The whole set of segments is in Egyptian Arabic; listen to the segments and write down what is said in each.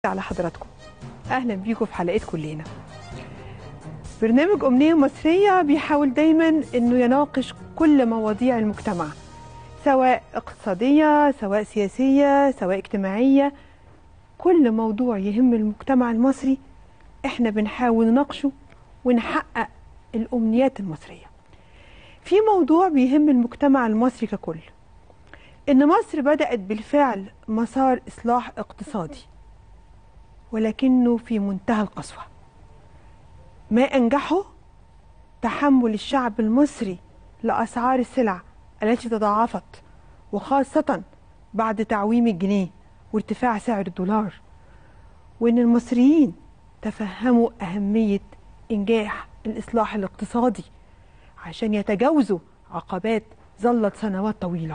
على حضراتكم اهلا بيكم في حلقتكم كلنا برنامج امنيه مصريه بيحاول دايما انه يناقش كل مواضيع المجتمع سواء اقتصاديه سواء سياسيه سواء اجتماعيه كل موضوع يهم المجتمع المصري احنا بنحاول نناقشه ونحقق الامنيات المصريه في موضوع بيهم المجتمع المصري ككل ان مصر بدات بالفعل مسار اصلاح اقتصادي ولكنه في منتهى القسوة ما أنجحه تحمل الشعب المصري لأسعار السلع التي تضاعفت وخاصة بعد تعويم الجنيه وارتفاع سعر الدولار وإن المصريين تفهموا أهمية إنجاح الإصلاح الاقتصادي عشان يتجاوزوا عقبات ظلت سنوات طويلة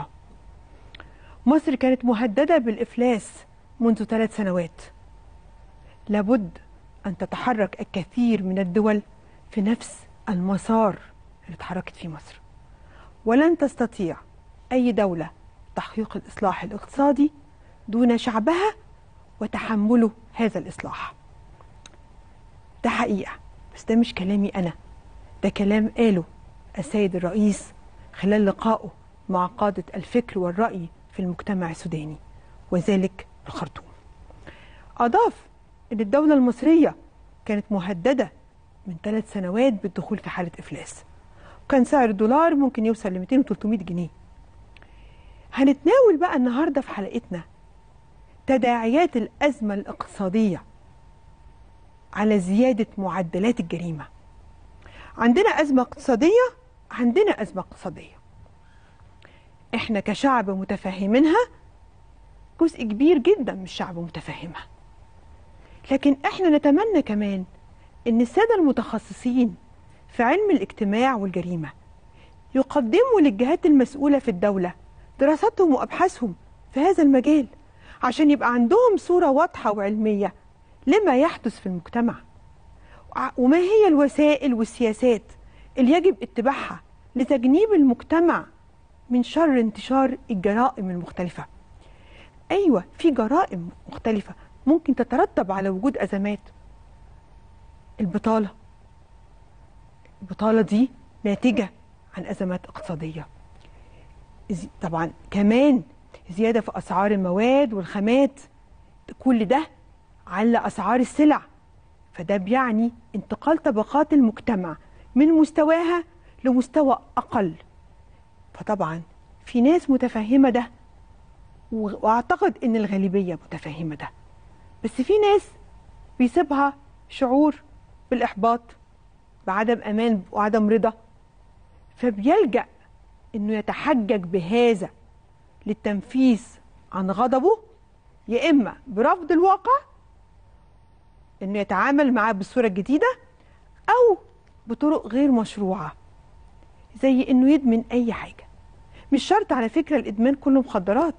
مصر كانت مهددة بالإفلاس منذ ثلاث سنوات لابد أن تتحرك الكثير من الدول في نفس المسار اللي اتحركت فيه مصر ولن تستطيع أي دولة تحقيق الإصلاح الاقتصادي دون شعبها وتحمله هذا الإصلاح ده حقيقة بس ده مش كلامي أنا ده كلام قاله السيد الرئيس خلال لقائه مع قادة الفكر والرأي في المجتمع السوداني وذلك في الخرطوم أضاف ان الدوله المصريه كانت مهدده من ثلاث سنوات بالدخول في حاله افلاس وكان سعر الدولار ممكن يوصل ل 200 و 300 جنيه هنتناول بقى النهارده في حلقتنا تداعيات الازمه الاقتصاديه على زياده معدلات الجريمه عندنا ازمه اقتصاديه عندنا ازمه اقتصاديه احنا كشعب متفهمينها جزء كبير جدا من الشعب متفهمها لكن احنا نتمنى كمان ان الساده المتخصصين في علم الاجتماع والجريمه يقدموا للجهات المسؤوله في الدوله دراستهم وابحاثهم في هذا المجال عشان يبقى عندهم صوره واضحه وعلميه لما يحدث في المجتمع وما هي الوسائل والسياسات اللي يجب اتباعها لتجنيب المجتمع من شر انتشار الجرائم المختلفه ايوه في جرائم مختلفه ممكن تترتب على وجود ازمات البطاله البطاله دي ناتجه عن ازمات اقتصاديه طبعا كمان زياده في اسعار المواد والخامات كل ده على اسعار السلع فده بيعني انتقال طبقات المجتمع من مستواها لمستوى اقل فطبعا في ناس متفهمه ده واعتقد ان الغالبيه متفهمه ده بس في ناس بيسيبها شعور بالإحباط بعدم أمان وعدم رضا فبيلجأ إنه يتحجج بهذا للتنفيذ عن غضبه يا إما برفض الواقع إنه يتعامل معاه بالصورة الجديدة أو بطرق غير مشروعة زي إنه يدمن أي حاجة مش شرط على فكرة الإدمان كله مخدرات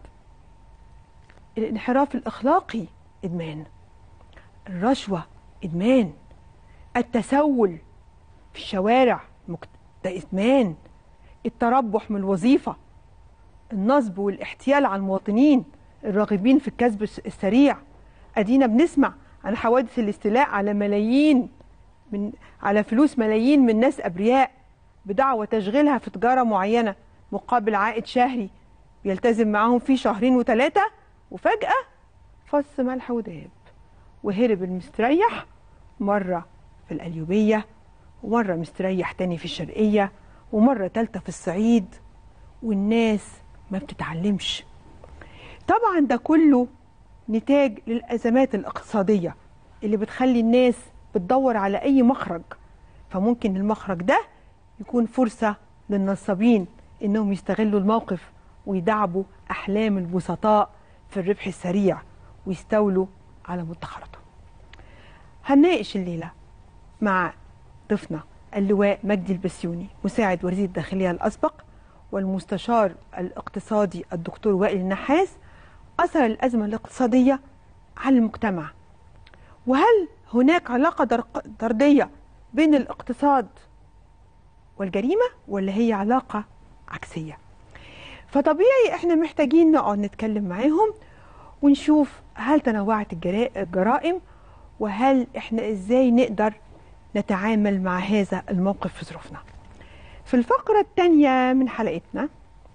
الانحراف الأخلاقي إدمان الرشوة إدمان التسول في الشوارع ده إدمان التربح من الوظيفة النصب والاحتيال على المواطنين الراغبين في الكسب السريع أدينا بنسمع عن حوادث الاستيلاء على ملايين من على فلوس ملايين من ناس أبرياء بدعوى تشغيلها في تجارة معينة مقابل عائد شهري بيلتزم معاهم فيه شهرين وثلاثة وفجأة فص ملح وداب وهرب المستريح مرة في القليوبية ومرة مستريح تاني في الشرقية ومرة تالتة في الصعيد والناس ما بتتعلمش طبعا ده كله نتاج للأزمات الاقتصادية اللي بتخلي الناس بتدور على أي مخرج فممكن المخرج ده يكون فرصة للنصابين إنهم يستغلوا الموقف ويدعبوا أحلام البسطاء في الربح السريع ويستولوا على مدخراتهم هنناقش الليلة مع ضيفنا اللواء مجدي البسيوني مساعد وزير الداخلية الأسبق والمستشار الاقتصادي الدكتور وائل النحاس أثر الأزمة الاقتصادية على المجتمع وهل هناك علاقة طردية بين الاقتصاد والجريمة ولا هي علاقة عكسية فطبيعي احنا محتاجين نقعد نتكلم معاهم ونشوف هل تنوعت الجرا- الجرائم وهل احنا ازاي نقدر نتعامل مع هذا الموقف في ظروفنا في الفقرة الثانية من حلقتنا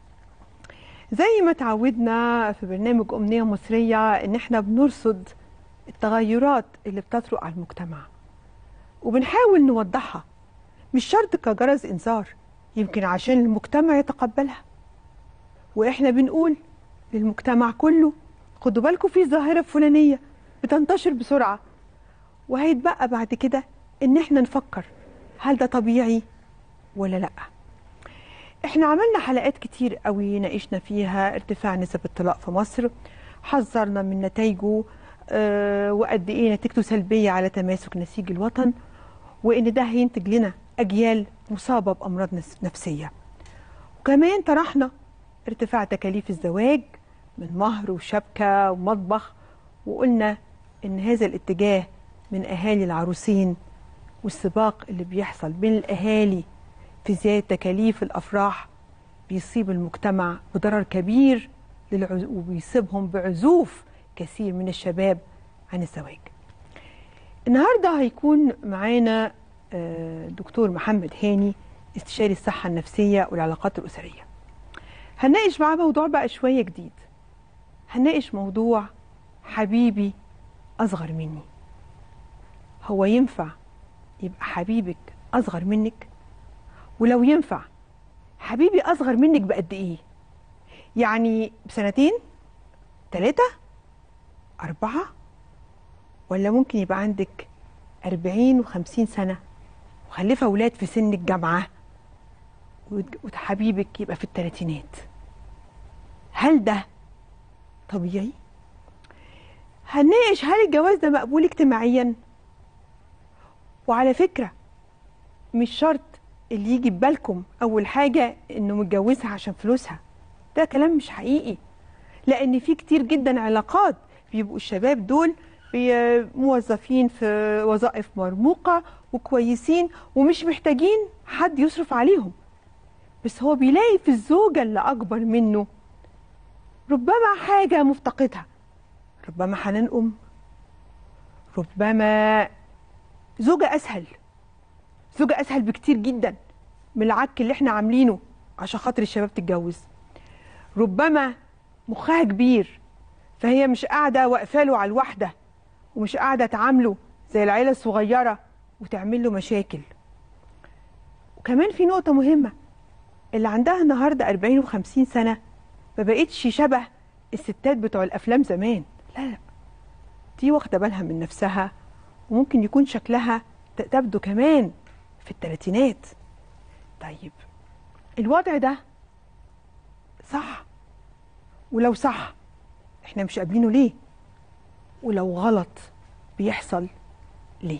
زي ما تعودنا في برنامج أمنية مصرية إن إحنا بنرصد التغيرات اللي بتطرق على المجتمع وبنحاول نوضحها مش شرط كجرس إنذار يمكن عشان المجتمع يتقبلها وإحنا بنقول للمجتمع كله خدوا بالكم في ظاهرة فلانية بتنتشر بسرعة وهيتبقى بعد كده إن إحنا نفكر هل ده طبيعي ولا لأ احنا عملنا حلقات كتير قوي ناقشنا فيها ارتفاع نسب الطلاق في مصر حذرنا من نتائجه آه، وقد ايه نتيجته سلبيه على تماسك نسيج الوطن وان ده هينتج لنا اجيال مصابه بامراض نس- نفسيه وكمان طرحنا ارتفاع تكاليف الزواج من مهر وشبكه ومطبخ وقلنا ان هذا الاتجاه من اهالي العروسين والسباق اللي بيحصل بين الاهالي في زيادة تكاليف الأفراح بيصيب المجتمع بضرر كبير للعز... وبيصيبهم بعزوف كثير من الشباب عن الزواج النهاردة هيكون معانا آه، دكتور محمد هاني استشاري الصحة النفسية والعلاقات الأسرية هنناقش معاه موضوع بقى شوية جديد هنناقش موضوع حبيبي أصغر مني هو ينفع يبقى حبيبك أصغر منك؟ ولو ينفع حبيبي اصغر منك بقد ايه يعني بسنتين ثلاثة أربعة ولا ممكن يبقى عندك أربعين وخمسين سنة وخلفة أولاد في سن الجامعة وت- وحبيبك يبقى في الثلاثينات هل ده طبيعي؟ هنناقش هل الجواز ده مقبول اجتماعيا؟ وعلى فكرة مش شرط اللي يجي في بالكم اول حاجه انه متجوزها عشان فلوسها ده كلام مش حقيقي لان في كتير جدا علاقات بيبقوا الشباب دول بي- موظفين في وظائف مرموقه وكويسين ومش محتاجين حد يصرف عليهم بس هو بيلاقي في الزوجه اللي اكبر منه ربما حاجه مفتقدها ربما حنان ام ربما زوجه اسهل زوجة أسهل بكتير جدا من العك اللي احنا عاملينه عشان خاطر الشباب تتجوز ربما مخها كبير فهي مش قاعدة واقفاله على الواحدة ومش قاعدة تعامله زي العيلة الصغيرة وتعمل له مشاكل وكمان في نقطة مهمة اللي عندها النهاردة 40 و50 سنة ما بقتش شبه الستات بتوع الأفلام زمان لا لا دي واخدة بالها من نفسها وممكن يكون شكلها ت- تبدو كمان في الثلاثينات طيب الوضع ده صح ولو صح احنا مش قابلينه ليه ولو غلط بيحصل ليه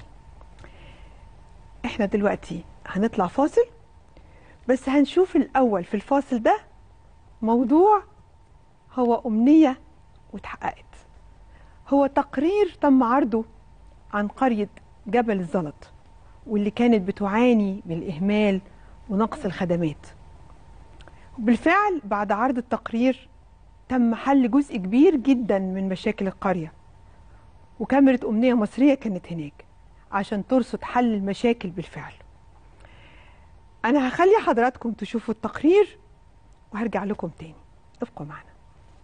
احنا دلوقتي هنطلع فاصل بس هنشوف الاول في الفاصل ده موضوع هو امنيه واتحققت هو تقرير تم عرضه عن قريه جبل الزلط واللي كانت بتعاني من الإهمال ونقص الخدمات بالفعل بعد عرض التقرير تم حل جزء كبير جدا من مشاكل القرية وكاميرا أمنية مصرية كانت هناك عشان ترصد حل المشاكل بالفعل أنا هخلي حضراتكم تشوفوا التقرير وهرجع لكم تاني ابقوا معنا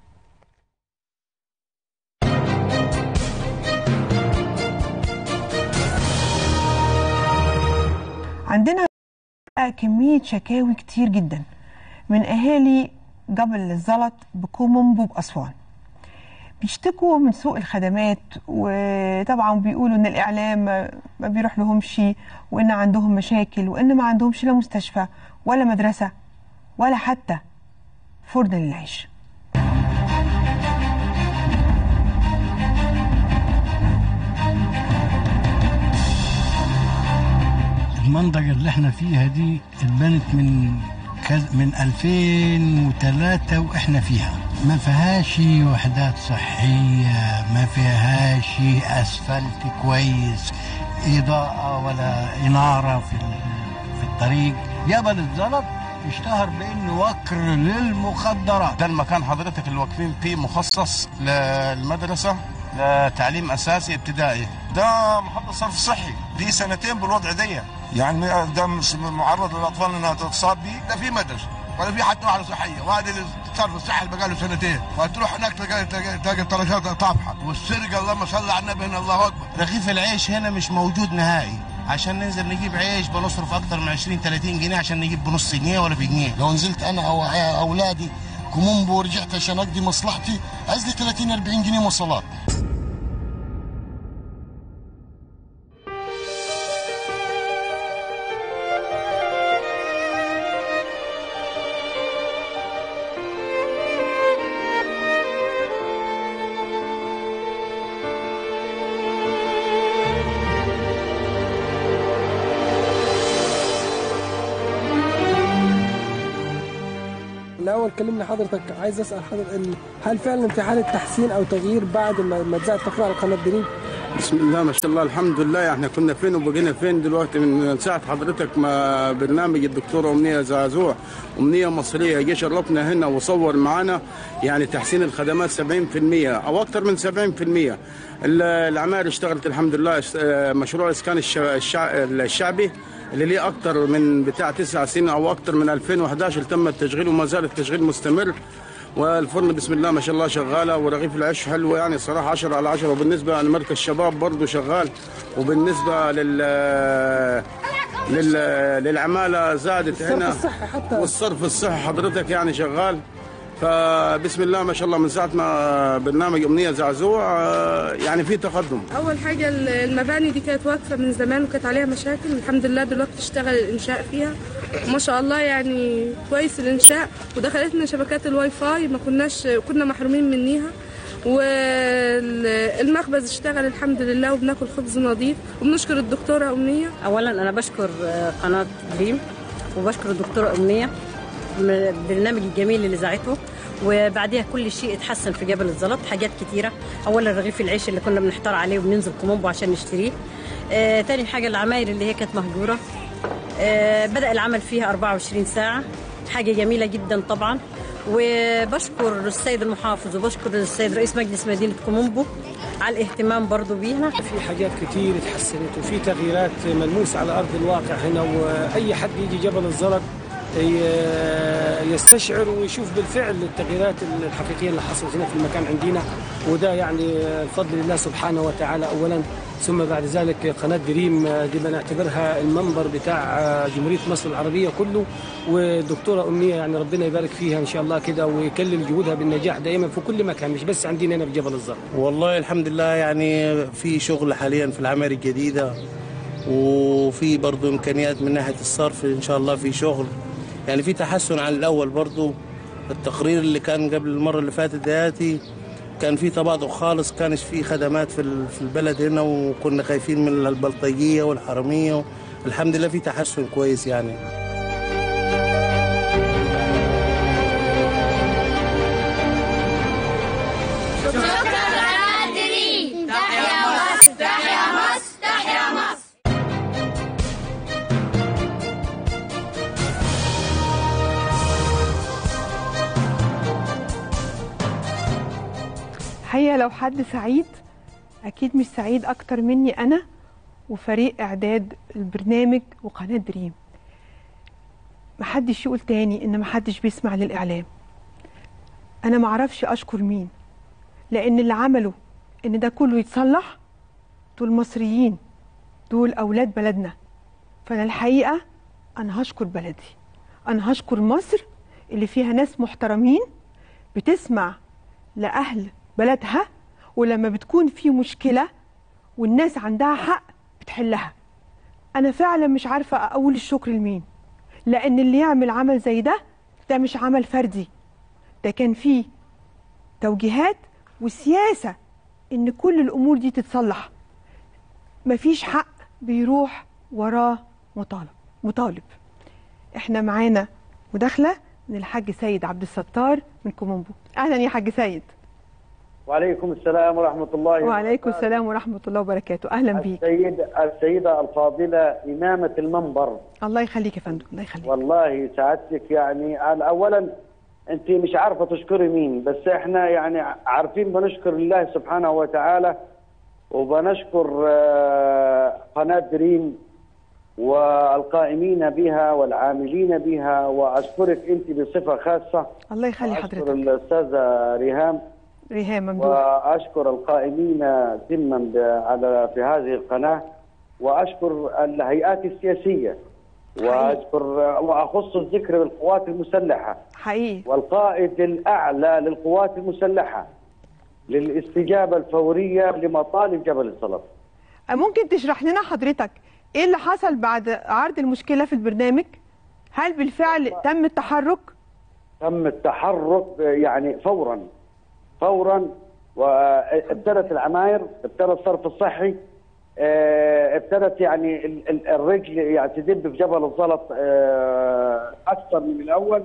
عندنا كمية شكاوي كتير جدا من أهالي جبل الزلط بكومومبو بأسوان بيشتكوا من سوء الخدمات وطبعا بيقولوا ان الاعلام ما بيروح لهمش وان عندهم مشاكل وان ما عندهمش لا مستشفى ولا مدرسه ولا حتى فرن للعيش المنطقة اللي احنا فيها دي اتبنت من كز من 2003 واحنا فيها ما فيهاش وحدات صحية ما فيهاش اسفلت كويس اضاءة ولا انارة في ال- في الطريق جبل الزلط اشتهر بانه وكر للمخدرات ده المكان حضرتك اللي واقفين فيه مخصص للمدرسة لتعليم اساسي ابتدائي ده محطه صرف صحي دي سنتين بالوضع دي يعني ده مش معرض للاطفال انها تتصاب به ده في مدرسه ولا في حتى واحده صحيه وهذا اللي صرف الصحي اللي بقاله سنتين وتروح هناك تلقى تلقى, تلقى الدرجات طافحه والسرقه اللهم صل على النبي هنا الله اكبر رغيف العيش هنا مش موجود نهائي عشان ننزل نجيب عيش بنصرف اكتر من 20 30 جنيه عشان نجيب بنص جنيه ولا بجنيه لو نزلت انا او اولادي كومومبو ورجعت عشان اقضي مصلحتي عايز لي 30 40 جنيه مواصلات الاول كلمني حضرتك عايز اسال حضرتك ال- هل فعلا في حاله تحسين او تغيير بعد ما ما اتذاعت تقرير على قناه دريم بسم الله ما شاء الله الحمد لله احنا كنا فين وبقينا فين دلوقتي من ساعة حضرتك ما برنامج الدكتورة أمنية زعزوع أمنية مصرية جه شرفنا هنا وصور معانا يعني تحسين الخدمات 70% أو أكثر من 70% ال- العماير اشتغلت الحمد لله اشت- اه، مشروع إسكان الش- الشع- الشعبي اللي ليه أكثر من بتاع تسع سنين أو أكثر من 2011 تم التشغيل وما زال التشغيل مستمر والفرن بسم الله ما شاء الله شغاله ورغيف العيش حلو يعني صراحه 10 على 10 وبالنسبه لمركز الشباب برضه شغال وبالنسبه لل لل للعماله زادت هنا الصحي حتى. والصرف الصحي حضرتك يعني شغال فبسم الله ما شاء الله من ساعه ما برنامج امنيه زعزوع آه، يعني في تقدم اول حاجه المباني دي كانت واقفه من زمان وكانت عليها مشاكل الحمد لله دلوقتي اشتغل الانشاء فيها ما شاء الله يعني كويس الانشاء ودخلتنا شبكات الواي فاي ما كناش كنا محرومين منيها والمخبز اشتغل الحمد لله وبناكل خبز نظيف وبنشكر الدكتوره امنيه اولا انا بشكر آه، قناه دريم وبشكر الدكتوره امنيه من البرنامج الجميل اللي ذاعته وبعديها كل شيء اتحسن في جبل الزلط حاجات كتيره اولا رغيف العيش اللي كنا بنحتار عليه وبننزل كومومبو عشان نشتريه آه تاني حاجه العماير اللي هي كانت مهجوره آه بدا العمل فيها 24 ساعه حاجه جميله جدا طبعا وبشكر السيد المحافظ وبشكر السيد رئيس مجلس مدينه كومومبو على الاهتمام برضو بينا في حاجات كتير اتحسنت وفي تغييرات ملموسه على ارض الواقع هنا واي حد يجي جبل الزلط ي- يستشعر ويشوف بالفعل التغييرات الحقيقيه اللي حصلت هنا في المكان عندنا وده يعني الفضل لله سبحانه وتعالى اولا ثم بعد ذلك قناه دريم دي بنعتبرها المنبر بتاع جمهوريه مصر العربيه كله والدكتوره امنيه يعني ربنا يبارك فيها ان شاء الله كده ويكلل جهودها بالنجاح دائما في كل مكان مش بس عندنا هنا في جبل الزلط والله الحمد لله يعني في شغل حاليا في العماير الجديده وفي برضه امكانيات من ناحيه الصرف ان شاء الله في شغل يعني في تحسن عن الاول برضه التقرير اللي كان قبل المره اللي فاتت دياتي كان في تباطؤ خالص كانش في خدمات في ال- في البلد هنا وكنا خايفين من البلطجيه والحراميه الحمد لله في تحسن كويس يعني حقيقة لو حد سعيد أكيد مش سعيد أكتر مني أنا وفريق إعداد البرنامج وقناة دريم محدش يقول تاني إن محدش بيسمع للإعلام أنا معرفش أشكر مين لأن اللي عملوا إن ده كله يتصلح دول مصريين دول أولاد بلدنا فأنا الحقيقة أنا هشكر بلدي أنا هشكر مصر اللي فيها ناس محترمين بتسمع لأهل بلدها ولما بتكون في مشكلة والناس عندها حق بتحلها أنا فعلا مش عارفة أقول الشكر لمين لأن اللي يعمل عمل زي ده ده مش عمل فردي ده كان فيه توجيهات وسياسة إن كل الأمور دي تتصلح مفيش حق بيروح وراه مطالب مطالب احنا معانا مداخلة من الحاج سيد عبد الستار من كومومبو أهلا يا حاج سيد وعليكم السلام ورحمة الله وعليكم السلام ورحمة الله وبركاته أهلا بيك السيد السيدة الفاضلة إمامة المنبر الله يخليك يا فندم الله يخليك والله سعادتك يعني أنا أولا انت مش عارفه تشكري مين بس احنا يعني عارفين بنشكر الله سبحانه وتعالى وبنشكر آه، قناه دريم والقائمين بها والعاملين بها واشكرك انت بصفه خاصه الله يخلي واشكر حضرتك الاستاذه ريهام ريهام ممدوح واشكر القائمين تما ب- على في هذه القناه واشكر الهيئات السياسيه واشكر واخص الذكر بالقوات المسلحه حقيقي والقائد الاعلى للقوات المسلحه للاستجابه الفوريه لمطالب جبل الصلاه ممكن تشرح لنا حضرتك ايه اللي حصل بعد عرض المشكله في البرنامج هل بالفعل تم التحرك تم التحرك يعني فورا فورا وابتدت العماير ابتدى الصرف الصحي آه، ابتدت يعني ال- ال- الرجل يعني تدب في جبل الزلط آه، اكثر من الاول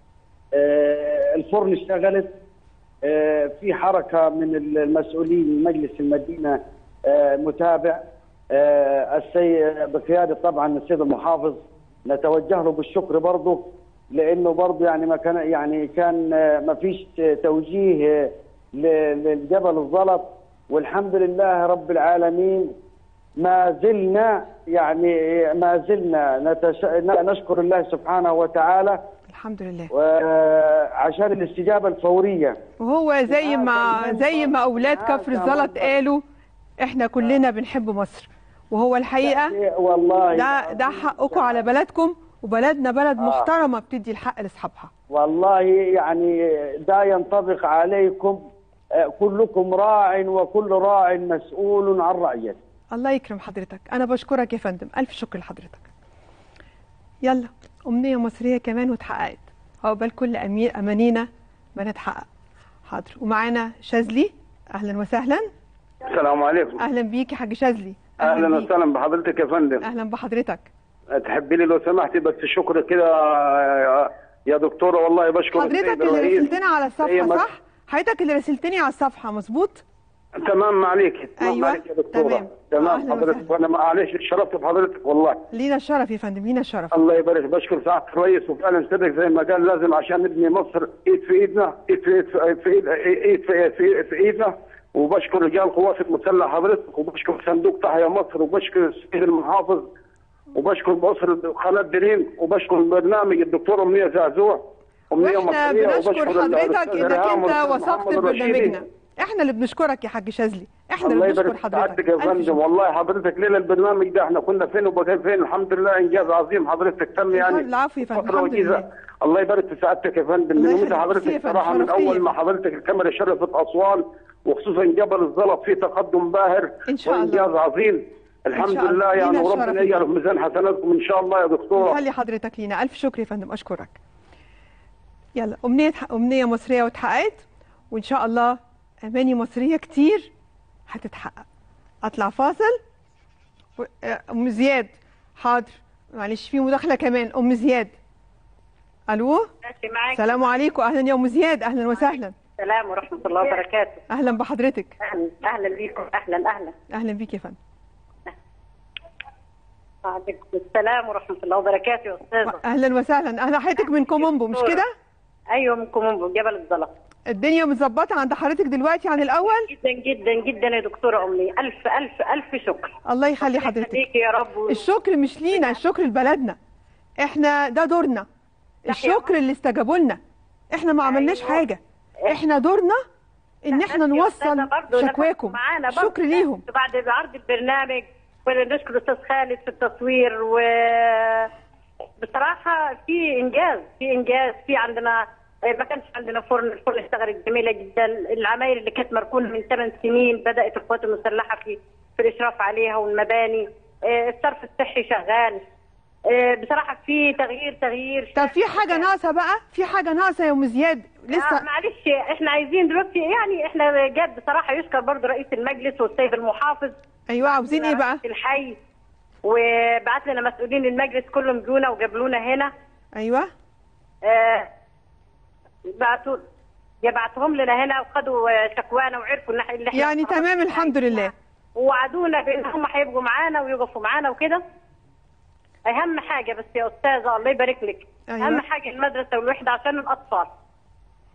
آه، الفرن اشتغلت آه، في حركه من المسؤولين من مجلس المدينه آه، متابع آه، السي بقياده طبعا السيد المحافظ نتوجه له بالشكر برضه لانه برضه يعني ما كان يعني كان آه، ما فيش توجيه آه، ل- للجبل الزلط والحمد لله رب العالمين ما زلنا يعني ما زلنا نتش... نشكر الله سبحانه وتعالى الحمد لله وعشان الاستجابه الفوريه وهو زي ما زي ما اولاد كفر الزلط قالوا احنا كلنا بنحب مصر وهو الحقيقه والله ده ده حقكم على بلدكم وبلدنا بلد محترمه بتدي الحق لاصحابها والله يعني ده ينطبق عليكم آه، كلكم راع وكل راع مسؤول عن رعيته الله يكرم حضرتك انا بشكرك يا فندم الف شكر لحضرتك يلا امنيه مصريه كمان واتحققت عقبال كل امير امانينا ما نتحقق حاضر ومعانا شاذلي اهلا وسهلا السلام عليكم اهلا بيك يا حاج شاذلي اهلا بيك. وسهلا بحضرتك يا فندم اهلا بحضرتك تحبي لي لو سمحتي بس شكر كده يا- يا دكتوره والله بشكر حضرتك السيد اللي الرئيس. رسلتني على هي الصفحه مس- صح حضرتك اللي رسلتني على الصفحه مظبوط تمام عليك تمام أيوة، عليك يا دكتوره تمام. تمام أهلا حضرتك وانا معلش اتشرفت بحضرتك والله لينا الشرف يا فندم لينا الشرف الله يبارك بشكر سعاده الرئيس وفعلا صدق زي ما قال لازم عشان نبني مصر ايد في ايدنا ايد في ايد في في ايد ايد في, في, في ايدنا وبشكر رجال القوات المسلحه حضرتك وبشكر صندوق تحيا مصر وبشكر السيد المحافظ وبشكر بأسرة قناه دريم وبشكر برنامج الدكتوره امنيه زعزوع امنيه واحنا مصريه بنشكر وبشكر حضرتك الأستاذ انك ريهام انت والأستاذ وثقت محمد الرشيدي. برنامجنا احنا اللي بنشكرك يا حاج شاذلي احنا الله اللي بنشكر يبارك في حضرتك سعادتك يا ألف فندم شكر. والله حضرتك ليلة البرنامج ده احنا كنا فين وبقينا فين الحمد لله انجاز عظيم حضرتك تم يعني العفو يا فندم فترة الحمد وجيزة. لله الله يبارك في سعادتك يا فندم الله من يخليك. وجه ميرسي يا حضرتك فندم. صراحة من شرفتني. أول ما حضرتك الكاميرا شرفت أسوان وخصوصا جبل الزلط في تقدم باهر إن شاء الله. وإنجاز عظيم الحمد شاء الله. لله يعني لينا الشرف وربنا يا يجعله في فندم. ميزان حسناتكم إن شاء الله يا دكتورة خلي حضرتك لينا الف شكر يا فندم اشكرك يلا امنيه امنيه مصريه واتحققت وان شاء الله اماني مصريه كتير هتتحقق اطلع فاصل و- آه، ام زياد حاضر معلش في مداخله كمان ام زياد الو ماشي معاك السلام عليكم اهلا يا ام زياد اهلا وسهلا السلام ورحمة الله وبركاته اهلا بحضرتك أهلا أهلا بيكم أهلا أهلا اهلا بيك يا فندم وعليكم السلام ورحمة الله وبركاته يا أستاذة اهلا وسهلا اهلا حضرتك من كومومبو مش كده أيوة من كومومبو جبل الزلط الدنيا متظبطه عند حضرتك دلوقتي عن الاول جدا جدا جدا يا دكتورة أمي ألف ألف ألف شكر الله يخلي حضرتك يخليك يا رب و- الشكر مش لينا الشكر لبلدنا احنا ده دورنا الشكر اللي استجابوا لنا احنا ما عملناش حاجه احنا دورنا ان احنا بس يا أستاذة نوصل برضه شكواكم معانا برضه شكر ليهم بعد عرض البرنامج ونشكر الأستاذ خالد في التصوير و بصراحة في إنجاز في إنجاز في عندنا ما كانش عندنا فرن الفرن اشتغلت جميلة جدا العماير اللي كانت مركونة من ثمان سنين بدأت القوات المسلحة في في الإشراف عليها والمباني آه، الصرف الصحي شغال آه، بصراحة في تغيير تغيير طب في حاجه ناقصه بقى في حاجه ناقصه يا ام زياد آه لسه معلش احنا عايزين دلوقتي يعني احنا جد بصراحه يشكر برضه رئيس المجلس والسيد المحافظ ايوه عاوزين ايه بقى الحي وبعت لنا مسؤولين المجلس كلهم جونا وجابلونا هنا ايوه آه بعتوا بعتهم لنا هنا وخدوا آه، شكوانا وعرفوا ان احنا اللي احنا يعني تمام الحمد لله ووعدونا بان هم هيبقوا معانا ويقفوا معانا وكده اهم حاجه بس يا استاذه الله يبارك لك أيوة. اهم حاجه المدرسه والوحده عشان الاطفال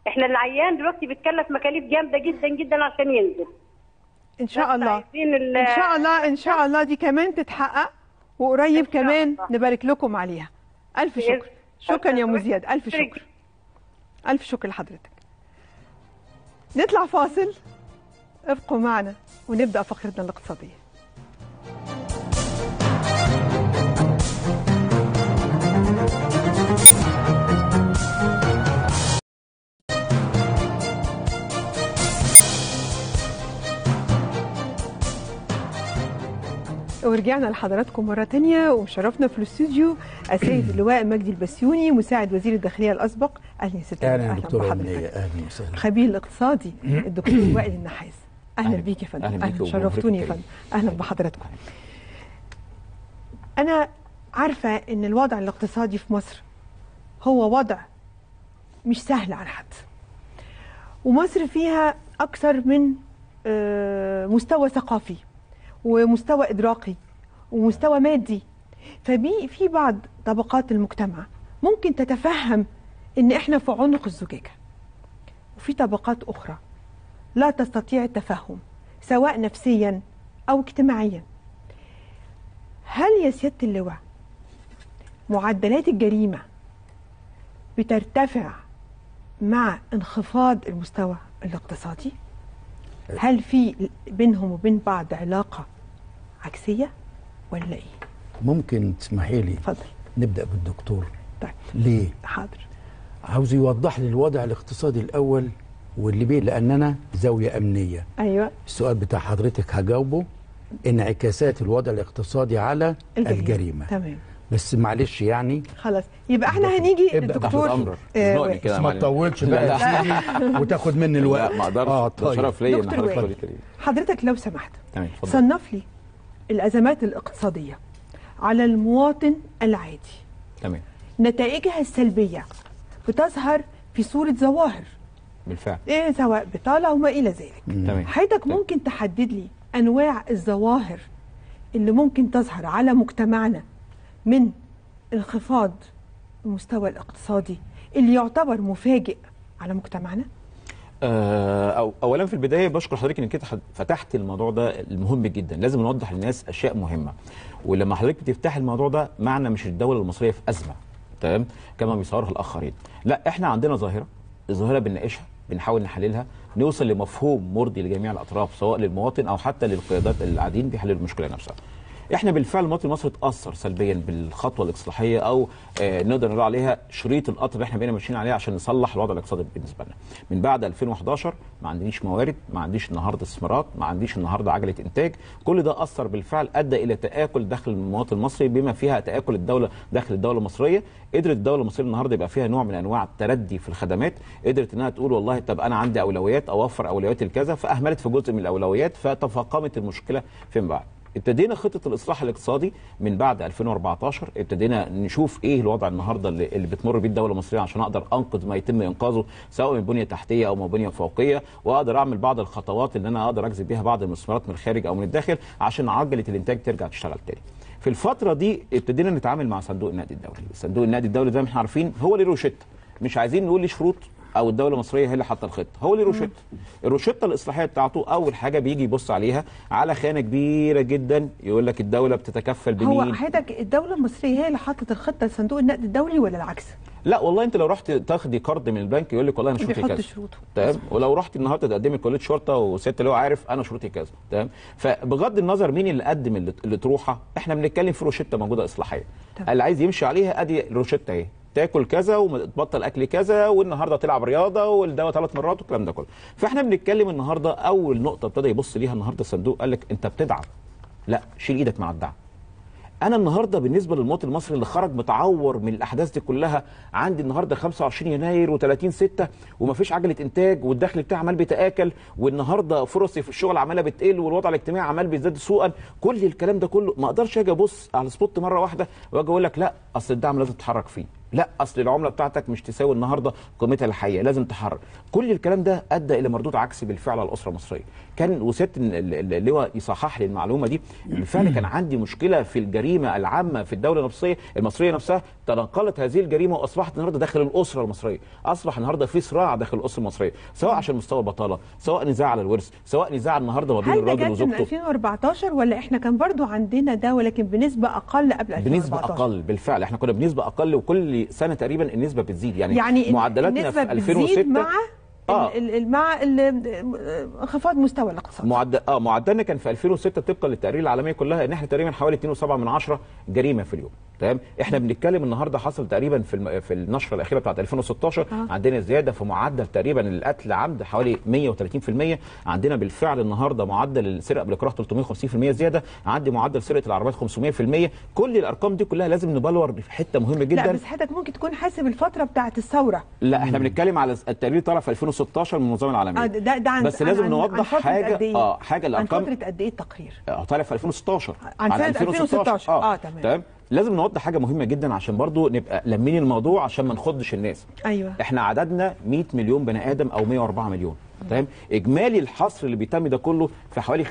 احنا العيان دلوقتي بيتكلف مكاليف جامده جدا جدا عشان ينزل ان شاء الله عايزين ال- ان شاء الله ان شاء الله دي كمان تتحقق وقريب كمان نبارك لكم عليها الف بإذن شكر شكرا يا ام زياد الف شكر الف شكر لحضرتك نطلع فاصل ابقوا معنا ونبدا فقرتنا الاقتصاديه ورجعنا لحضراتكم مرة تانية ومشرفنا في الاستوديو السيد اللواء مجدي البسيوني مساعد وزير الداخلية الأسبق أهلا يا ست اهلا يا دكتوره بحضرتك. أمنية اهلا وسهلا خبير الاقتصادي الدكتور وائل النحاس اهلا بيك يا فندم أهلا بيك ومبروك شرفتوني يا الكريم. فندم اهلا بحضراتكم انا عارفه ان الوضع الاقتصادي في مصر هو وضع مش سهل على حد ومصر فيها اكثر من آه، مستوى ثقافي ومستوى ادراكي ومستوى مادي فبي في بعض طبقات المجتمع ممكن تتفهم ان احنا في عنق الزجاجه وفي طبقات اخرى لا تستطيع التفهم سواء نفسيا او اجتماعيا هل يا سياده اللواء معدلات الجريمه بترتفع مع انخفاض المستوى الاقتصادي هل في بينهم وبين بعض علاقه عكسيه ولا ايه ممكن تسمحي لي اتفضل نبدا بالدكتور طيب ليه حاضر عاوز يوضح لي الوضع الاقتصادي الاول واللي بيه لان انا زاويه امنيه ايوه السؤال بتاع حضرتك هجاوبه انعكاسات الوضع الاقتصادي على الجريمه, الجريمة. تمام بس معلش يعني خلاص يبقى احنا هنيجي ابدأ الدكتور تحت أمرك. آه، زنقني كده يا ما معلم. تطولش بقى لا. تيجي وتاخد مني الوقت. لا ما اقدرش آه، ده طيب. شرف ليا ان دكتور حضرتك وائل. تقولي لي حضرتك لو سمحت تمام اتفضل صنف لي الازمات الاقتصاديه على المواطن العادي تمام نتائجها السلبيه بتظهر في صوره ظواهر بالفعل إيه سواء بطاله وما الى ذلك تمام حضرتك ممكن تحدد لي انواع الظواهر اللي ممكن تظهر على مجتمعنا من انخفاض المستوى الاقتصادي اللي يعتبر مفاجئ على مجتمعنا آه، أو اولا في البدايه بشكر حضرتك انك انت فتحت الموضوع ده المهم جدا لازم نوضح للناس اشياء مهمه ولما حضرتك بتفتح الموضوع ده معنى مش الدوله المصريه في ازمه تمام كما بيصورها الاخرين لا احنا عندنا ظاهره الظاهره بنناقشها بنحاول نحللها نوصل لمفهوم مرضي لجميع الاطراف سواء للمواطن او حتى للقيادات اللي قاعدين بيحللوا المشكله نفسها احنا بالفعل المواطن المصري اتاثر سلبيا بالخطوه الاصلاحيه او آه نقدر نقول عليها شريط القطر اللي احنا بقينا ماشيين عليه عشان نصلح الوضع الاقتصادي بالنسبه لنا من بعد 2011 ما عنديش موارد ما عنديش النهارده استثمارات ما عنديش النهارده عجله انتاج كل ده اثر بالفعل ادى الى تاكل داخل المواطن المصري بما فيها تاكل الدوله داخل الدوله المصريه قدرت الدوله المصريه النهارده يبقى فيها نوع من انواع التردي في الخدمات قدرت انها تقول والله طب انا عندي اولويات اوفر اولوياتي لكذا فاهملت في جزء من الاولويات فتفاقمت المشكله فيما بعد ابتدينا خطه الاصلاح الاقتصادي من بعد 2014 ابتدينا نشوف ايه الوضع النهارده اللي, اللي بتمر بيه الدوله المصريه عشان اقدر انقذ ما يتم انقاذه سواء من بنيه تحتيه او من بنيه فوقيه واقدر اعمل بعض الخطوات اللي انا اقدر اجذب بيها بعض المستثمرات من الخارج او من الداخل عشان عجله الانتاج ترجع تشتغل تاني. في الفتره دي ابتدينا نتعامل مع صندوق النقد الدولي، صندوق النقد الدولي زي ما احنا عارفين هو ليه روشته مش عايزين نقول ليه شروط او الدوله المصريه هي اللي حاطه الخطه هو ليه روشته الروشته الاصلاحيه بتاعته اول حاجه بيجي يبص عليها على خانه كبيره جدا يقول لك الدوله بتتكفل هو بمين حضرتك الدوله المصريه هي اللي حطت الخطه لصندوق النقد الدولي ولا العكس؟ لا والله انت لو رحت تاخدي قرض من البنك يقول لك والله انا شروطي بيحط كذا شروطه تمام ولو رحت النهارده تقدمي كليه شرطه وست اللي هو عارف انا شروطي كذا تمام فبغض النظر مين اللي قدم اللي- اللي تروحه احنا بنتكلم في روشته موجوده اصلاحيه تمام. اللي عايز يمشي عليها ادي روشته اهي تاكل كذا وتبطل اكل كذا والنهارده تلعب رياضه والدواء ثلاث مرات والكلام ده كله فاحنا بنتكلم النهارده اول نقطه ابتدى يبص ليها النهارده الصندوق قال لك انت بتدعم لا شيل ايدك مع الدعم انا النهارده بالنسبه للمواطن المصري اللي خرج متعور من الاحداث دي كلها عندي النهارده 25 يناير و30 6 ومفيش عجله انتاج والدخل بتاعي عمال بيتاكل والنهارده فرصي في الشغل عماله بتقل والوضع الاجتماعي عمال بيزداد سوءا كل الكلام ده كله ما اقدرش اجي ابص على سبوت مره واحده واجي اقول لك لا اصل الدعم لازم تتحرك فيه لا اصل العمله بتاعتك مش تساوي النهارده قيمتها الحقيقيه لازم تحرر كل الكلام ده ادى الى مردود عكسي بالفعل على الاسره المصريه كان وسياده ال- ال- اللواء يصحح لي المعلومه دي بالفعل كان عندي مشكله في الجريمه العامه في الدوله المصريه المصريه نفسها تنقلت هذه الجريمه واصبحت النهارده داخل الاسره المصريه اصبح النهارده في صراع داخل الاسره المصريه سواء عشان مستوى البطاله سواء نزاع على الورث سواء نزاع النهارده ما بين هل ده الراجل جت من وزوجته 2014 ولا احنا كان برضو عندنا ده ولكن بنسبه اقل قبل 2014 بنسبه اقل بالفعل احنا كنا بنسبه اقل وكل سنه تقريبا النسبه بتزيد يعني, يعني معدلاتنا النسبة في 2006 بتزيد مع آه. ال- ال- مع ال- انخفاض مستوى الاقتصاد معدل اه معدلنا كان في 2006 طبقا للتقارير العالميه كلها ان احنا تقريبا حوالي 2.7 من عشرة جريمه في اليوم تمام احنا بنتكلم النهارده حصل تقريبا في الم... في النشره الاخيره بتاعت 2016 آه. عندنا زياده في معدل تقريبا القتل عمد حوالي 130% عندنا بالفعل النهارده معدل السرقه بالاكراه 350% زياده عندي معدل سرقه العربيات 500% كل الارقام دي كلها لازم نبلور في حته مهمه جدا لا بس حضرتك ممكن تكون حاسب الفتره بتاعت الثوره لا احنا بنتكلم على التقرير طلع في 2016 من المنظمه العالميه آه، ده ده عن بس عن- لازم عن- نوضح عن فترة حاجه قد إيه؟ اه حاجه عن الارقام فتره قد ايه التقرير اه طالع في 2016 عن سنة 2016. آه، تمام. تمام لازم نوضح حاجه مهمه جدا عشان برضو نبقى لمين الموضوع عشان ما نخضش الناس ايوه احنا عددنا 100 مليون بني ادم او 104 مليون تمام اجمالي الحصر اللي بيتم ده كله في حوالي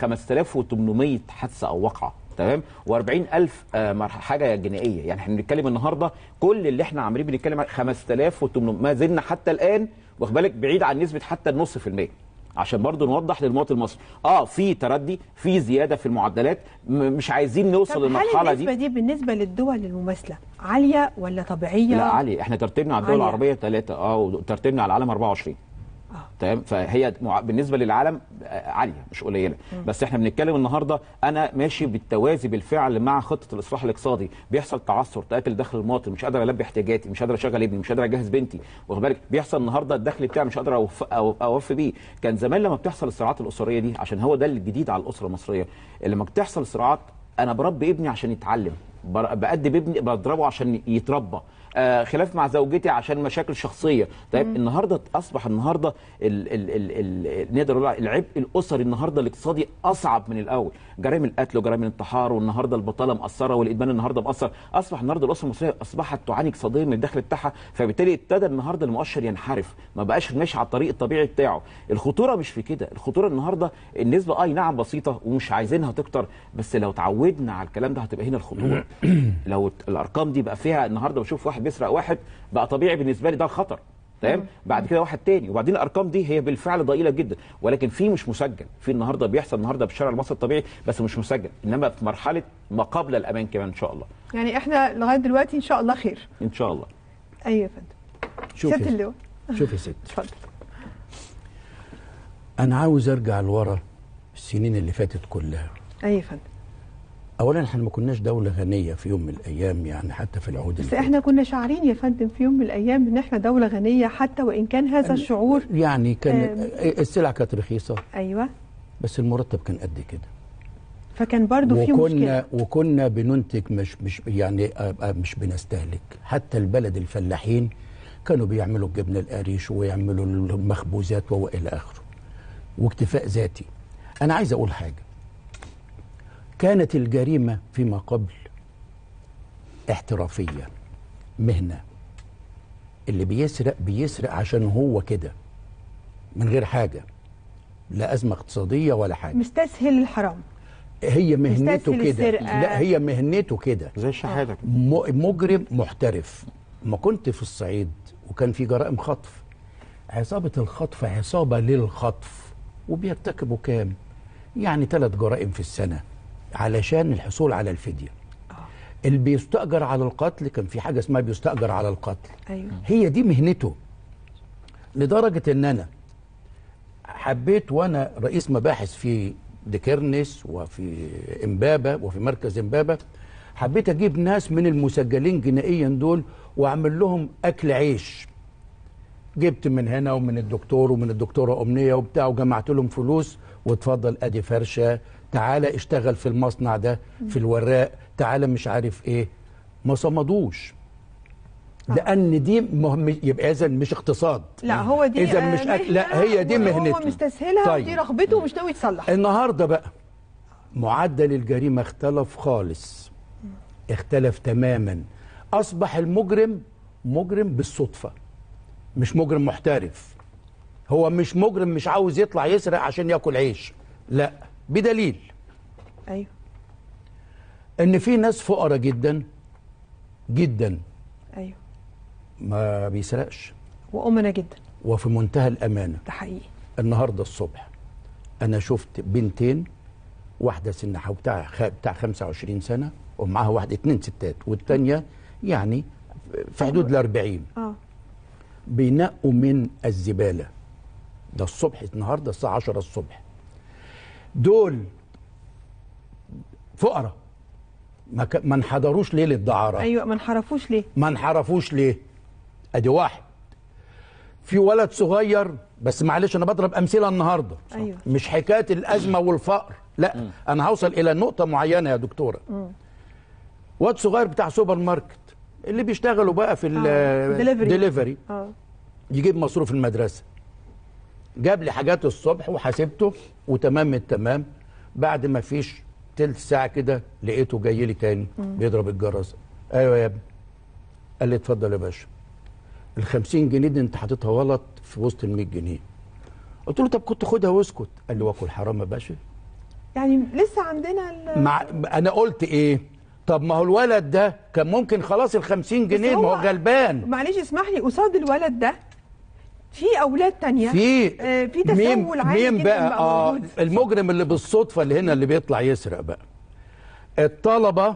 5800 حادثه او وقعه تمام و40000 آه مرح- حاجه جنائيه يعني احنا بنتكلم النهارده كل اللي احنا عاملين بنتكلم عن 5800 ما زلنا حتى الان واخد بالك بعيد عن نسبه حتى النص في المية عشان برضو نوضح للمواطن المصري اه في تردي في زياده في المعدلات م- مش عايزين نوصل طب هل للمرحله دي النسبه دي بالنسبه للدول المماثله عاليه ولا طبيعيه لا عالي احنا ترتيبنا على الدول عالية. العربيه ثلاثة اه وترتيبنا على العالم 24 تمام فهي مع- بالنسبه للعالم آه، عاليه مش قليله مم. بس احنا بنتكلم النهارده انا ماشي بالتوازي بالفعل مع خطه الاصلاح الاقتصادي بيحصل تعثر تقاتل دخل المواطن مش قادر البي احتياجاتي مش قادر اشغل ابني مش قادر اجهز بنتي واخد بالك بيحصل النهارده الدخل بتاعي مش قادر أوف- أو- اوفي بيه كان زمان لما بتحصل الصراعات الاسريه دي عشان هو ده الجديد على الاسره المصريه لما بتحصل الصراعات انا بربي ابني عشان يتعلم بر- بأدب ابني بضربه عشان يتربى آه خلاف مع زوجتي عشان مشاكل شخصيه طيب مم. النهارده اصبح النهارده ال ال ال ال نقدر نقول العبء الاسري النهارده الاقتصادي اصعب من الاول جرائم القتل وجرائم الانتحار والنهارده البطاله مأثره والادمان النهارده مأثر اصبح النهارده الاسره المصريه اصبحت تعاني اقتصاديا من الدخل بتاعها فبالتالي ابتدى النهارده المؤشر ينحرف ما بقاش ماشي على الطريق الطبيعي بتاعه الخطوره مش في كده الخطوره النهارده النسبه اي نعم بسيطه ومش عايزينها تكتر بس لو تعودنا على الكلام ده هتبقى هنا الخطوره لو الارقام دي بقى فيها النهارده بشوف واحد بيسرق واحد بقى طبيعي بالنسبه لي ده الخطر تمام بعد كده واحد تاني وبعدين الارقام دي هي بالفعل ضئيله جدا ولكن في مش مسجل في النهارده بيحصل النهارده في الشارع المصري الطبيعي بس مش مسجل انما في مرحله ما قبل الامان كمان ان شاء الله يعني احنا لغايه دلوقتي ان شاء الله خير ان شاء الله ايوه يا فندم شوف سياده يا- اللواء شوف يا ست اتفضل انا عاوز ارجع لورا السنين اللي فاتت كلها ايوه يا فندم اولا احنا ما كناش دوله غنيه في يوم من الايام يعني حتى في العهود بس احنا كنا شاعرين يا فندم في يوم من الايام ان احنا دوله غنيه حتى وان كان هذا الشعور يعني كان آم. السلع كانت رخيصه ايوه بس المرتب كان قد كده فكان برضو في وكنا مشكله وكنا بننتج مش مش يعني آه، آه، مش بنستهلك حتى البلد الفلاحين كانوا بيعملوا الجبنه القريش ويعملوا المخبوزات والى اخره واكتفاء ذاتي انا عايز اقول حاجه كانت الجريمه فيما قبل احترافيه مهنه اللي بيسرق بيسرق عشان هو كده من غير حاجه لا ازمه اقتصاديه ولا حاجه مستسهل الحرام هي مهنته مستسهل كده السرقة. لا هي مهنته كده زي الشحاته م- مجرم محترف ما كنت في الصعيد وكان في جرائم خطف عصابة الخطف عصابة للخطف وبيرتكبوا كام يعني ثلاث جرائم في السنة علشان الحصول على الفدية اللي بيستأجر على القتل كان في حاجة اسمها بيستأجر على القتل ايوه هي دي مهنته لدرجة ان انا حبيت وانا رئيس مباحث في ديكرنس وفي امبابة وفي مركز امبابة حبيت اجيب ناس من المسجلين جنائيا دول واعمل لهم اكل عيش جبت من هنا ومن الدكتور ومن الدكتورة أمنية وبتاع وجمعت لهم فلوس واتفضل ادي فرشة تعالى اشتغل في المصنع ده في الوراق تعالى مش عارف ايه ما صمدوش لان دي مهم يبقى اذا مش اقتصاد لا هو دي اذا آه، مش أكل لا مهنة هي دي وهو مهنته مستسهلها طيب. ودي رغبته ومش ناوي يتصلح النهارده بقى معدل الجريمه اختلف خالص اختلف تماما اصبح المجرم مجرم بالصدفه مش مجرم محترف هو مش مجرم مش عاوز يطلع يسرق عشان ياكل عيش لا بدليل ايوه ان في ناس فقراء جدا جدا ايوه ما بيسرقش وامنا جدا وفي منتهى الامانه ده حقيقي النهارده الصبح انا شفت بنتين واحده سنها بتاع خ- بتاع 25 سنه ومعاها واحده اتنين ستات والتانيه يعني في حدود ال 40 اه بينقوا من الزباله ده الصبح النهارده الساعه 10 الصبح دول فقراء ما, ك... ما انحدروش ليه للدعاره ايوه ما انحرفوش ليه ما انحرفوش ليه ادي واحد في ولد صغير بس معلش انا بضرب امثله النهارده ايوه مش حكايه الازمه والفقر لا انا هوصل الى نقطه معينه يا دكتوره مم. واد صغير بتاع سوبر ماركت اللي بيشتغلوا بقى في آه، دليفري. الدليفري اه يجيب مصروف المدرسه جاب لي حاجات الصبح وحاسبته وتمام التمام بعد ما فيش تلت ساعه كده لقيته جاي لي تاني مم. بيضرب الجرس ايوه يا ابني قال لي اتفضل يا باشا ال 50 جنيه دي انت حاططها غلط في وسط ال 100 جنيه قلت له طب كنت خدها واسكت قال لي واكل حرام يا باشا يعني لسه عندنا ال- مع انا قلت ايه طب ما هو الولد ده كان ممكن خلاص ال 50 بس جنيه ما هو غلبان معلش اسمح لي قصاد الولد ده في اولاد تانية في آه في مين تسول عالي مين جدا بقى, بقى اه موجود. المجرم اللي بالصدفه اللي هنا اللي بيطلع يسرق بقى الطلبه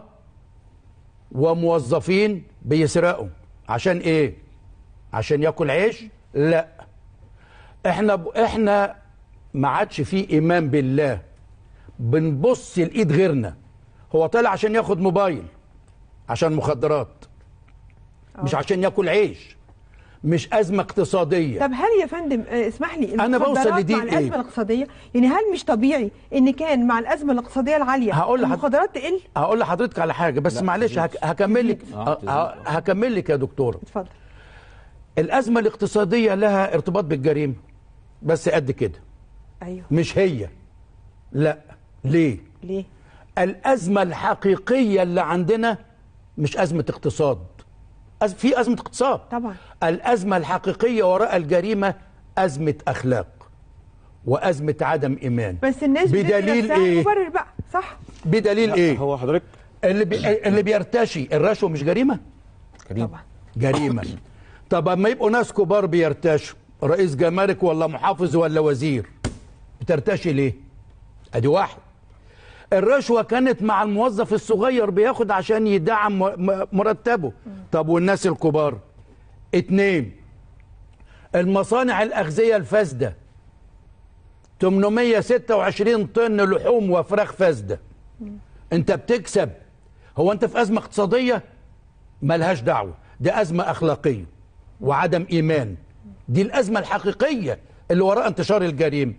وموظفين بيسرقوا عشان ايه عشان ياكل عيش لا احنا ب... احنا ما عادش في ايمان بالله بنبص لايد غيرنا هو طالع عشان ياخد موبايل عشان مخدرات مش عشان ياكل عيش مش ازمه اقتصاديه طب هل يا فندم آه، اسمح لي أنا بوصل المخدرات لدي مع إيه؟ الازمه الاقتصاديه يعني هل مش طبيعي ان كان مع الازمه الاقتصاديه العاليه هقول لحض- المخدرات تقل هقول لحضرتك على حاجه بس لا، معلش هك... هكمل لك آه، ه- ه- هكمل لك يا دكتوره اتفضل الازمه الاقتصاديه لها ارتباط بالجريمه بس قد كده ايوه مش هي لا ليه ليه الازمه الحقيقيه اللي عندنا مش ازمه اقتصاد أز... في ازمه اقتصاد طبعا الازمه الحقيقيه وراء الجريمه ازمه اخلاق وازمه عدم ايمان بس الناس بتدي بدليل نفسها ايه مبرر بقى صح بدليل ايه هو حضرتك اللي بي... اللي بيرتشي الرشوه مش جريمه كريم جريمه طب اما يبقوا ناس كبار بيرتشوا رئيس جمارك ولا محافظ ولا وزير بترتشي ليه ادي واحد الرشوه كانت مع الموظف الصغير بياخد عشان يدعم م- م- مرتبه طب والناس الكبار اتنين المصانع الاغذيه الفاسده 826 طن لحوم وفراخ فاسده انت بتكسب هو انت في ازمه اقتصاديه ملهاش دعوه دي ازمه اخلاقيه وعدم ايمان دي الازمه الحقيقيه اللي وراء انتشار الجريمه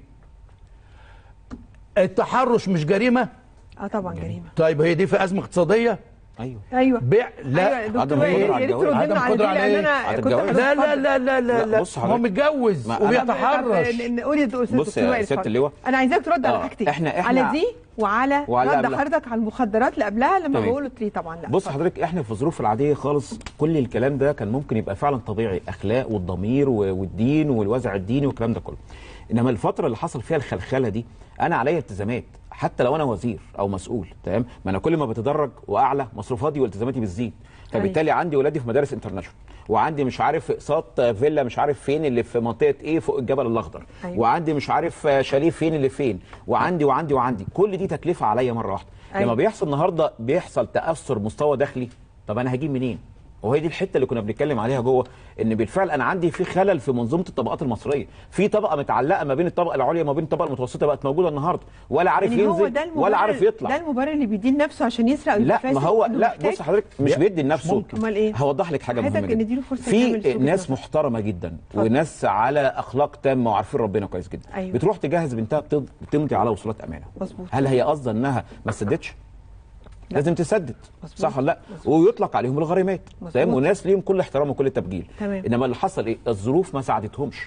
التحرش مش جريمه اه طبعا جريمه طيب هي دي في ازمه اقتصاديه ايوه ايوا بيع لا أيوة يا دكتور، يا ريت تردوا لنا عدم على قدرة دي، على لأن إيه؟ أنا كنت لا لا هتفضل. لا لا لا لا بص هو حضرتك. متجوز ما أنا- وبيتحرش طب قولي يا استاذ بص دكتور يا وائل، سيادة اتفضل. اللواء. انا عايزاك ترد على آه، حاجتين إحنا- إحنا- على دي وعلى وعلى رد قبلها. حضرتك على المخدرات اللي قبلها لما تمام. بقول لي طبعا لا بص حضرتك احنا في الظروف العاديه خالص كل الكلام ده كان ممكن يبقى فعلا طبيعي اخلاق والضمير و- والدين والوازع الديني والكلام ده كله انما الفتره اللي حصل فيها الخلخله دي انا عليا التزامات حتى لو انا وزير او مسؤول تمام ما انا كل ما بتدرج واعلى مصروفاتي والتزاماتي بتزيد فبالتالي عندي ولادي في مدارس انترناشونال وعندي مش عارف اقساط فيلا مش عارف فين اللي في منطقه ايه فوق الجبل الاخضر أيوة. وعندي مش عارف شاليه فين اللي فين وعندي وعندي وعندي كل دي تكلفه عليا مره واحده أيوة. لما بيحصل النهارده بيحصل تاثر مستوى داخلي طب انا هجيب منين وهي دي الحته اللي كنا بنتكلم عليها جوه ان بالفعل انا عندي في خلل في منظومه الطبقات المصريه في طبقه متعلقه ما بين الطبقه العليا وما بين الطبقه المتوسطه بقت موجوده النهارده ولا عارف يعني هو ينزل ده المبرر ولا عارف يطلع ده المبرر اللي بيديه لنفسه عشان يسرق ويبقى لا فاسد ما هو إنه لا محتاج؟ بص حضرتك مش بيدي لنفسه امال ايه هوضح لك حاجه حضرتك مهمه نديله جدا فرصة يعمل في شغل ناس نفسه. محترمه جدا وناس على اخلاق تامه وعارفين ربنا كويس جدا أيوة. بتروح تجهز بنتها بتض- بتمضي على وصولات امانه مظبوط هل هي قصدا انها ما سددتش لازم تسدد صح ولا لا ويطلق عليهم الغريمات مظبوط. تمام وناس ليهم كل احترام وكل تبجيل تمام. انما اللي حصل ايه الظروف ما ساعدتهمش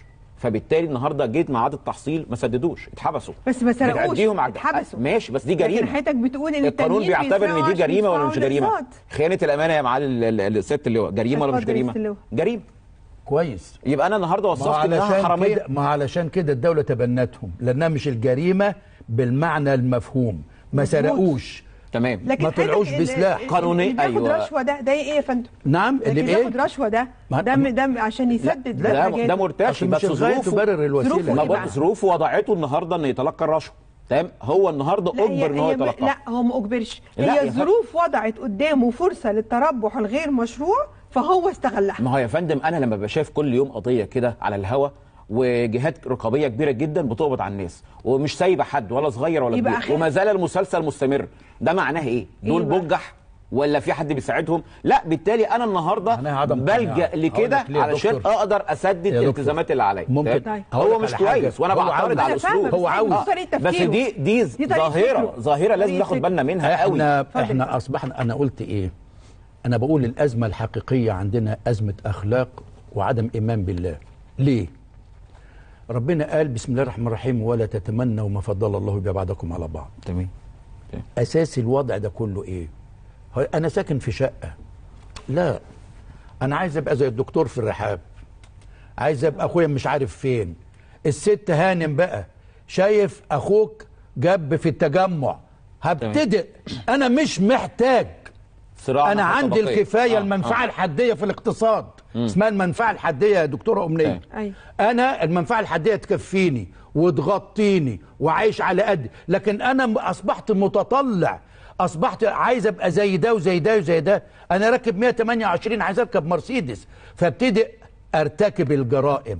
فبالتالي النهارده جيت ميعاد التحصيل ما سددوش اتحبسوا بس ما سرقوش بتأديهم عج- اتحبسوا ماشي بس دي لكن جريمه حضرتك بتقول ان القانون التانيين بيعتبر ان بيسرقوا دي عشان جريمه ولا مش يدفعوا جريمه الاقساط. خيانه الامانه يا معالي ال- ال- الست اللواء جريمه ولا مش اتفضل يا ست جريمه اللواء. جريمه كويس يبقى انا النهارده ما وصفت انها علشان حراميه كده ما علشان كده الدولة تبنتهم لأنها مش الجريمة بالمعنى المفهوم ما مظبوط. سرقوش تمام لكن ما طلعوش حضرتك ال- بسلاح ال- قانوني، اللي بياخد أيوة. رشوه ده ده ايه يا فندم؟ نعم اللي اللي بياخد بايه رشوه ده ما- ده ما- ده عشان يسدد ده الحاجات ده دي. مرتشي أصل بس مش الغاية ظروفه تبرر الوسيلة. ظروفه ما إيه بقى بقى؟ ظروفه وضعته النهارده انه يتلقى الرشوه تمام هو النهارده لا هي اجبر ان هو هي يتلقى لا هو ما اجبرش لا يا هي فندم. الظروف وضعت قدامه فرصه للتربح الغير مشروع فهو استغلها ما هو يا فندم انا لما ببقى شايف كل يوم قضيه كده على الهوا وجهات رقابيه كبيره جدا بتقبض على الناس ومش سايبه حد ولا صغير ولا يبقى كبير خير. وما زال المسلسل مستمر ده معناه ايه؟ دول بقى؟ بجح ولا في حد بيساعدهم؟ لا بالتالي انا النهارده معناها عدم بلجا قناعة. لكده هقول لك ليه يا علشان دكتور؟ اقدر اسدد يا دكتور. الالتزامات اللي عليا ممكن تمام؟ هقول هو لك مش على حاجة. كويس وانا هو بعترض عاوز- على أنا فاهمة، الاسلوب بس هو دي عاوز. طريقة بس تفكيره. دي دي دي طريقة ظاهره فكره. ظاهره لازم دي ناخد فكرة. بالنا منها قوي احنا اتفضل. احنا اصبحنا انا قلت ايه انا بقول الازمه الحقيقيه عندنا ازمه اخلاق وعدم ايمان بالله ليه ربنا قال بسم الله الرحمن الرحيم ولا تتمنوا ما فضل الله به بعضكم على بعض تمام اساس الوضع ده كله ايه هو انا ساكن في شقه لا انا عايز ابقى زي الدكتور في الرحاب عايز ابقى اخويا مش عارف فين الست هانم بقى شايف اخوك جاب في التجمع هبتدئ انا مش محتاج صراع انا نحو عندي طبقية. الكفايه آه، المنفعه آه. الحاديه في الاقتصاد اسمها المنفعه الحاديه يا دكتوره امنيه أيوة. انا المنفعه الحاديه تكفيني وتغطيني وعايش على قد لكن انا م- اصبحت متطلع اصبحت عايز ابقى زي ده وزي ده وزي ده انا راكب 128 عايز اركب مرسيدس فابتدئ ارتكب الجرائم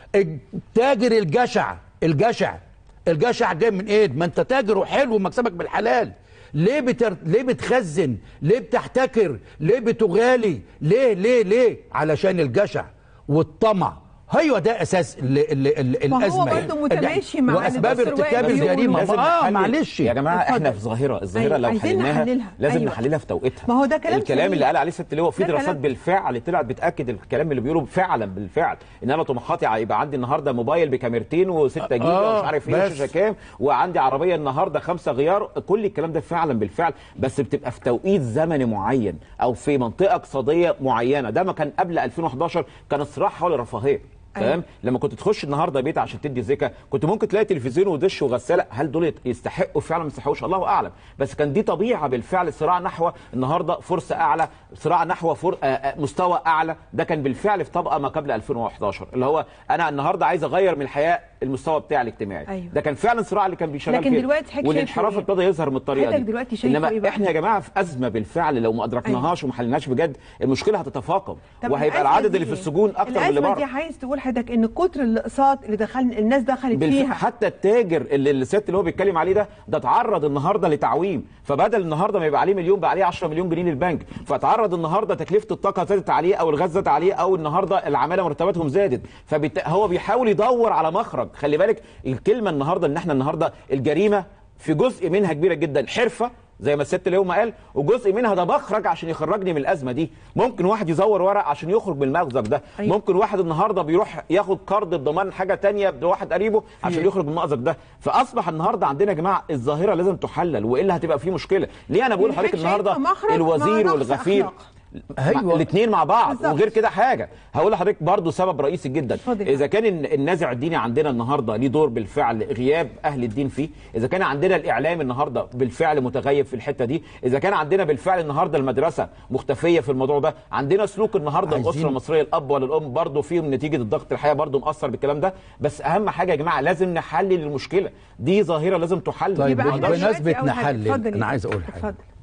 التاجر الجشع الجشع الجشع جاي من ايه ما انت تاجر وحلو ومكسبك بالحلال ليه بتر... ليه بتخزن ليه بتحتكر ليه بتغالي ليه ليه ليه علشان الجشع والطمع ايوه ده اساس ال ال ال ما هو الازمه برضه متماشي مع واسباب اللي دكتور ارتكاب وائل بيقوله. الجريمه لازم اه نحلل- معلش يا جماعه اتفضل. احنا في ظاهره الظاهره أيوة، لو عايزين حللناها نحللها. لازم أيوة. نحللها في توقيتها ما هو ده كلام الكلام سليم. اللي قال عليه ست اللي هو في ده دراسات كلام- بالفعل طلعت بتاكد الكلام اللي بيقوله فعلا بالفعل ان انا طموحاتي يبقى عندي النهارده موبايل بكاميرتين و6 جيجا آه، ومش عارف ايه بس. وشاشه كام وعندي عربيه النهارده خمسه غيار كل الكلام ده فعلا بالفعل بس بتبقى في توقيت زمني معين او في منطقه اقتصاديه معينه ده ما كان قبل 2011 كان الصراع حول الرفاهيه تمام أيوة. لما كنت تخش النهارده بيت عشان تدي زكاه كنت ممكن تلاقي تلفزيون ودش وغساله هل دول يستحقوا فعلا ما يستحقوش الله اعلم بس كان دي طبيعه بالفعل صراع نحو النهارده فرصه اعلى صراع نحو فر... آه، آه، مستوى اعلى ده كان بالفعل في طبقه ما قبل 2011 اللي هو انا النهارده عايز اغير من الحياه المستوى بتاعي الاجتماعي أيوة. ده كان فعلا صراع اللي كان بيشغل لكن فيه. دلوقتي حضرتك والانحراف شايفه إيه؟ ابتدى يظهر من الطريقه حضرتك دي دلوقتي شايفه انما إيه بقى؟ احنا يا جماعه في ازمه بالفعل لو ما ادركناهاش وما حلناش بجد المشكله هتتفاقم طب وهيبقى الأزمة العدد دي اللي في إيه؟ السجون اكتر من اللي الازمه بره دي عايز تقول حضرتك ان كتر الاقساط اللي دخل الناس دخلت بالف... فيها حتى التاجر اللي الست اللي هو بيتكلم عليه ده ده اتعرض النهارده لتعويم فبدل النهارده ما يبقى عليه مليون بقى عليه 10 مليون جنيه للبنك فتعرض النهارده تكلفه الطاقه زادت عليه او الغاز زاد عليه او النهارده العماله مرتباتهم زادت فبالت... هو بيحاول يدور على مخرج خلي بالك الكلمه النهارده ان احنا النهارده الجريمه في جزء منها كبيره جدا حرفه زي ما الست اللي ما قال وجزء منها ده مخرج عشان يخرجني من الازمه دي ممكن واحد يزور ورق عشان يخرج من المأزق ده أيوة. ممكن واحد النهارده بيروح ياخد قرض بضمان حاجه تانية لواحد قريبه عشان يخرج من المأزق ده فاصبح النهارده عندنا يا جماعه الظاهره لازم تحلل والا هتبقى في مشكله ليه انا بقول يعني لحضرتك حضرتك النهارده شايفة مخرج مع الوزير نقص والغفير أخلاق. أيوة. الاثنين مع بعض بالظبط. وغير كده حاجه هقول لحضرتك برضو سبب رئيسي جدا اتفضل. اذا كان الن- النازع الديني عندنا النهارده ليه دور بالفعل غياب اهل الدين فيه اذا كان عندنا الاعلام النهارده بالفعل متغيب في الحته دي اذا كان عندنا بالفعل النهارده المدرسه مختفيه في الموضوع ده عندنا سلوك النهارده عايزين- الاسره المصريه الاب ولا الام برضو فيهم نتيجه الضغط الحياه برضو مأثر بالكلام ده بس اهم حاجه يا جماعه لازم نحلل المشكله دي ظاهره لازم تحلل طيب، يبقى بن- احنا بمناسبة دلوقتي أول حاجة- نحلل، اتفضل يا أنا عايز دكتور، أقول حاجة. اتفضل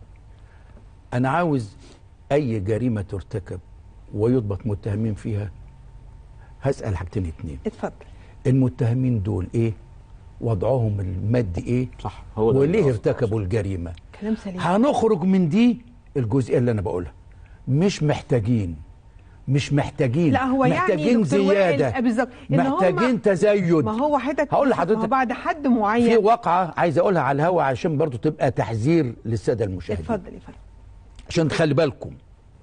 انا عاوز اي جريمه ترتكب ويضبط متهمين فيها هسال حاجتين اتنين اتفضل المتهمين دول ايه وضعهم المادي ايه صح هو ده وليه اللي ارتكبوا الجريمه كلام سليم هنخرج من دي الجزئيه اللي انا بقولها مش محتاجين مش محتاجين لا هو محتاجين يعني دكتور وائل- زياده آه، بالظبط إن هم- محتاجين تزايد ما هو حضرتك هقول ما هو لحضرتك بعد حد في معين واقعه عايز اقولها على الهوا عشان برضو تبقى تحذير للساده المشاهدين اتفضل اتفضل عشان تخلي بالكم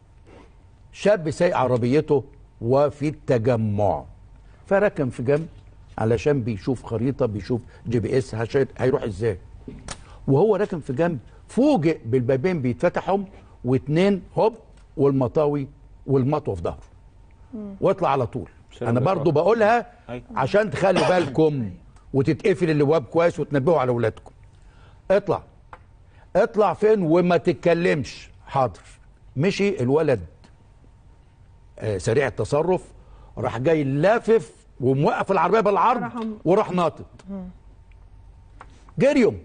شاب سايق عربيته وفي التجمع فركن في جنب علشان بيشوف خريطه بيشوف جي بي اس عشان هيروح ازاي وهو راكن في جنب فوجئ بالبابين بيتفتحوا واتنين هوب والمطاوي والمطوه في ظهره واطلع على طول سلام انا عليكم. برضو بقولها أيوة. عشان تخلي بالكم وتتقفل الابواب كويس وتنبهوا على اولادكم اطلع اطلع فين وما تتكلمش حاضر مشي الولد آه، سريع التصرف راح جاي لافف وموقف العربيه بالعرض وراح ناطط جريهم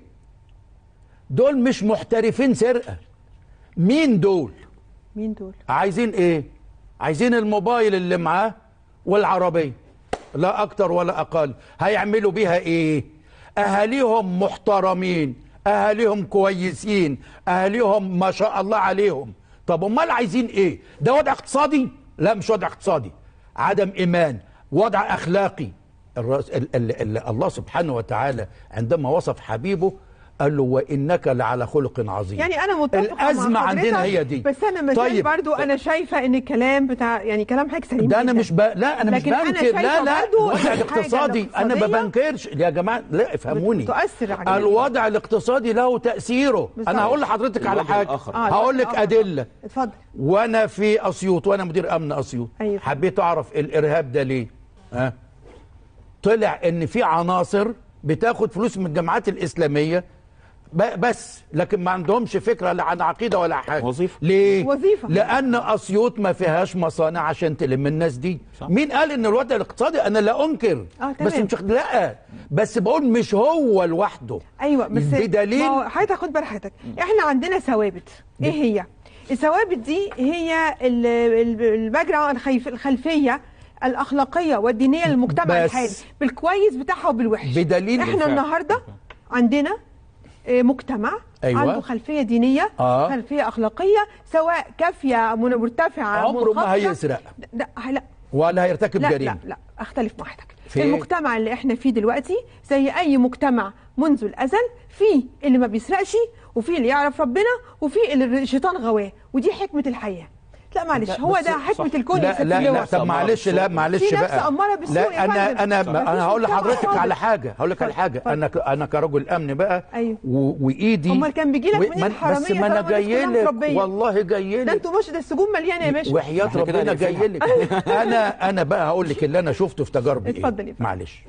دول مش محترفين سرقه مين دول مين دول عايزين ايه عايزين الموبايل اللي معاه والعربيه لا اكتر ولا اقل هيعملوا بيها ايه اهاليهم محترمين اهاليهم كويسين اهاليهم ما شاء الله عليهم طب امال عايزين ايه ده وضع اقتصادي لا مش وضع اقتصادي عدم ايمان وضع اخلاقي الرس... ال... ال... ال... الله سبحانه وتعالى عندما وصف حبيبه قال له وانك لعلى خلق عظيم يعني انا متفقه الازمه مع عندنا حضرتك، هي دي بس انا ما طيب. طيب برضو انا شايفه ان الكلام بتاع يعني كلام حضرتك سليم ده انا جداً. مش ب... لا انا مش لكن أنا بنكر شايفة لا لا برضو الوضع الحاجة الاقتصادي انا ما الاقتصادية بنكرش يا جماعه لا افهموني بتؤثر على الوضع الاقتصادي له تاثيره بالظبط. انا هقول لحضرتك على الوضع حاجه الآخر. آه، هقول لك الوضع ادله اتفضل وانا في اسيوط وانا مدير امن اسيوط أيوة. حبيت اعرف الارهاب ده ليه ها طلع ان في عناصر بتاخد فلوس من الجامعات الاسلاميه ب- بس لكن ما عندهمش فكره لا عن عقيده ولا حاجه وظيفة. ليه وظيفة. لان اسيوط ما فيهاش مصانع عشان تلم الناس دي صح. مين قال ان الوضع الاقتصادي انا لا انكر آه، بس تمام. مش لا بس بقول مش هو لوحده ايوه بس بدليل ما هو حضرتك خد بال حضرتك احنا عندنا ثوابت ايه هي الثوابت دي هي ال- ال- الباك الخيف- الخلفيه الاخلاقيه والدينيه للمجتمع بس. الحالي بالكويس بتاعها وبالوحش بدليل احنا بالفعل. النهارده عندنا آه، مجتمع أيوة. عنده خلفيه دينيه آه. خلفيه اخلاقيه سواء كافيه من- مرتفعه عمره ما منخفضة. هيسرق لا لا ولا هيرتكب لا جريمه لا لا اختلف مع حضرتك في إيه؟ المجتمع اللي احنا فيه دلوقتي زي اي مجتمع منذ الازل في اللي ما بيسرقش وفي اللي يعرف ربنا وفي اللي الشيطان غواه ودي حكمه الحياه لا معلش لا، هو بس ده صح. حكمه الكون يا لا ست لا لا اللواء. طب معلش لا معلش في نفس بقى أمارة بالسوء لا يا انا فندم. انا صح. انا مفيش هقول مجتمع لحضرتك خالص. على حاجه هقول لك على اتفضل، حاجه اتفضل. انا ك- انا كرجل امن بقى أيوه. و- وايدي أمال كان بيجي لك و- منين ما- الحرامية بس ما انا طالما الناس جاي كلها لك متربية؟ والله جاي ده لك انتوا مش ده السجون مليانه يا باشا وحياه إحنا كده ربنا جاي هنقفلها. لك انا انا بقى هقول لك اللي انا شفته في تجاربي اتفضل يا ايه فندم. معلش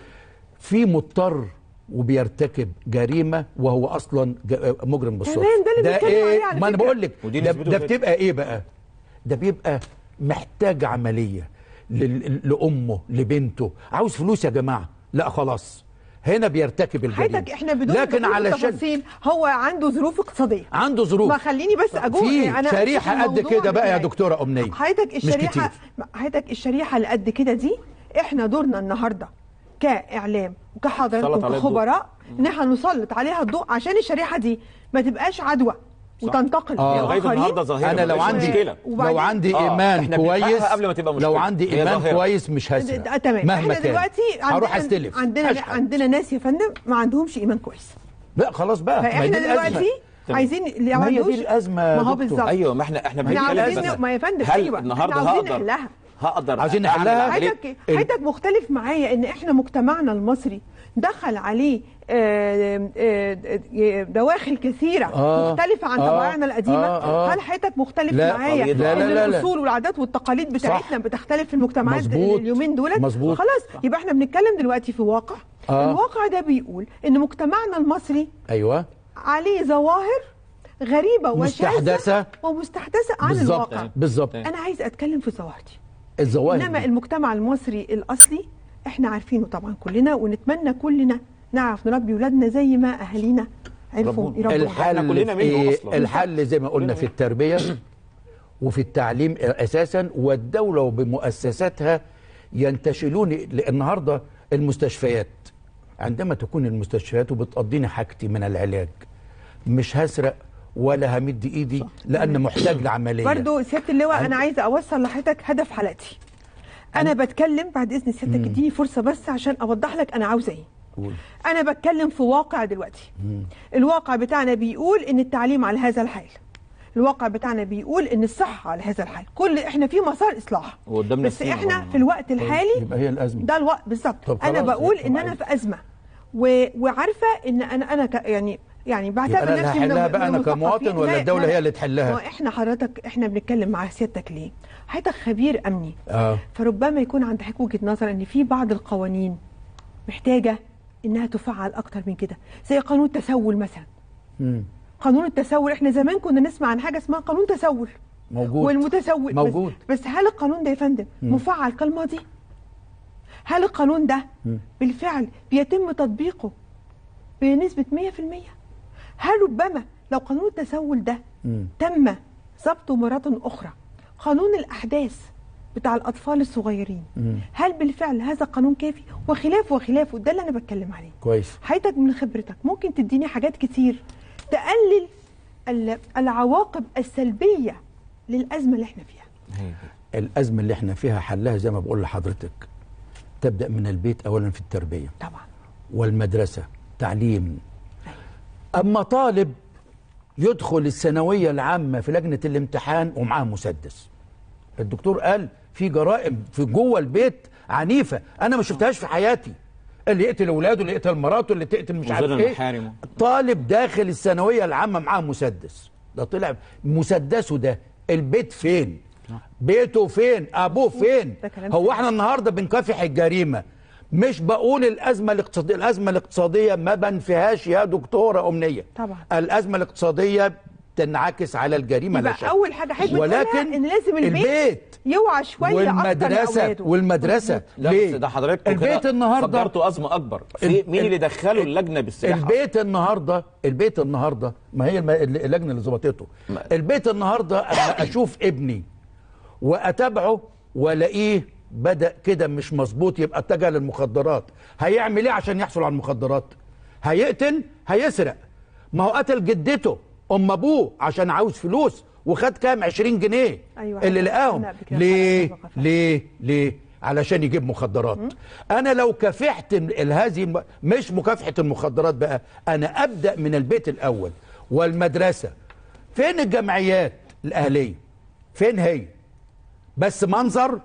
في مضطر وبيرتكب جريمه وهو اصلا ج- مجرم بالصدفه تمام، ده اللي بنتكلم عليه ايه على ما انا فكرة. بقول لك ودي ده, نسبته ده كده. بتبقى ايه بقى ده بيبقى محتاج عمليه لل- لامه لبنته عاوز فلوس يا جماعه لا خلاص هنا بيرتكب الجريمه حضرتك احنا بدون لكن دخول في علشان التفاصيل هو عنده ظروف اقتصاديه عنده ظروف ما خليني بس اجو في أنا شريحه أشوف قد الموضوع كده بقى يا بتاعي. دكتوره امنيه حضرتك مش الشريحه كتير. حضرتك الشريحه اللي قد كده دي احنا دورنا النهارده كاعلام وكحضراتكم سلط عليها الضوء. كخبراء ان احنا نسلط عليها الضوء عشان الشريحه دي ما تبقاش عدوى وتنتقل آه. لغايه للآخرين. النهارده ظاهره انا لو مفيش عندي مشكله لو وبعدين- عندي آه، ايمان إحنا كويس بنلحقها قبل ما تبقى مشكلة. لو عندي هي ايمان ظاهرة. كويس مش هسرق آه، تمام مهما احنا كان دلوقتي هروح عندنا استلف عندنا أشحت. عندنا ناس يا فندم ما عندهمش ايمان كويس لا خلاص بقى ما هي فاحنا دي الأزمة. دلوقتي عايزين اللي ما هي عندوش دي الازمه يا ما هو دكتور. بالظبط ايوه ما احنا احنا احنا بنتكلم عاوزين بس ما يا فندم هل ايوه النهارده احنا عاوزين هقدر نحلها هقدر عايزين أعمل نحلها؟ عملية- حضرتك حضرتك مختلف معايا ان احنا مجتمعنا المصري دخل عليه آه، آه، آه، دواخل كثيره آه، مختلفه عن آه، طبائعنا القديمه آه، آه. هل حضرتك مختلف لا، معايا لا، لا، ان لا، لا. الاصول والعادات والتقاليد بتاعتنا بتختلف في المجتمعات مظبوط، اليومين دولت مظبوط. خلاص يبقى احنا بنتكلم دلوقتي في واقع آه. الواقع ده بيقول ان مجتمعنا المصري ايوه عليه ظواهر غريبه وشاذه مستحدثة. ومستحدثه عن بالظبط الواقع بالظبط انا عايز اتكلم في الظواهر دي الظواهر انما دي. المجتمع المصري الاصلي احنا عارفينه طبعا كلنا ونتمنى كلنا نعرف نربي ولادنا زي ما اهالينا عرفوا ربنا. يربوا الحل إحنا كلنا في منه إيه؟ أصلاً. الحل زي ما قلنا في التربيه وفي التعليم اساسا والدوله وبمؤسساتها ينتشلون النهارده المستشفيات عندما تكون المستشفيات وبتقضيني حاجتي من العلاج مش هسرق ولا همد ايدي لان محتاج لعمليه برضو سياده اللواء عن- انا عايزه اوصل لحضرتك هدف حلقتي انا بتكلم بعد اذن سيادتك اديني فرصه بس عشان اوضح لك انا عاوزه ايه قول. انا بتكلم في واقع دلوقتي الواقع بتاعنا بيقول ان التعليم على هذا الحال الواقع بتاعنا بيقول ان الصحه على هذا الحال كل احنا في مسار اصلاح وقدامنا بس سنين احنا برضه. في الوقت الحالي يبقى هي الازمه ده الوقت بالظبط طب انا خلاص، بقول يبقى ان انا معلش. في ازمه و... وعارفه ان انا انا ك... يعني يعني يبقى بعتبر انا اللي نفسي من هحلها الم- بقى من انا كمواطن المثقفين. ولا لا، الدوله لا، هي اللي ما تحلها احنا حضرتك احنا بنتكلم مع سيادتك ليه حضرتك خبير امني اه فربما يكون عند حضرتك وجهه نظر ان في بعض القوانين محتاجه انها تفعل اكتر من كده زي قانون التسول مثلا مم. قانون التسول احنا زمان كنا نسمع عن حاجه اسمها قانون تسول موجود والمتسول موجود. بس, بس هل القانون ده يا فندم مم. مفعل كالماضي هل القانون ده مم. بالفعل بيتم تطبيقه بنسبه 100% هل ربما لو قانون التسول ده مم. تم ضبطه مرة أخرى قانون الأحداث بتاع الأطفال الصغيرين مم. هل بالفعل هذا قانون كافي وخلافه وخلافه ده اللي أنا بتكلم عليه كويس حضرتك من خبرتك ممكن تديني حاجات كتير تقلل ال- العواقب السلبية للأزمة اللي احنا فيها الازمه اللي احنا فيها حلها زي ما بقول لحضرتك تبدا من البيت اولا في التربيه طبعا والمدرسه تعليم اما طالب يدخل الثانويه العامه في لجنه الامتحان ومعاه مسدس الدكتور قال في جرائم في جوه البيت عنيفه انا ما شفتهاش في حياتي اللي يقتل اولاده اللي يقتل مراته اللي تقتل مش عارف وزير ايه المحارم. طالب داخل الثانويه العامه معاه مسدس ده طلع مسدسه ده البيت فين بيته فين ابوه فين ده كلام هو سليم. احنا النهارده بنكافح الجريمه مش بقول الازمه الاقتصاديه الازمه الاقتصاديه ما بنفيهاش يا دكتوره امنيه طبعا الازمه الاقتصاديه تنعكس على الجريمه لا يبقى شك أول حاجة حضرتك بتقولها ولكن إن لازم البيت, البيت يوعى شوية والمدرسه أكتر لأولاده. والمدرسه لا ليه بس ده حضرتك البيت النهارده فجرتوا ازمه اكبر في ال- مين ال- اللي دخله اللجنه بالسلاح البيت النهارده البيت النهارده ما هي الم- اللجنه اللي ظبطته البيت النهارده انا اشوف ابني واتابعه والاقيه بدا كده مش مظبوط يبقى اتجه للمخدرات هيعمل ايه عشان يحصل على المخدرات هيقتل هيسرق ما هو قتل جدته ام ابوه عشان عاوز فلوس وخد كام 20 جنيه أيوة، اللي أيوة. لقاهم أنا قبل كده ليه حضرتك وقفت. ليه ليه علشان يجيب مخدرات انا لو كافحت ال- هذه الم- مش مكافحه المخدرات بقى انا ابدا من البيت الاول والمدرسه فين الجمعيات الاهليه فين هي بس منظر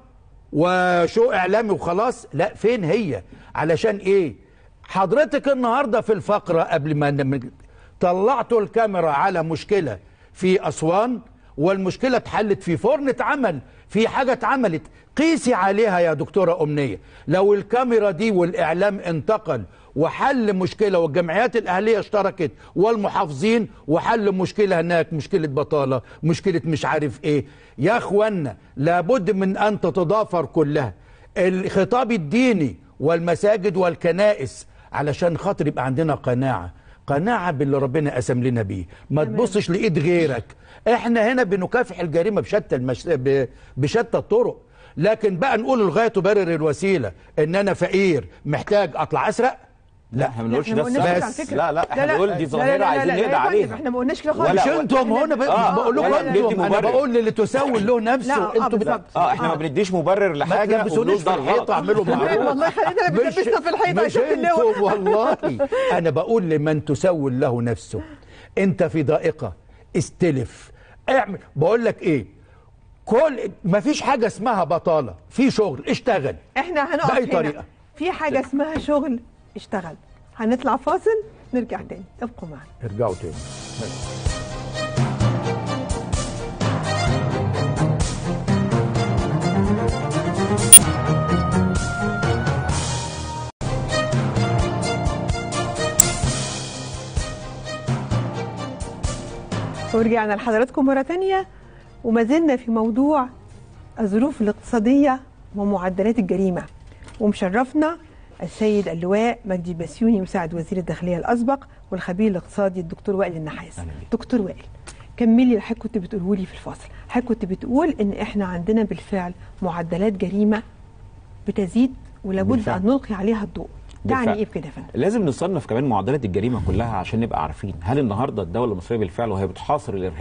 وشو اعلامي وخلاص لا فين هي علشان ايه حضرتك النهارده في الفقره قبل ما ن- طلعتوا الكاميرا على مشكله في اسوان والمشكله اتحلت في فرن اتعمل في حاجه اتعملت قيسي عليها يا دكتوره امنيه لو الكاميرا دي والاعلام انتقل وحل مشكله والجمعيات الاهليه اشتركت والمحافظين وحل مشكله هناك مشكله بطاله مشكله مش عارف ايه يا اخوانا لابد من ان تتضافر كلها الخطاب الديني والمساجد والكنائس علشان خاطر يبقى عندنا قناعه قناعه باللي ربنا قسم لنا بيه ما تبصش لايد غيرك احنا هنا بنكافح الجريمه بشتى المش... ب... بشتى الطرق لكن بقى نقول الغايه تبرر الوسيله ان انا فقير محتاج اطلع اسرق لا احنا ما بنقولش إحنا ده ما قلناش كده على السبب فكرة. لا لا احنا بنقول دي لا، ظاهره لا، لا، عايزين لا، نقضي يا فندم، عليها احنا ما قلناش كده خالص ولا- مش انتم هنا بقى آه، بقول لكم ولا بندي انتم انا مبرر. بقول للي تسول له لا، نفسه آه، انتوا بالظبط. اه احنا ما آه. بنديش مبرر ما لحاجه تلبسونيش وبنقول في ده الحيطه الغلط. اعملوا معروف والله خلينا مش- بنلبسنا في الحيطه مش عشان اللواء انتوا والله انا بقول لمن تسول له نفسه انت في ضائقه استلف اعمل بقول لك ايه كل ما فيش حاجه اسمها بطاله في شغل اشتغل احنا هنقف بأي هنا. طريقة. في حاجه اسمها شغل اشتغل هنطلع فاصل نرجع تاني ابقوا معنا ارجعوا تاني ورجعنا لحضراتكم مرة تانية وما زلنا في موضوع الظروف الاقتصادية ومعدلات الجريمة ومشرفنا السيد اللواء مجدي بسيوني مساعد وزير الداخلية الأسبق والخبير الاقتصادي الدكتور وائل النحاس دكتور وائل كملي اللي حضرتك كنت بتقوله لي في الفاصل حضرتك كنت بتقول ان احنا عندنا بالفعل معدلات جريمة بتزيد ولابد بالفعل. ان نلقي عليها الضوء تعني بالفعل. ايه بكده يا فندم لازم نصنف كمان معدلات الجريمه كلها عشان نبقى عارفين هل النهارده الدوله المصريه بالفعل وهي بتحاصر الارهاب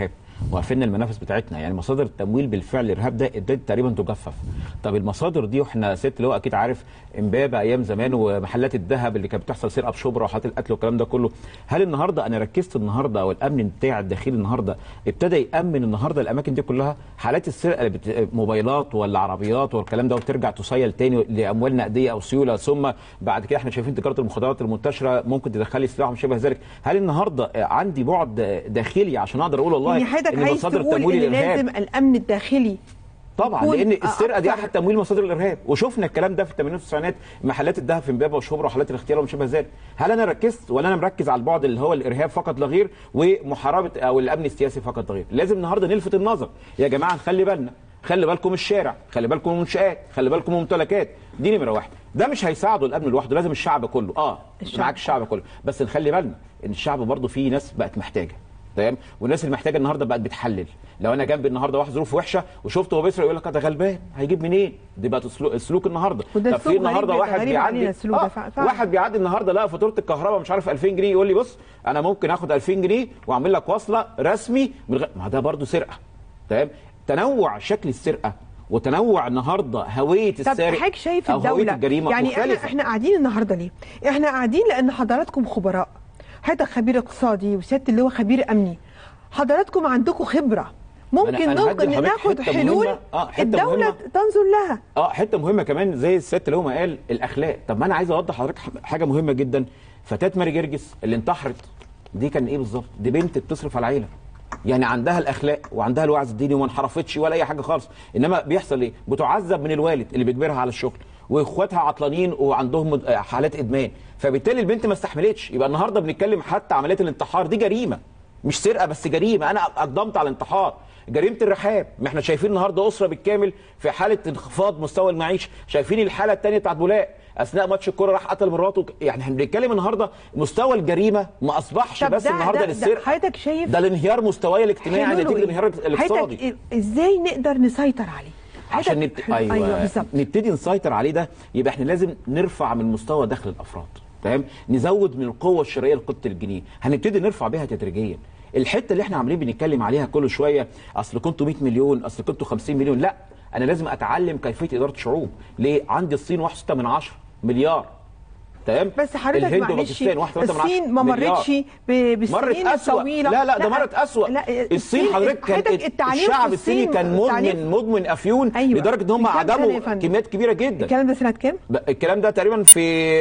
وقفلنا المنافس بتاعتنا يعني مصادر التمويل بالفعل الارهاب ده ابتدت تقريبا تجفف طب المصادر دي واحنا ست اللي هو اكيد عارف امبابه ايام زمان ومحلات الذهب اللي كانت بتحصل سرقه في شبرا وحالات القتل والكلام ده كله هل النهارده انا ركزت النهارده او الامن بتاع الداخلي النهارده ابتدى يامن النهارده الاماكن دي كلها حالات السرقه اللي بت... موبايلات ولا عربيات والكلام ده وترجع تسيل تاني لاموال نقديه او سيوله ثم بعد كده احنا شايفين تجاره المخدرات المنتشره ممكن تدخلي سلاح وما شابه ذلك هل النهارده عندي بعد داخلي عشان اقدر اقول والله يعني حضرتك ان عايز مصادر تقول التمويل ان لازم الارهاب الامن الداخلي طبعا يكون لان السرقه دي أكتر- احد تمويل مصادر الارهاب وشفنا الكلام ده في الثمانينات والتسعينات محلات الذهب في امبابه وشبرا وحالات الاغتيال وما شابه ذلك هل انا ركزت ولا انا مركز على البعد اللي هو الارهاب فقط لا غير ومحاربه او الامن السياسي فقط لا غير لازم النهارده نلفت النظر يا جماعه نخلي بالنا خلي بالكم من الشارع خلي بالكم من المنشآت خلي بالكم من الممتلكات دي نمره واحد ده مش هيساعده الامن لوحده لازم الشعب كله اه الشعب. معاك الشعب كله بس نخلي بالنا ان الشعب برضه فيه ناس بقت محتاجه تمام والناس اللي محتاجه النهارده بقت بتحلل لو انا جنبي النهارده واحد ظروفه وحشه وشفته هو بيسرق يقول لك ده غلبان هيجيب منين دي بقت السلوك, السلوك النهارده وده طب في سلوك غريب النهارده جدا، واحد غريب علينا بيعدي السلوك ده آه فع- فعلا. واحد بيعدي النهارده لقى فاتوره الكهرباء مش عارف 2000 جنيه يقول لي بص انا ممكن اخد 2000 جنيه واعمل لك وصله رسمي من غير ما ده برضه سرقه تمام تنوع شكل السرقه وتنوع النهارده هويه طب السارق حضرتك شايف او هويه الدولة الجريمه يعني احنا مختلفه احنا قاعدين النهارده ليه؟ احنا قاعدين لان حضراتكم خبراء حضرتك خبير اقتصادي وسياده اللي هو خبير امني حضراتكم عندكم خبره ممكن أنا- أنا هدي ممكن لحضرتك ناخد حتة حلول مهمة. آه، حتة الدوله مهمة. تنظر لها اه حته مهمه كمان زي الست اللي هو ما قال الاخلاق طب ما انا عايز اوضح لحضرتك حاجه مهمه جدا فتاه ماري جرجس اللي انتحرت دي كان ايه بالظبط دي بنت بتصرف على العيله يعني عندها الاخلاق وعندها الوعظ الديني وما انحرفتش ولا اي حاجه خالص انما بيحصل ايه بتعذب من الوالد اللي بيجبرها على الشغل واخواتها عطلانين وعندهم مد- آه، حالات ادمان فبالتالي البنت ما استحملتش يبقى النهارده بنتكلم حتى عمليه الانتحار دي جريمه مش سرقه بس جريمه انا اقدمت على الانتحار جريمه الرحاب ما احنا شايفين النهارده اسره بالكامل في حاله انخفاض مستوى المعيشه شايفين الحاله الثانيه بتاعت بولاق اثناء ماتش الكوره راح قتل مراته يعني احنا بنتكلم النهارده مستوى الجريمه ما اصبحش طب بس ده- النهارده ده- ده للسرقه حضرتك شايف ده الانهيار مستواي الاجتماعي حلوله نتيجه إيه؟ الانهيار الاقتصادي حضرتك إيه- ازاي نقدر نسيطر عليه؟ عشان حضرتك- نبت... أيوة, ايوه بالظبط نبتدي نسيطر عليه ده يبقى احنا لازم نرفع من مستوى دخل الافراد تمام نزود من القوه الشرائيه لقطه الجنيه هنبتدي نرفع بيها تدريجيا الحته اللي احنا عاملين بنتكلم عليها كل شويه اصل كنتوا 100 مليون اصل كنتوا 50 مليون لا انا لازم اتعلم كيفيه اداره شعوب ليه عندي الصين 1.6 من 10 مليار تمام بس حضرتك الهند معلش وباكستان 1.3 من 10 الصين ما مليار. مرتش ب- مرت بالسنين أسوأ الطويله لا لا ده مرت أسوأ لا الصين حضرتك كان حضرتك التعليم الشعب في الصيني الصين- كان التعليم- مدمن مدمن افيون أيوة. لدرجه ان هم من كام سنة يا عدموا فندم؟ كميات كبيره جدا الكلام ده سنه كام؟ ب- الكلام ده تقريبا في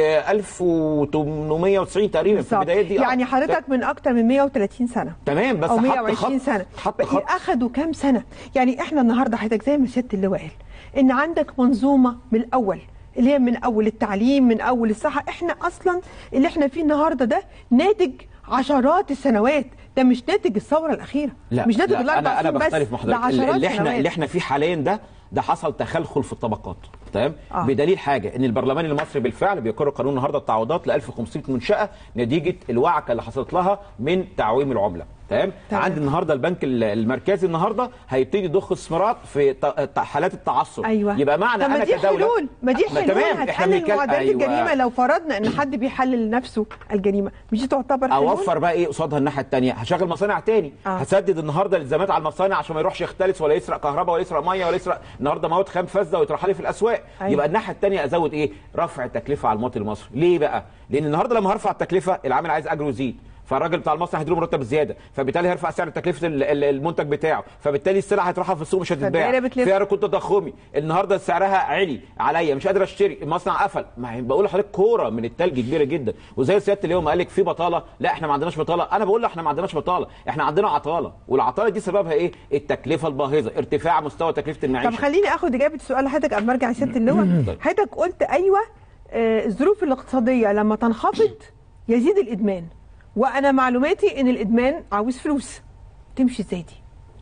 1890 تقريبا في بالظبط. البدايات دي آه. يعني حضرتك من اكتر من 130 سنه تمام بس او حط 120 خط سنه حط خط اخدوا كام سنه يعني احنا النهارده حضرتك زي ما سياده اللواء قال ان عندك منظومه من الاول اللي هي من اول التعليم من اول الصحه احنا اصلا اللي احنا فيه النهارده ده ناتج عشرات السنوات ده مش ناتج الثوره الاخيره لا مش ناتج لا الاربع انا انا سنين بس بختلف مع ده حضرتك عشرات اللي احنا سنوات. اللي احنا فيه حاليا ده ده حصل تخلخل في الطبقات تمام آه. آه. بدليل حاجه ان البرلمان المصري بالفعل بيقر قانون النهارده التعويضات ل 1500 منشاه نتيجه الوعكه اللي حصلت لها من تعويم العمله تمام تمام. عند النهارده البنك ال- المركزي النهارده هيبتدي يضخ استثمارات في ت- ت- حالات التعثر ايوه يبقى معنى طب ما انا دي كدوله حلول ما دي ما حلول تمام احنا هتقلل بنتكلم معدلات أيوة. الجريمه لو فرضنا ان حد بيحلل نفسه الجريمه مش دي تعتبر حلول اوفر بقى ايه قصادها الناحيه الثانيه هشغل مصانع تاني آه. آه. هسدد النهارده الالتزامات على المصانع عشان ما يروحش يختلس ولا يسرق كهرباء ولا يسرق ميه ولا يسرق النهارده مواد خام فاسده ويطرحها لي في الاسواق أيوة. أيوة. يبقى الناحيه الثانيه ازود ايه رفع التكلفه على المواطن المصري ليه بقى لان النهارده لما هرفع التكلفه العامل عايز اجره يزيد فالراجل بتاع المصنع هيديله مرتب زياده فبالتالي هيرفع سعر تكلفه ال- ال- المنتج بتاعه فبالتالي السلعه هتروحها في السوق مش هتتباع فالدايرة بتلف. فيها ركود تضخمي النهارده سعرها عالي عليا مش قادر اشتري المصنع قفل ما هي بقول لحضرتك كوره من التلج كبيره جدا وزي سياده اليوم قال لك في بطاله لا احنا ما عندناش بطاله انا بقول له احنا ما عندناش بطاله احنا عندنا عطاله والعطاله دي سببها ايه التكلفه الباهظه ارتفاع مستوى تكلفه المعيشه طب خليني اخد اجابه السؤال لحضرتك قبل ما ارجع لسياده اللواء طيب. حضرتك قلت ايوه آه، الظروف الاقتصاديه لما تنخفض يزيد الادمان وانا معلوماتي ان الادمان عاوز فلوس تمشي ازاي دي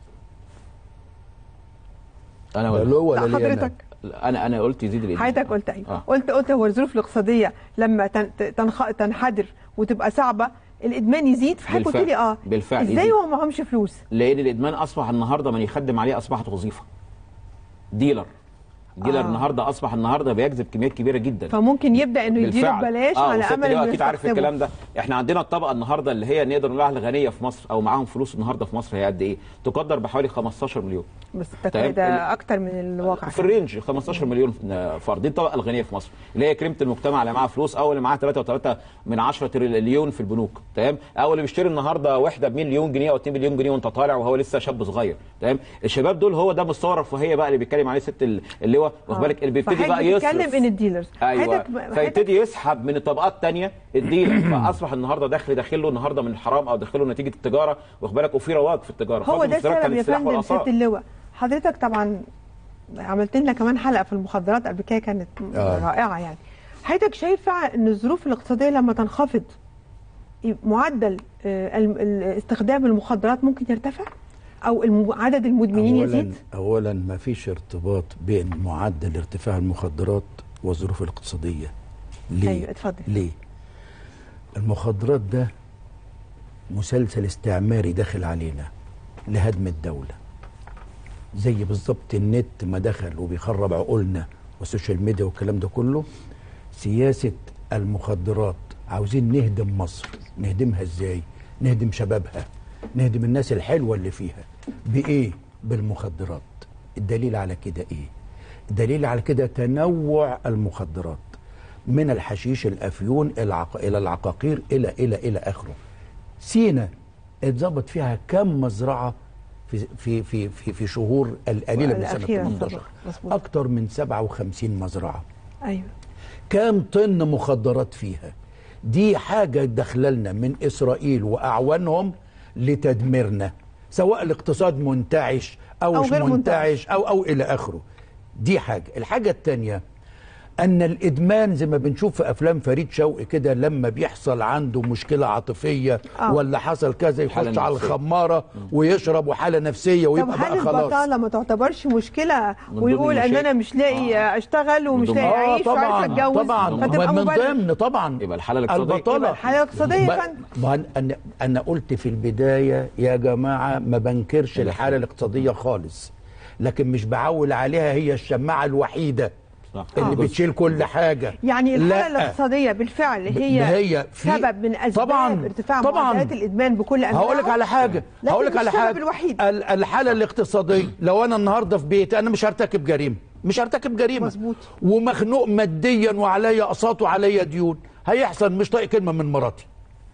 انا لا له ولا لا لي أنا. حضرتك انا انا قلت يزيد الادمان حضرتك قلت ايوه آه. قلت قلت هو الظروف الاقتصاديه لما تن- تنخ... تنحدر وتبقى صعبه الادمان يزيد فحضرتك قلت بالفعل. لي اه بالفعل ازاي يزيد. وهو معهمش فلوس لان الادمان اصبح النهارده من يخدم عليه اصبحت وظيفه ديلر الديلر آه. النهارده اصبح النهارده بيجذب كميات كبيره جدا فممكن يبدا انه يديله بالفعل. ببلاش اه على والست امل اللي هو انه اكيد عارف يستخدمه. الكلام ده احنا عندنا الطبقه النهارده اللي هي نقدر نقول عليها الغنيه في مصر او معاهم فلوس النهارده في مصر هي قد ايه تقدر بحوالي 15 مليون بس ده, طيب، ده ال- اكتر من الواقع في الرينج 15 مليون فرد دي الطبقه الغنيه في مصر اللي هي كريمه المجتمع اللي معاها فلوس او اللي معاها 3.3 من 10 تريليون في البنوك تمام او اللي بيشتري النهارده وحده ب مليون جنيه او 2 مليون جنيه وانت طالع وهو لسه شاب صغير تمام الشباب دول هو ده مستوى الرفاهيه بقى اللي بيتكلم عليه ست ال- اللواء واخد آه. بالك اللي بيبتدي فحضرتك بقى يصرف بتتكلم ان الديلرز ايوه حضرتك- حضرتك- فيبتدي يسحب من الطبقات الثانيه الديلر فاصبح النهارده دخل داخله النهارده من الحرام او داخله نتيجه التجاره واخد بالك وفي رواج في التجاره هو فوائد ده المشتريات السبب كانت يا السلاح فندم والآثار. ست اللواء حضرتك طبعا عملت لنا كمان حلقه في المخدرات قبل كده كانت آه. رائعه يعني حضرتك شايفه ان الظروف الاقتصاديه لما تنخفض معدل آه، الم- ال- استخدام المخدرات ممكن يرتفع او الم- عدد المدمنين اولا يزيد اولا ما فيش ارتباط بين معدل ارتفاع المخدرات والظروف الاقتصاديه ليه ايوه اتفضل ليه المخدرات ده مسلسل استعماري داخل علينا لهدم الدوله زي بالظبط النت ما دخل وبيخرب عقولنا والسوشيال ميديا والكلام ده كله سياسه المخدرات عاوزين نهدم مصر نهدمها ازاي نهدم شبابها نهدم الناس الحلوه اللي فيها بايه بالمخدرات الدليل على كده ايه الدليل على كده تنوع المخدرات من الحشيش الافيون العق... الى العقاقير الى الى الى اخره سينا اتظبط فيها كم مزرعه في في في في, في شهور القليله من سنه الأخيرة 18 طبعا. مظبوط. اكتر من 57 مزرعه ايوه كام طن مخدرات فيها دي حاجة دخللنا من إسرائيل وأعوانهم لتدميرنا سواء الاقتصاد منتعش أو, أو مش غير منتعش أو أو إلى آخره دي حاجة الحاجة التانية أن الإدمان زي ما بنشوف في أفلام فريد شوقي كده لما بيحصل عنده مشكلة عاطفية آه. ولا حصل كذا حالة يخش على نفسية. الخمارة ويشرب وحالة نفسية طب ويبقى هل بقى خلاص البطاله ما تعتبرش مشكله من ضمن ويقول ان المشاكل. انا مش لاقي اشتغل ومش من لاقي ضمن- اعيش وعايز طبعا اتجوز طبعا فتبقى من مبالغ ضمن طبعا يبقى الحالة الاقتصادية البطاله يبقى الحالة الاقتصادية يا ما- فندم. ما أنا- انا انا قلت في البدايه يا جماعه ما بنكرش الحاله الاقتصاديه خالص لكن مش بعول عليها هي الشماعه الوحيده صح. اللي آه. بتشيل كل حاجه يعني الحاله لا. الاقتصاديه بالفعل هي, هي في- سبب من اسباب طبعاً، ارتفاع طبعاً. معدلات الادمان بكل انواعه هقول لك على حاجه لكن هقول لك مش على السبب حاجه الوحيد. ال- الحاله الاقتصاديه لو انا النهارده في بيتي انا مش هرتكب جريمه مش هرتكب جريمه مظبوط. ومخنوق ماديا وعليا اقساط وعليا ديون هيحصل مش طايق كلمه من مراتي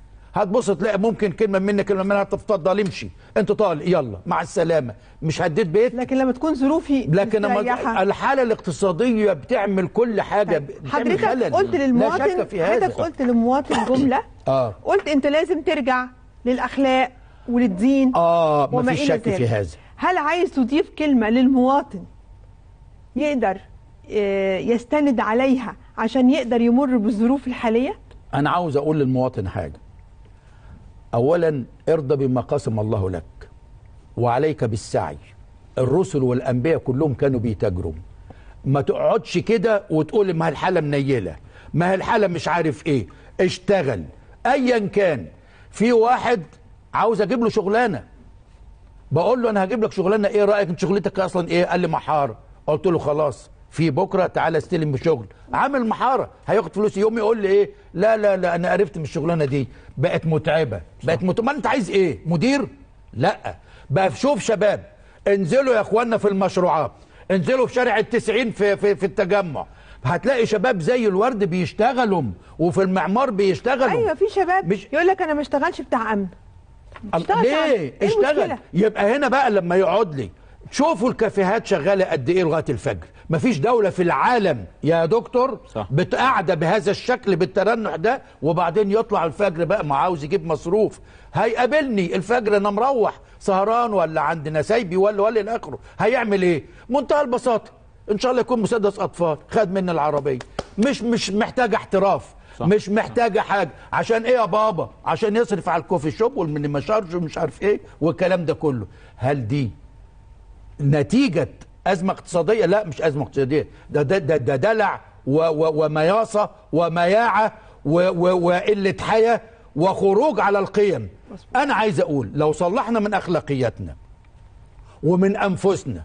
هتبص تلاقي ممكن كلمه منك كلمه منها تفضل امشي انت طالق يلا مع السلامه مش هديت بيت لكن لما تكون ظروفي لكن لما مستريحة. الحاله الاقتصاديه بتعمل كل حاجه بتعمل حضرتك خلل. قلت لا للمواطن شك في هذا حضرتك قلت للمواطن جمله اه قلت انت لازم ترجع للاخلاق وللدين اه وما مفيش إلى شك في ذلك. هذا هل عايز تضيف كلمه للمواطن يقدر آه، يستند عليها عشان يقدر يمر بالظروف الحاليه انا عاوز اقول للمواطن حاجه اولا ارضى بما قسم الله لك وعليك بالسعي الرسل والانبياء كلهم كانوا بيتاجروا ما تقعدش كده وتقول ما هي الحاله منيله ما هي الحاله مش عارف ايه اشتغل ايا كان في واحد عاوز اجيب له شغلانه بقول له انا هجيب لك شغلانه ايه رايك انت شغلتك اصلا ايه قال لي محاره قلت له خلاص في بكره تعالى استلم بشغل عامل محاره هياخد فلوس يوم يقول لي ايه لا لا لا انا عرفت من الشغلانه دي بقت متعبه بقت متعبه ما انت عايز ايه مدير لا بقى شوف شباب انزلوا يا اخوانا في المشروعات انزلوا في شارع التسعين في, في, في التجمع هتلاقي شباب زي الورد بيشتغلوا وفي المعمار بيشتغلوا ايوه في شباب مش- يقول لك انا ما اشتغلش بتاع امن اشتغل ليه تعال. إيه اشتغل المشكلة؟ يبقى هنا بقى لما يقعد لي شوفوا الكافيهات شغاله قد ايه لغايه الفجر مفيش دوله في العالم يا دكتور صح. بتقعد بهذا الشكل بالترنح ده وبعدين يطلع الفجر بقى ما عاوز يجيب مصروف هيقابلني الفجر انا مروح سهران ولا عند نسايبي ولا ولا الى اخره هيعمل ايه منتهى البساطه ان شاء الله يكون مسدس اطفال خد مني العربيه مش مش محتاجه احتراف صح. مش محتاجه حاجه عشان ايه يا بابا عشان يصرف على الكوفي شوب والمينيما شارج ومش عارف ايه والكلام ده كله هل دي نتيجه ازمه اقتصاديه لا مش ازمه اقتصاديه ده ده ده, ده دلع و و ومياصه ومياعه و و وقله حياه وخروج على القيم انا عايز اقول لو صلحنا من اخلاقياتنا ومن انفسنا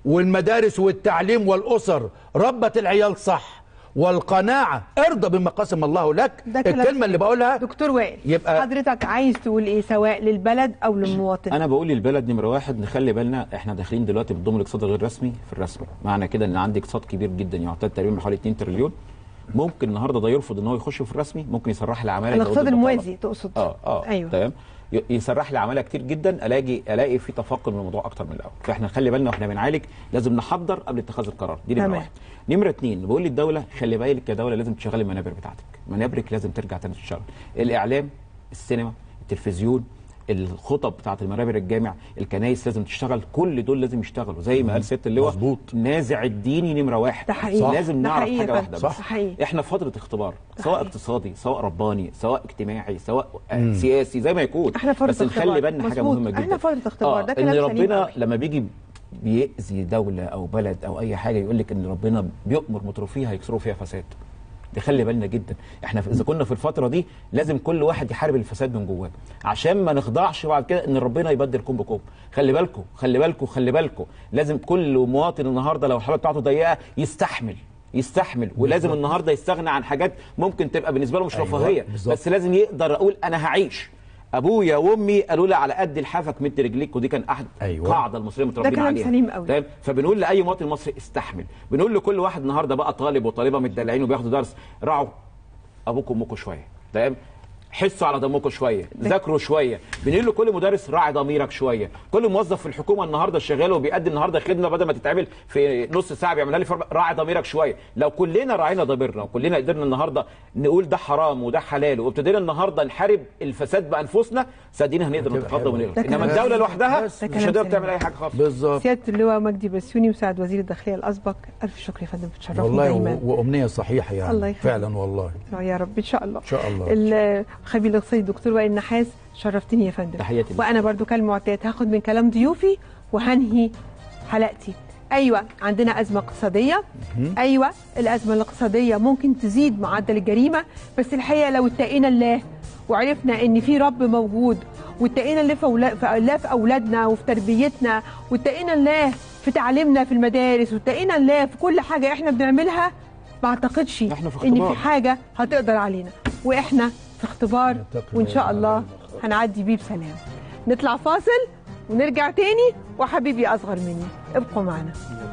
والمدارس والتعليم والاسر ربت العيال صح والقناعه ارضى بما قسم الله لك ده كلام الكلمه اللي بقولها دكتور وائل يبقى حضرتك عايز تقول ايه سواء للبلد او للمواطن انا بقول للبلد نمره واحد نخلي بالنا احنا داخلين دلوقتي بالضم الاقتصاد الغير رسمي في الرسمي معنى كده ان عندي اقتصاد كبير جدا يعتاد تقريبا بحوالي 2 تريليون ممكن النهارده ده يرفض ان هو يخش في الرسمي ممكن يسرح لي عماله الاقتصاد يزود البطالة. الموازي تقصد اه اه ايوه تمام ي- يسرح لي عماله كتير جدا الاقي الاقي في تفاقم من الموضوع اكتر من الاول فاحنا نخلي بالنا واحنا بنعالج لازم نحضر قبل اتخاذ القرار دي نمره تمام. واحد نمره اثنين بقول للدوله خلي بالك يا دوله لازم تشغلي المنابر بتاعتك منابرك لازم ترجع تاني تشتغل الاعلام السينما التلفزيون الخطب بتاعت المنابر الجامع الكنايس لازم تشتغل كل دول لازم يشتغلوا زي ما قال سياده اللواء مظبوط نازع الديني نمره واحد ده حقيقي. صح. لازم ده نعرف حقيقي حاجه يا واحده فندم. بس ده حقيقي. احنا في فتره اختبار ده سواء حقيقي. اقتصادي سواء رباني سواء اجتماعي سواء آه، مم. سياسي زي ما يكون احنا فترة بس نخلي اختبار. بالنا حاجه مظبوط. مهمه جدا احنا فترة اختبار. ده ان كلام سليم ربنا قوي. لما بيجي بيأذي دولة أو بلد أو أي حاجة يقول لك إن ربنا بيأمر متروفيها يكسروا فيها فساد. دي خلي بالنا جدا، احنا في- إذا كنا في الفترة دي لازم كل واحد يحارب الفساد من جواه، عشان ما نخضعش بعد كده إن ربنا يبدل كوم بكوم. خلي بالكم خلي بالكم خلي بالكم، لازم كل مواطن النهارده لو الحالة بتاعته ضيقة يستحمل يستحمل ولازم النهارده يستغنى عن حاجات ممكن تبقى بالنسبه له مش أيوة، رفاهيه بالظبط. بس لازم يقدر اقول انا هعيش ابويا وامي قالوا لي على قد لحافك مد رجليك ودي كان احد أيوة. قاعده المصريين متربين كلام عليها سليم قوي. تمام فبنقول لاي مواطن مصري استحمل بنقول لكل واحد النهارده بقى طالب وطالبه متدلعين وبياخدوا درس راعوا ابوكم وامكم شويه تمام حسوا على دمكم شويه ذاكروا شويه بنقول لكل مدرس راعي ضميرك شويه كل موظف في الحكومه النهارده شغال وبيقدم النهارده خدمه بدل ما تتعمل في نص ساعه بيعملها لي في ربع- راعي ضميرك شويه لو كلنا راعينا ضميرنا وكلنا قدرنا النهارده نقول ده حرام وده حلال وابتدينا النهارده نحارب الفساد بانفسنا صدقني هنقدر نتقدم ونغلب ده كلام انما الدوله سليم. لوحدها ده مش كلام هتقدر سليم. تعمل اي حاجه خالص بالظبط سياده اللواء مجدي بسيوني مساعد وزير الداخليه الاسبق الف شكر يا فندم بتشرفنا والله دايما و- وامنيه صحيحه يعني الله يخليك. فعلا والله يا رب ان شاء الله ان شاء الله الخبير الاقتصادي الدكتور وائل نحاس شرفتني يا فندم تحياتي لك. وانا برضو كالمعتاد هاخد من كلام ضيوفي وهنهي حلقتي ايوه عندنا ازمه اقتصاديه ايوه الازمه الاقتصاديه ممكن تزيد معدل الجريمه بس الحقيقه لو اتقينا الله وعرفنا ان في رب موجود واتقينا الله في أولا- في الله في اولادنا وفي تربيتنا واتقينا الله في تعليمنا في المدارس واتقينا الله في كل حاجه احنا بنعملها ما اعتقدش احنا في ان اختبار. في حاجه هتقدر علينا واحنا في اختبار وان شاء الله هنعدي بيه بسلام نطلع فاصل ونرجع تاني وحبيبي اصغر مني ابقوا معنا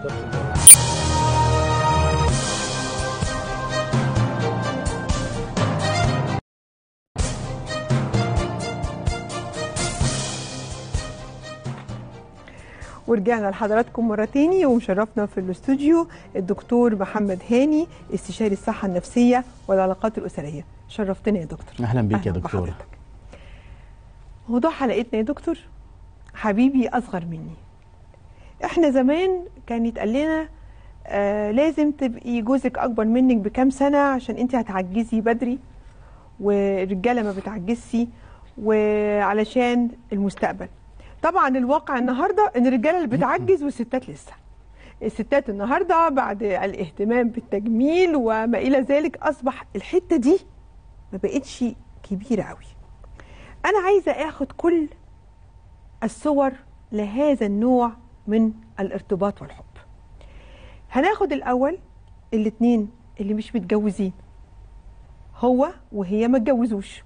ورجعنا لحضراتكم مرة تاني ومشرفنا في الاستوديو الدكتور محمد هاني استشاري الصحة النفسية والعلاقات الأسرية شرفتنا يا دكتور اهلا بيك يا أهلاً دكتور بحضرتك. موضوع حلقتنا يا دكتور حبيبي أصغر مني احنا زمان كان يتقال لنا آه لازم تبقي جوزك أكبر منك بكام سنة عشان انت هتعجزي بدري والرجالة ما بتعجزش وعلشان المستقبل طبعا الواقع النهارده ان الرجاله اللي بتعجز والستات لسه الستات النهارده بعد الاهتمام بالتجميل وما الى ذلك اصبح الحته دي ما بقتش كبيره قوي انا عايزه اخد كل الصور لهذا النوع من الارتباط والحب هناخد الاول الاتنين اللي مش متجوزين هو وهي ما اتجوزوش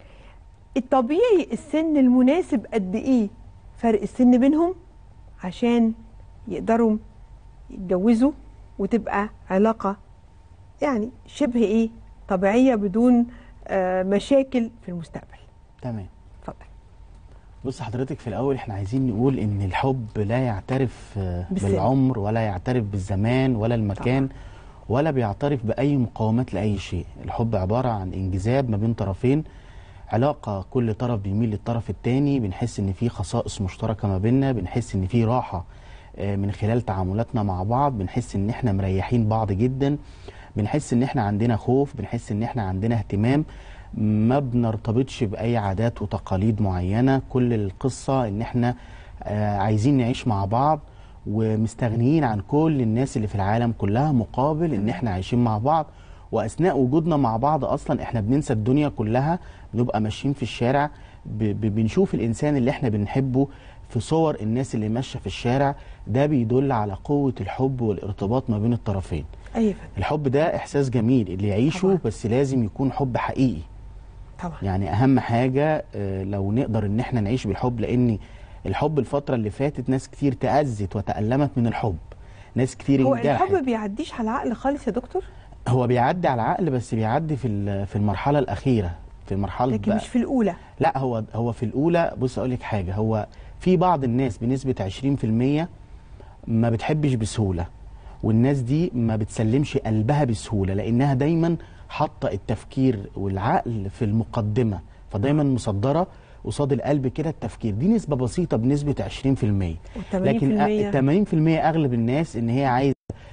الطبيعي السن المناسب قد ايه فرق السن بينهم عشان يقدروا يتجوزوا وتبقى علاقة يعني شبه ايه طبيعية بدون آه مشاكل في المستقبل تمام اتفضل بص حضرتك في الاول احنا عايزين نقول ان الحب لا يعترف آه، بالسن. بالعمر ولا يعترف بالزمان ولا المكان ولا بيعترف باي مقاومات لاي شيء الحب عباره عن انجذاب ما بين طرفين علاقه كل طرف بيميل للطرف التاني بنحس ان في خصائص مشتركه ما بيننا بنحس ان في راحه آه، من خلال تعاملاتنا مع بعض بنحس ان احنا مريحين بعض جدا بنحس ان احنا عندنا خوف بنحس ان احنا عندنا اهتمام ما بنرتبطش باي عادات وتقاليد معينه كل القصه ان احنا آه، عايزين نعيش مع بعض ومستغنيين عن كل الناس اللي في العالم كلها مقابل ان احنا عايشين مع بعض واثناء وجودنا مع بعض اصلا احنا بننسى الدنيا كلها بنبقى ماشيين في الشارع ب- ب- بنشوف الانسان اللي احنا بنحبه في صور الناس اللي ماشيه في الشارع ده بيدل على قوه الحب والارتباط ما بين الطرفين ايوه الحب ده احساس جميل اللي يعيشه طبعا. بس لازم يكون حب حقيقي طبعا يعني اهم حاجه آه، لو نقدر ان احنا نعيش بالحب لان الحب الفتره اللي فاتت ناس كتير تأذت وتألمت من الحب ناس كتير هو انجرحت الحب بيعديش على العقل خالص يا دكتور هو بيعدي على العقل بس بيعدي في ال- في المرحله الاخيره في مرحله لكن بقى- مش في الاولى لا هو هو في الاولى بص اقول لك حاجه هو في بعض الناس بنسبه 20% ما بتحبش بسهوله والناس دي ما بتسلمش قلبها بسهوله لانها دايما حاطه التفكير والعقل في المقدمه فدايما مصدره قصاد القلب كده التفكير دي نسبه بسيطه بنسبه 20% لكن ال 80% اغلب الناس ان هي عايزه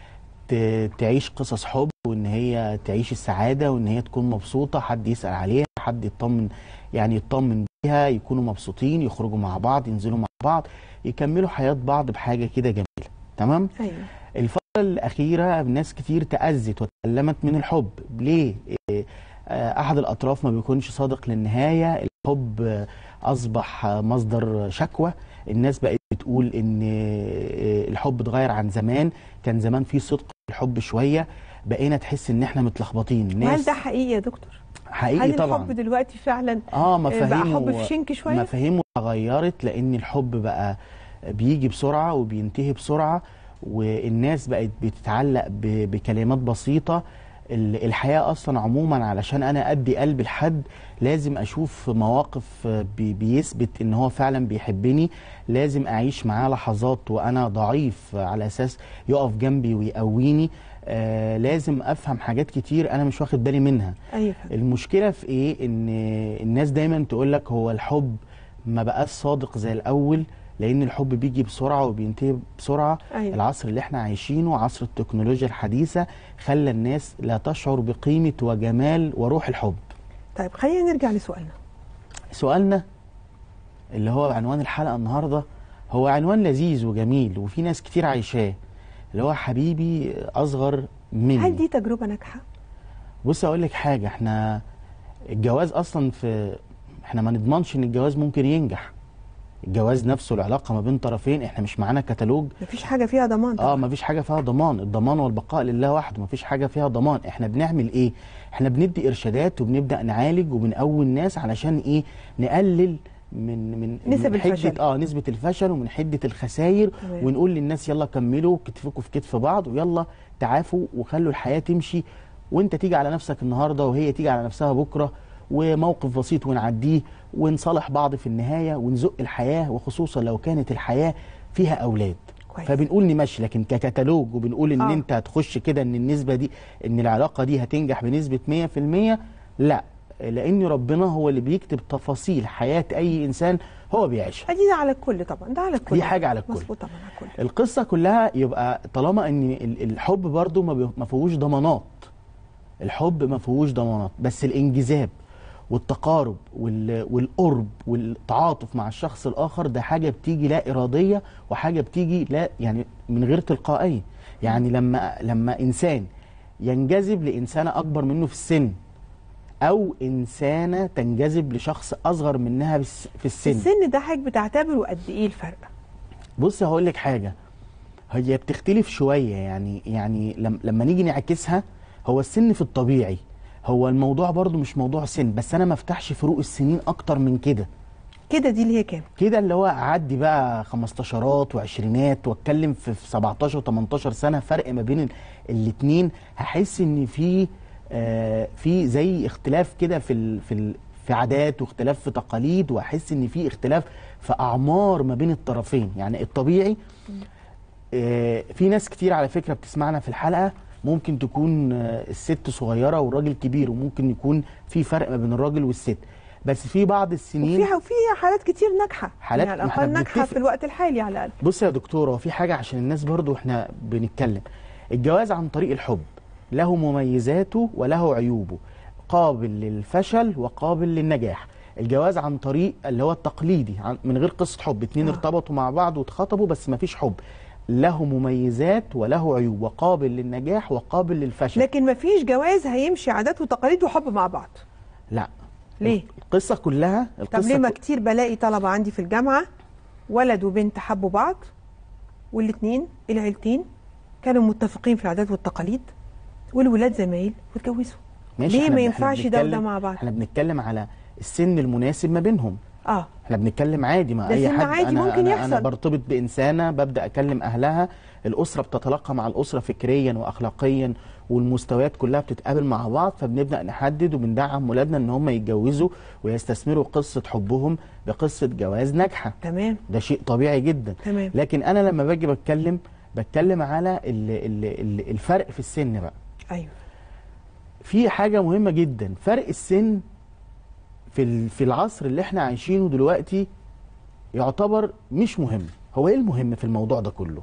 ت- تعيش قصص حب وان هي تعيش السعاده وان هي تكون مبسوطه حد يسال عليها حد يطمن يعني يطمن بيها يكونوا مبسوطين يخرجوا مع بعض ينزلوا مع بعض يكملوا حياه بعض بحاجه كده جميله تمام ايوه الفتره الاخيره ناس كتير تاذت وتألمت من الحب ليه إيه، آه، احد الاطراف ما بيكونش صادق للنهايه الحب آه، اصبح آه، مصدر شكوى الناس بقت بتقول ان آه، الحب اتغير عن زمان كان زمان في صدق في الحب شويه بقينا تحس ان احنا متلخبطين وهل ناس ده حقيقي يا دكتور حقيقي هل طبعا الحب دلوقتي فعلا اه بقى مفاهيمه حب في شنك شويه مفاهيمه اتغيرت لان الحب بقى بيجي بسرعه وبينتهي بسرعه والناس بقت بتتعلق ب- بكلمات بسيطه ال- الحياه اصلا عموما علشان انا ادي قلبي لحد لازم اشوف مواقف بي- بيثبت ان هو فعلا بيحبني لازم اعيش معاه لحظات وانا ضعيف على اساس يقف جنبي ويقويني آه لازم افهم حاجات كتير انا مش واخد بالي منها ايوه المشكله في ايه ان الناس دايما تقول لك هو الحب ما بقاش صادق زي الاول لان الحب بيجي بسرعه وبينتهي بسرعه أيوة. العصر اللي احنا عايشينه عصر التكنولوجيا الحديثه خلى الناس لا تشعر بقيمه وجمال وروح الحب طيب خلينا نرجع لسؤالنا سؤالنا اللي هو عنوان الحلقه النهارده هو عنوان لذيذ وجميل وفي ناس كتير عايشاه اللي هو حبيبي اصغر مني هل دي تجربه ناجحه بص اقول لك حاجه احنا الجواز اصلا في احنا ما نضمنش ان الجواز ممكن ينجح الجواز نفسه العلاقه ما بين طرفين احنا مش معانا كتالوج مفيش حاجه فيها ضمان اه مفيش حاجه فيها ضمان الضمان والبقاء لله وحده مفيش حاجه فيها ضمان احنا بنعمل ايه احنا بندي ارشادات وبنبدا نعالج وبنقوي الناس علشان ايه نقلل من من نسب من حدة الفشل. اه نسبه الفشل ومن حده الخسائر تمام. ونقول للناس يلا كملوا كتفكم في كتف بعض ويلا تعافوا وخلوا الحياه تمشي وانت تيجي على نفسك النهارده وهي تيجي على نفسها بكره وموقف بسيط ونعديه ونصالح بعض في النهايه ونزق الحياه وخصوصا لو كانت الحياه فيها اولاد كويس. فبنقول نمشي لكن ككتالوج وبنقول ان آه. آه. انت هتخش كده ان النسبه دي ان العلاقه دي هتنجح بنسبه 100% لا لان ربنا هو اللي بيكتب تفاصيل حياه اي انسان هو بيعيشها دي على الكل طبعا ده على الكل دي حاجة على الكل. مظبوط طبعا على الكل القصه كلها يبقى طالما ان ال- الحب برضو ما بي- ما فيهوش ضمانات الحب ما فيهوش ضمانات بس الانجذاب والتقارب وال- والقرب والتعاطف مع الشخص الاخر ده حاجه بتيجي لا اراديه وحاجه بتيجي لا يعني من غير تلقائيه يعني لما لما انسان ينجذب لانسانه اكبر منه في السن او انسانه تنجذب لشخص اصغر منها بس- في في السن السن ده حضرتك بتعتبره قد ايه الفرق بص هقول لك حاجه هي بتختلف شويه يعني يعني لم لما نيجي نعكسها هو السن في الطبيعي هو الموضوع برضو مش موضوع سن بس انا ما افتحش فروق السنين اكتر من كده كده دي اللي هي كام كده اللي هو اعدي بقى خمستاشرات وعشرينات واتكلم في في 17 و18 سنه فرق ما بين ال- الاتنين هحس ان في آه في زي اختلاف كده في ال في ال في عادات واختلاف في تقاليد واحس ان في اختلاف في اعمار ما بين الطرفين يعني الطبيعي آه في ناس كتير على فكره بتسمعنا في الحلقه ممكن تكون آه الست صغيره والراجل كبير وممكن يكون في فرق ما بين الراجل والست بس في بعض السنين وفيها وفي حالات كتير ناجحه حالات- يعني ما على احنا الاقل ناجحه بنتفق. في الوقت الحالي على الاقل بص يا دكتوره هو في حاجه عشان الناس برضو احنا بنتكلم الجواز عن طريق الحب له مميزاته وله عيوبه قابل للفشل وقابل للنجاح الجواز عن طريق اللي هو التقليدي عن من غير قصه حب اتنين آه. ارتبطوا مع بعض واتخطبوا بس ما فيش حب له مميزات وله عيوب وقابل للنجاح وقابل للفشل لكن مفيش جواز هيمشي عادات وتقاليد وحب مع بعض لا ليه القصه كلها طب القصه ليه ما ك- كتير بلاقي طلبه عندي في الجامعه ولد وبنت حبوا بعض والاثنين العيلتين كانوا متفقين في العادات والتقاليد والولاد زمايل واتجوزوا ماشي، ليه إحنا ما بن- ينفعش إحنا ده وده بنتكلم- مع بعض احنا بنتكلم على السن المناسب ما بينهم اه احنا بنتكلم عادي ما ده اي سن حد عادي انا ممكن انا, يحصل. أنا برتبط بانسانه ببدا اكلم اهلها الاسره بتتلاقى مع الاسره فكريا واخلاقيا والمستويات كلها بتتقابل مع بعض فبنبدا نحدد وبندعم ولادنا ان هم يتجوزوا ويستثمروا قصه حبهم بقصه جواز ناجحه تمام ده شيء طبيعي جدا تمام لكن انا لما باجي بتكلم بتكلم على ال ال ال الفرق في السن بقى ايوه في حاجة مهمة جدا فرق السن في ال- في العصر اللي احنا عايشينه دلوقتي يعتبر مش مهم هو ايه المهم في الموضوع ده كله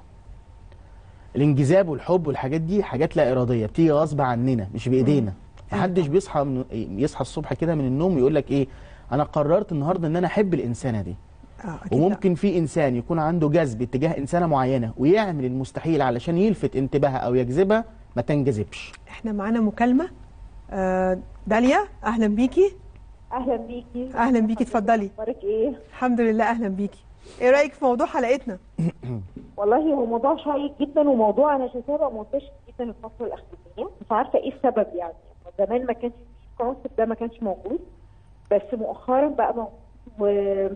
الانجذاب والحب والحاجات دي حاجات لا اراديه بتيجي غصب عننا مش بايدينا محدش بيصحى من يصحى الصبح كده من النوم يقول لك ايه انا قررت النهارده ان انا احب الانسانه دي اه أكيد لا. وممكن في انسان يكون عنده جذب اتجاه انسانه معينه ويعمل المستحيل علشان يلفت انتباهها او يجذبها ما تنجذبش احنا معانا مكالمه آه داليا اهلا بيكي اهلا بيكي اهلا بيكي اتفضلي اخبارك ايه الحمد لله اهلا بيكي ايه رايك في موضوع حلقتنا والله هو موضوع شيق جدا وموضوع انا شايفاه بقى منتشر جدا الفتره الاخرانيه مش عارفه ايه السبب يعني زمان ما كانش الكونسيبت ده ما كانش موجود بس مؤخرا بقى موجود و...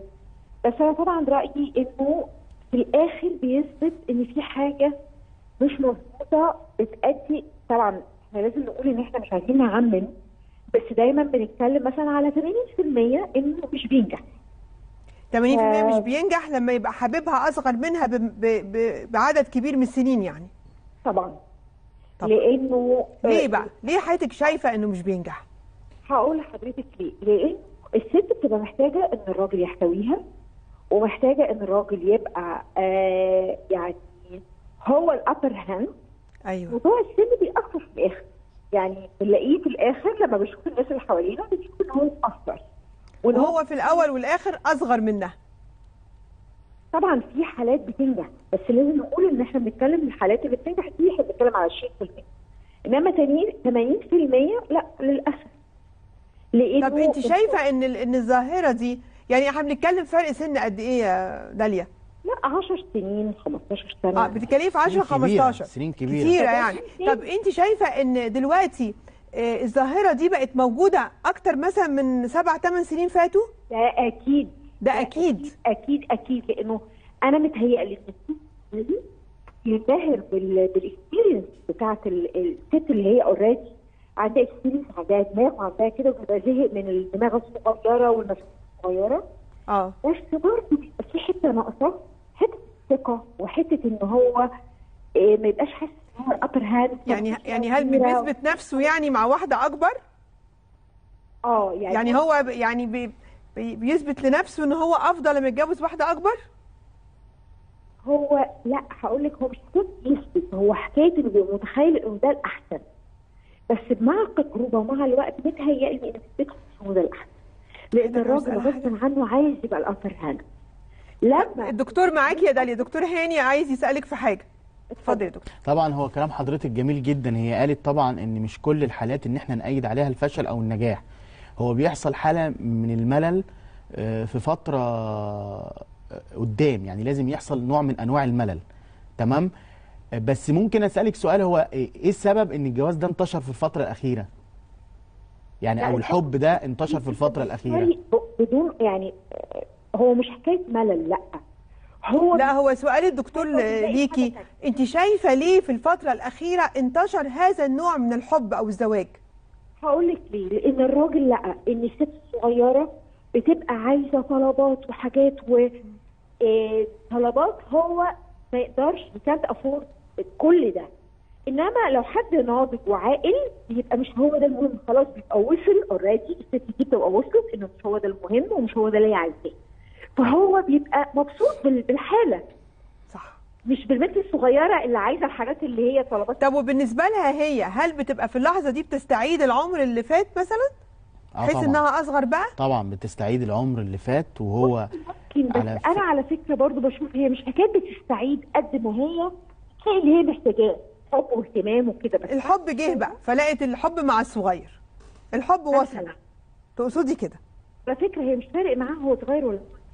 بس انا طبعا رايي انه في الاخر بيثبت ان في حاجه مش مظبوطه بتأدي طبعا احنا لازم نقول ان احنا مش عايزين نعمم بس دايما بنتكلم مثلا على 80% انه مش بينجح 80% مش آه. بينجح لما يبقى حبيبها اصغر منها ب... ب... ب... بعدد كبير من السنين يعني طبعا طب. لانه ليه بقى ليه حضرتك شايفه انه مش بينجح هقول لحضرتك ليه؟ لان الست بتبقى محتاجه ان الراجل يحتويها ومحتاجه ان الراجل يبقى آه يعني هو الابر هاند ايوه موضوع السن بيأثر في الاخر يعني بنلاقيه في الاخر لما بشوف الناس اللي حوالينا بنشوف ان هو اتأثر وان وهو في الاول والاخر اصغر منها طبعا في حالات بتنجح بس لازم نقول ان احنا بنتكلم الحالات اللي بتنجح دي احنا بنتكلم على 20% انما 80 80% لا للاسف لانه طب انت شايفه ان ال- ان الظاهره دي يعني احنا بنتكلم فرق سن قد ايه يا داليا لا 10 سنين 15 سنه اه بتتكلمي في 10 سنين كبيرة، 15 سنين كبيرة. كتيره يعني طب انت شايفه ان دلوقتي آه، الظاهره دي بقت موجوده اكتر مثلا من سبع ثمان سنين فاتوا ده اكيد ده اكيد اكيد اكيد لانه انا متهيألي ان الست دي ينبهر بال بالاكسبيرينس بتاعت ال- الست اللي هي اوريدي عندها اكسبيرينس عندها دماغ وعندها كده وبيبقى زهق من الدماغ الصغيره والمسؤوليه الصغيره اه بس برضه بيبقى في حته ناقصه حته الثقه وحته ان هو إيه ما يبقاش حاسس ان هو الابر هاند يعني يعني هل بيثبت نفسه يعني مع واحده اكبر اه يعني يعني هو ب- يعني بي بي- بيثبت لنفسه ان هو افضل لما يتجوز واحده اكبر هو لا هقول لك هو مش حكايه يثبت هو حكايه انه بيبقى متخيل انه ده الاحسن بس مع التجربه ومع الوقت متهيألي ان الست هو ده الاحسن لان الراجل غصب عنه عايز يبقى الابر هاند لما الدكتور معاكي يا داليا دكتور هاني عايز يسالك في حاجه اتفضل يا دكتور طبعا هو كلام حضرتك جميل جدا هي قالت طبعا ان مش كل الحالات ان احنا نأيد عليها الفشل او النجاح هو بيحصل حالة من الملل آه، في فترة آه، قدام يعني لازم يحصل نوع من انواع الملل تمام آه، بس ممكن اسألك سؤال هو ايه إيه السبب ان الجواز ده انتشر في الفترة الأخيرة يعني لا، او الحب ده انتشر في الفترة الأخيرة يعني بدون يعني آه، هو مش حكايه ملل لا هو لا هو سؤال الدكتور ليكي انت شايفه ليه في الفتره الاخيره انتشر هذا النوع من الحب او الزواج هقول لك ليه لان الراجل لقى ان الست الصغيره بتبقى عايزه طلبات وحاجات و آه، طلبات هو ما يقدرش كانت افورد كل ده انما لو حد ناضج وعاقل بيبقى مش هو ده المهم خلاص بيبقى وصل اوريدي الست دي بتبقى وصلت انه مش هو ده المهم ومش هو ده اللي هي عايزاه فهو بيبقى مبسوط بال- بالحاله صح مش بالبنت الصغيره اللي عايزه الحاجات اللي هي طلبات طب وبالنسبه لها هي هل بتبقى في اللحظه دي بتستعيد العمر اللي فات مثلا آه حيث طبعاً. انها اصغر بقى طبعا بتستعيد العمر اللي فات وهو ممكن بس على انا على فكره برضو بشوف هي مش حكايه بتستعيد قد ما هي الشيء اللي هي محتاجاه حب واهتمام وكده بس الحب جه بقى فلقت الحب مع الصغير الحب وصل تقصدي كده على فكره هي مش فارق معاها هو صغير ولا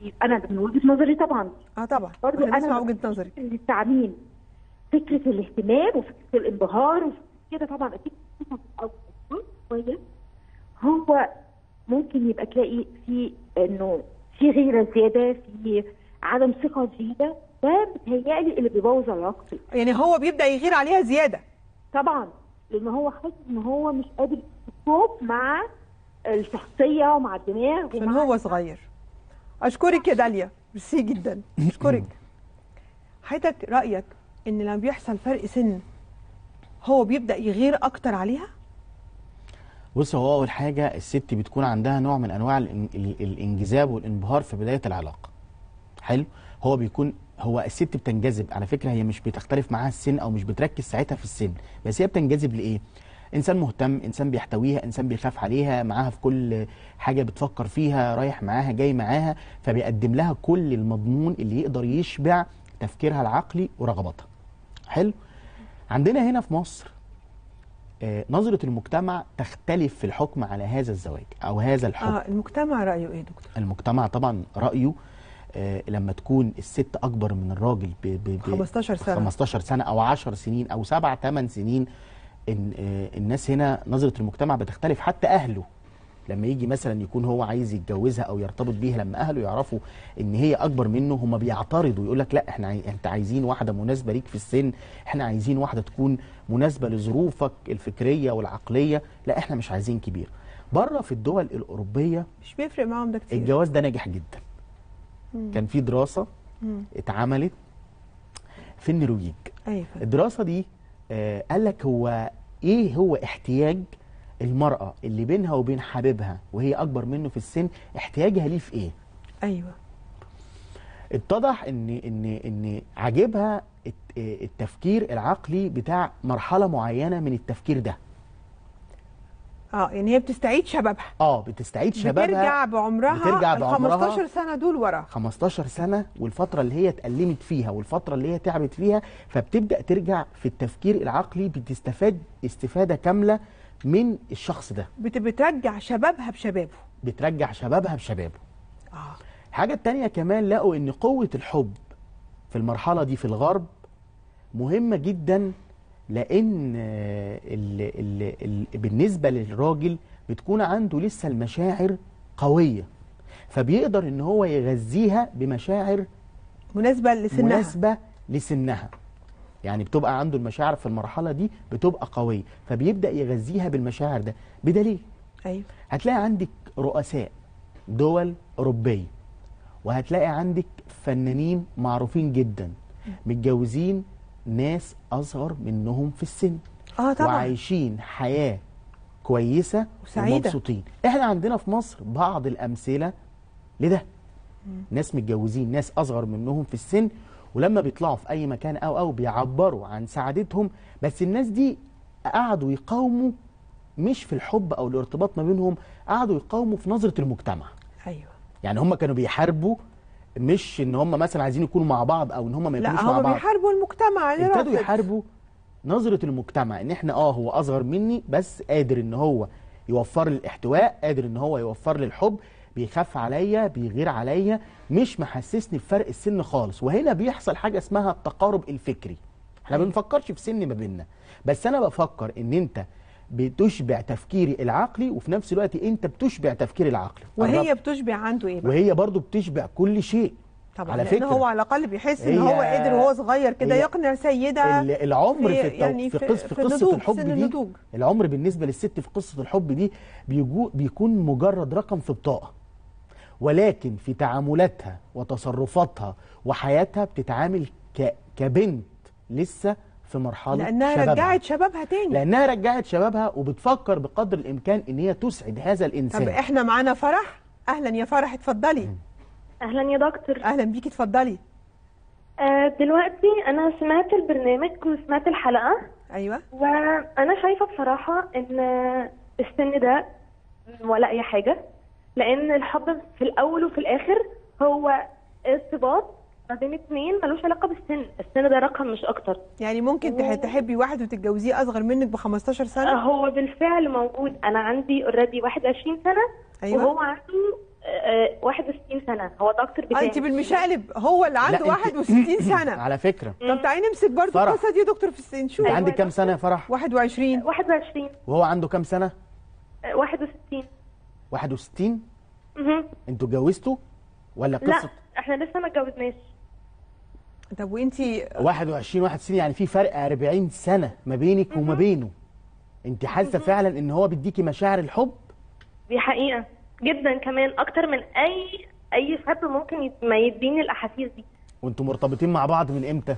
انا من وجهه نظري طبعا اه طبعا برضو احنا انا بنسمع وجهه نظرك ان التعميم فكره الاهتمام وفكره الانبهار وفكرة كده طبعا اكيد او شويه هو ممكن يبقى تلاقي في انه في غيره زياده في عدم ثقه زياده ده بتهيألي اللي بيبوظ العلاقه يعني هو بيبدا يغير عليها زياده طبعا لان هو حاسس ان هو مش قادر يكوب مع الشخصيه ومع الدماغ عشان هو صغير اشكرك يا داليا ميرسي جدا اشكرك حضرتك رايك ان لما بيحصل فرق سن هو بيبدا يغير اكتر عليها بص هو اول حاجه الست بتكون عندها نوع من انواع الإن- ال- الانجذاب والانبهار في بدايه العلاقه حلو هو بيكون هو الست بتنجذب على فكره هي مش بتختلف معاها السن او مش بتركز ساعتها في السن بس هي بتنجذب لايه انسان مهتم انسان بيحتويها انسان بيخاف عليها معاها في كل حاجه بتفكر فيها رايح معاها جاي معاها فبيقدم لها كل المضمون اللي يقدر يشبع تفكيرها العقلي ورغباتها حلو عندنا هنا في مصر آه، نظرة المجتمع تختلف في الحكم على هذا الزواج أو هذا الحكم اه المجتمع رايه ايه يا دكتور المجتمع طبعا رأيه آه، لما تكون الست أكبر من الراجل ب ب ب 15 سنة. 15 سنة أو 10 سنين أو 7 8 سنين إن آه، الناس هنا نظرة المجتمع بتختلف حتى أهله لما يجي مثلا يكون هو عايز يتجوزها او يرتبط بيها لما اهله يعرفوا ان هي اكبر منه هم بيعترضوا يقول لك لا احنا عاي... انت عايزين واحده مناسبه ليك في السن احنا عايزين واحده تكون مناسبه لظروفك الفكريه والعقليه لا احنا مش عايزين كبير بره في الدول الاوروبيه مش بيفرق معاهم ده كتير الجواز ده ناجح جدا مم. كان في دراسه مم. اتعملت في النرويج ايوه الدراسه دي آه قال لك هو ايه هو احتياج المراه اللي بينها وبين حبيبها وهي اكبر منه في السن احتياجها ليه في ايه ايوه اتضح ان ان ان عاجبها الت- آه، التفكير العقلي بتاع مرحله معينه من التفكير ده اه يعني هي بتستعيد شبابها اه بتستعيد شبابها بترجع بعمرها بترجع ال بعمرها 15 سنه دول ورا 15 سنة والفترة اللي هي اتألمت فيها والفترة اللي هي تعبت فيها فبتبدأ ترجع في التفكير العقلي بتستفاد استفادة كاملة من الشخص ده بت- بترجع شبابها بشبابه بترجع شبابها بشبابه اه الحاجة التانية كمان لقوا ان قوة الحب في المرحلة دي في الغرب مهمة جدا لان آه، ال ال ال بالنسبة للراجل بتكون عنده لسه المشاعر قوية فبيقدر ان هو يغذيها بمشاعر مناسبه لسنها مناسبة لسنها يعني بتبقى عنده المشاعر في المرحلة دي بتبقى قوية فبيبدأ يغذيها بالمشاعر ده بدليل ايوه هتلاقي عندك رؤساء دول أوروبية وهتلاقي عندك فنانين معروفين جدا متجوزين ناس أصغر منهم في السن اه طبعا وعايشين حياة كويسة وسعيدة. ومبسوطين احنا عندنا في مصر بعض الأمثلة لده ناس متجوزين ناس أصغر منهم في السن ولما بيطلعوا في أي مكان أو أو بيعبروا عن سعادتهم بس الناس دي قعدوا يقاوموا مش في الحب أو الارتباط ما بينهم قعدوا يقاوموا في نظرة المجتمع ايوه يعني هم كانوا بيحاربوا مش ان هم مثلا عايزين يكونوا مع بعض او ان هم ما يكونوش لا مع هم بعض بيحاربوا المجتمع اللي ابتدوا رافض. يحاربوا نظرة المجتمع ان احنا اه هو اصغر مني بس قادر ان هو يوفر لي الاحتواء قادر ان هو يوفر لي الحب بيخاف عليا بيغير عليا مش محسسني بفرق السن خالص وهنا بيحصل حاجة اسمها التقارب الفكري احنا ما بنفكرش في سن ما بيننا بس انا بفكر ان انت بتشبع تفكيري العقلي وفي نفس الوقت انت بتشبع تفكيري العقلي وهي قربت. بتشبع عنده ايه بقى وهي برضو بتشبع كل شيء طبعا على لان فكرة هو على الاقل بيحس ان هي- هو قادر وهو صغير كده هي يقنع سيده ال- العمر في, التو... يعني في, قص... في قصه النضوج، الحب سن دي النضوج. العمر بالنسبه للست في قصه الحب دي بيجو... بيكون مجرد رقم في بطاقه ولكن في تعاملاتها وتصرفاتها وحياتها بتتعامل ك... كبنت لسه في مرحله لانها شبابها. رجعت شبابها تاني لانها رجعت شبابها وبتفكر بقدر الامكان ان هي تسعد هذا الانسان طب احنا معانا فرح اهلا يا فرح اتفضلي اهلا يا دكتور اهلا بيكي اتفضلي آه دلوقتي انا سمعت البرنامج وسمعت الحلقه ايوه وانا شايفه بصراحه ان السن ده ولا اي حاجه لان الحب في الاول وفي الاخر هو ارتباط ما بين اتنين ملوش علاقه بالسن السن ده رقم مش اكتر يعني ممكن تح- تحبي واحد وتتجوزيه اصغر منك ب 15 سنه آه، هو بالفعل موجود انا عندي اوريدي 21 سنه أيوة. وهو عنده آه، 61 سنه هو دكتور بتاعي انت بالمشقلب هو اللي عنده لا، أنت- 61 سنه على فكره طب تعالي نمسك برضو فرح. القصه دي يا دكتور في السن شوف انت عندك كام سنه يا فرح 21 21 وهو عنده كام سنه آه، 61 61 مهم. انتوا اتجوزتوا ولا لا قصه احنا لسه ما اتجوزناش طب وانتي 21 61 يعني في فرق 40 سنه ما بينك وما بينه انت حاسه فعلا ان هو بيديكي مشاعر الحب دي حقيقه جدا كمان اكتر من اي اي شاب ممكن يت- ما يديني الاحاسيس دي وانتوا مرتبطين مع بعض من امتى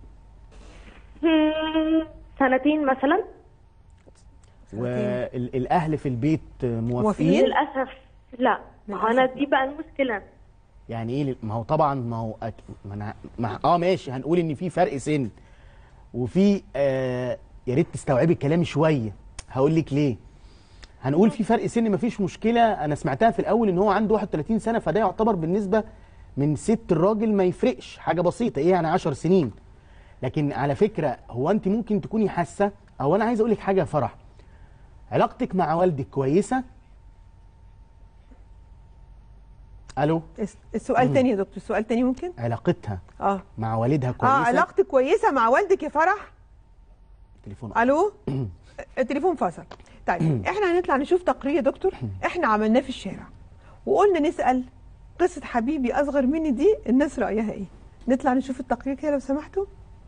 مم، سنتين مثلا والاهل في البيت موافقين للاسف لا ما هو انا دي بقى المشكله يعني ايه ما هو طبعا ما هو أك... ما أنا... ما... اه ماشي هنقول ان في فرق سن وفي آه... يا ريت تستوعبي كلامي شويه هقول لك ليه هنقول في فرق سن مفيش مشكله انا سمعتها في الاول ان هو عنده 31 سنه فده يعتبر بالنسبه من ست الراجل ما يفرقش حاجه بسيطه ايه يعني 10 سنين لكن على فكره هو انت ممكن تكوني حاسه او انا عايز اقول لك حاجه يا فرح علاقتك مع والدك كويسه الو السؤال مم. تاني يا دكتور سؤال تاني ممكن علاقتها اه مع والدها اه كويسه علاقتك كويسه مع والدك يا فرح تليفون الو التليفون فصل طيب احنا هنطلع نشوف تقرير يا دكتور احنا عملناه في الشارع وقلنا نسال قصه حبيبي اصغر مني دي الناس رايها ايه نطلع نشوف التقرير كده لو سمحتوا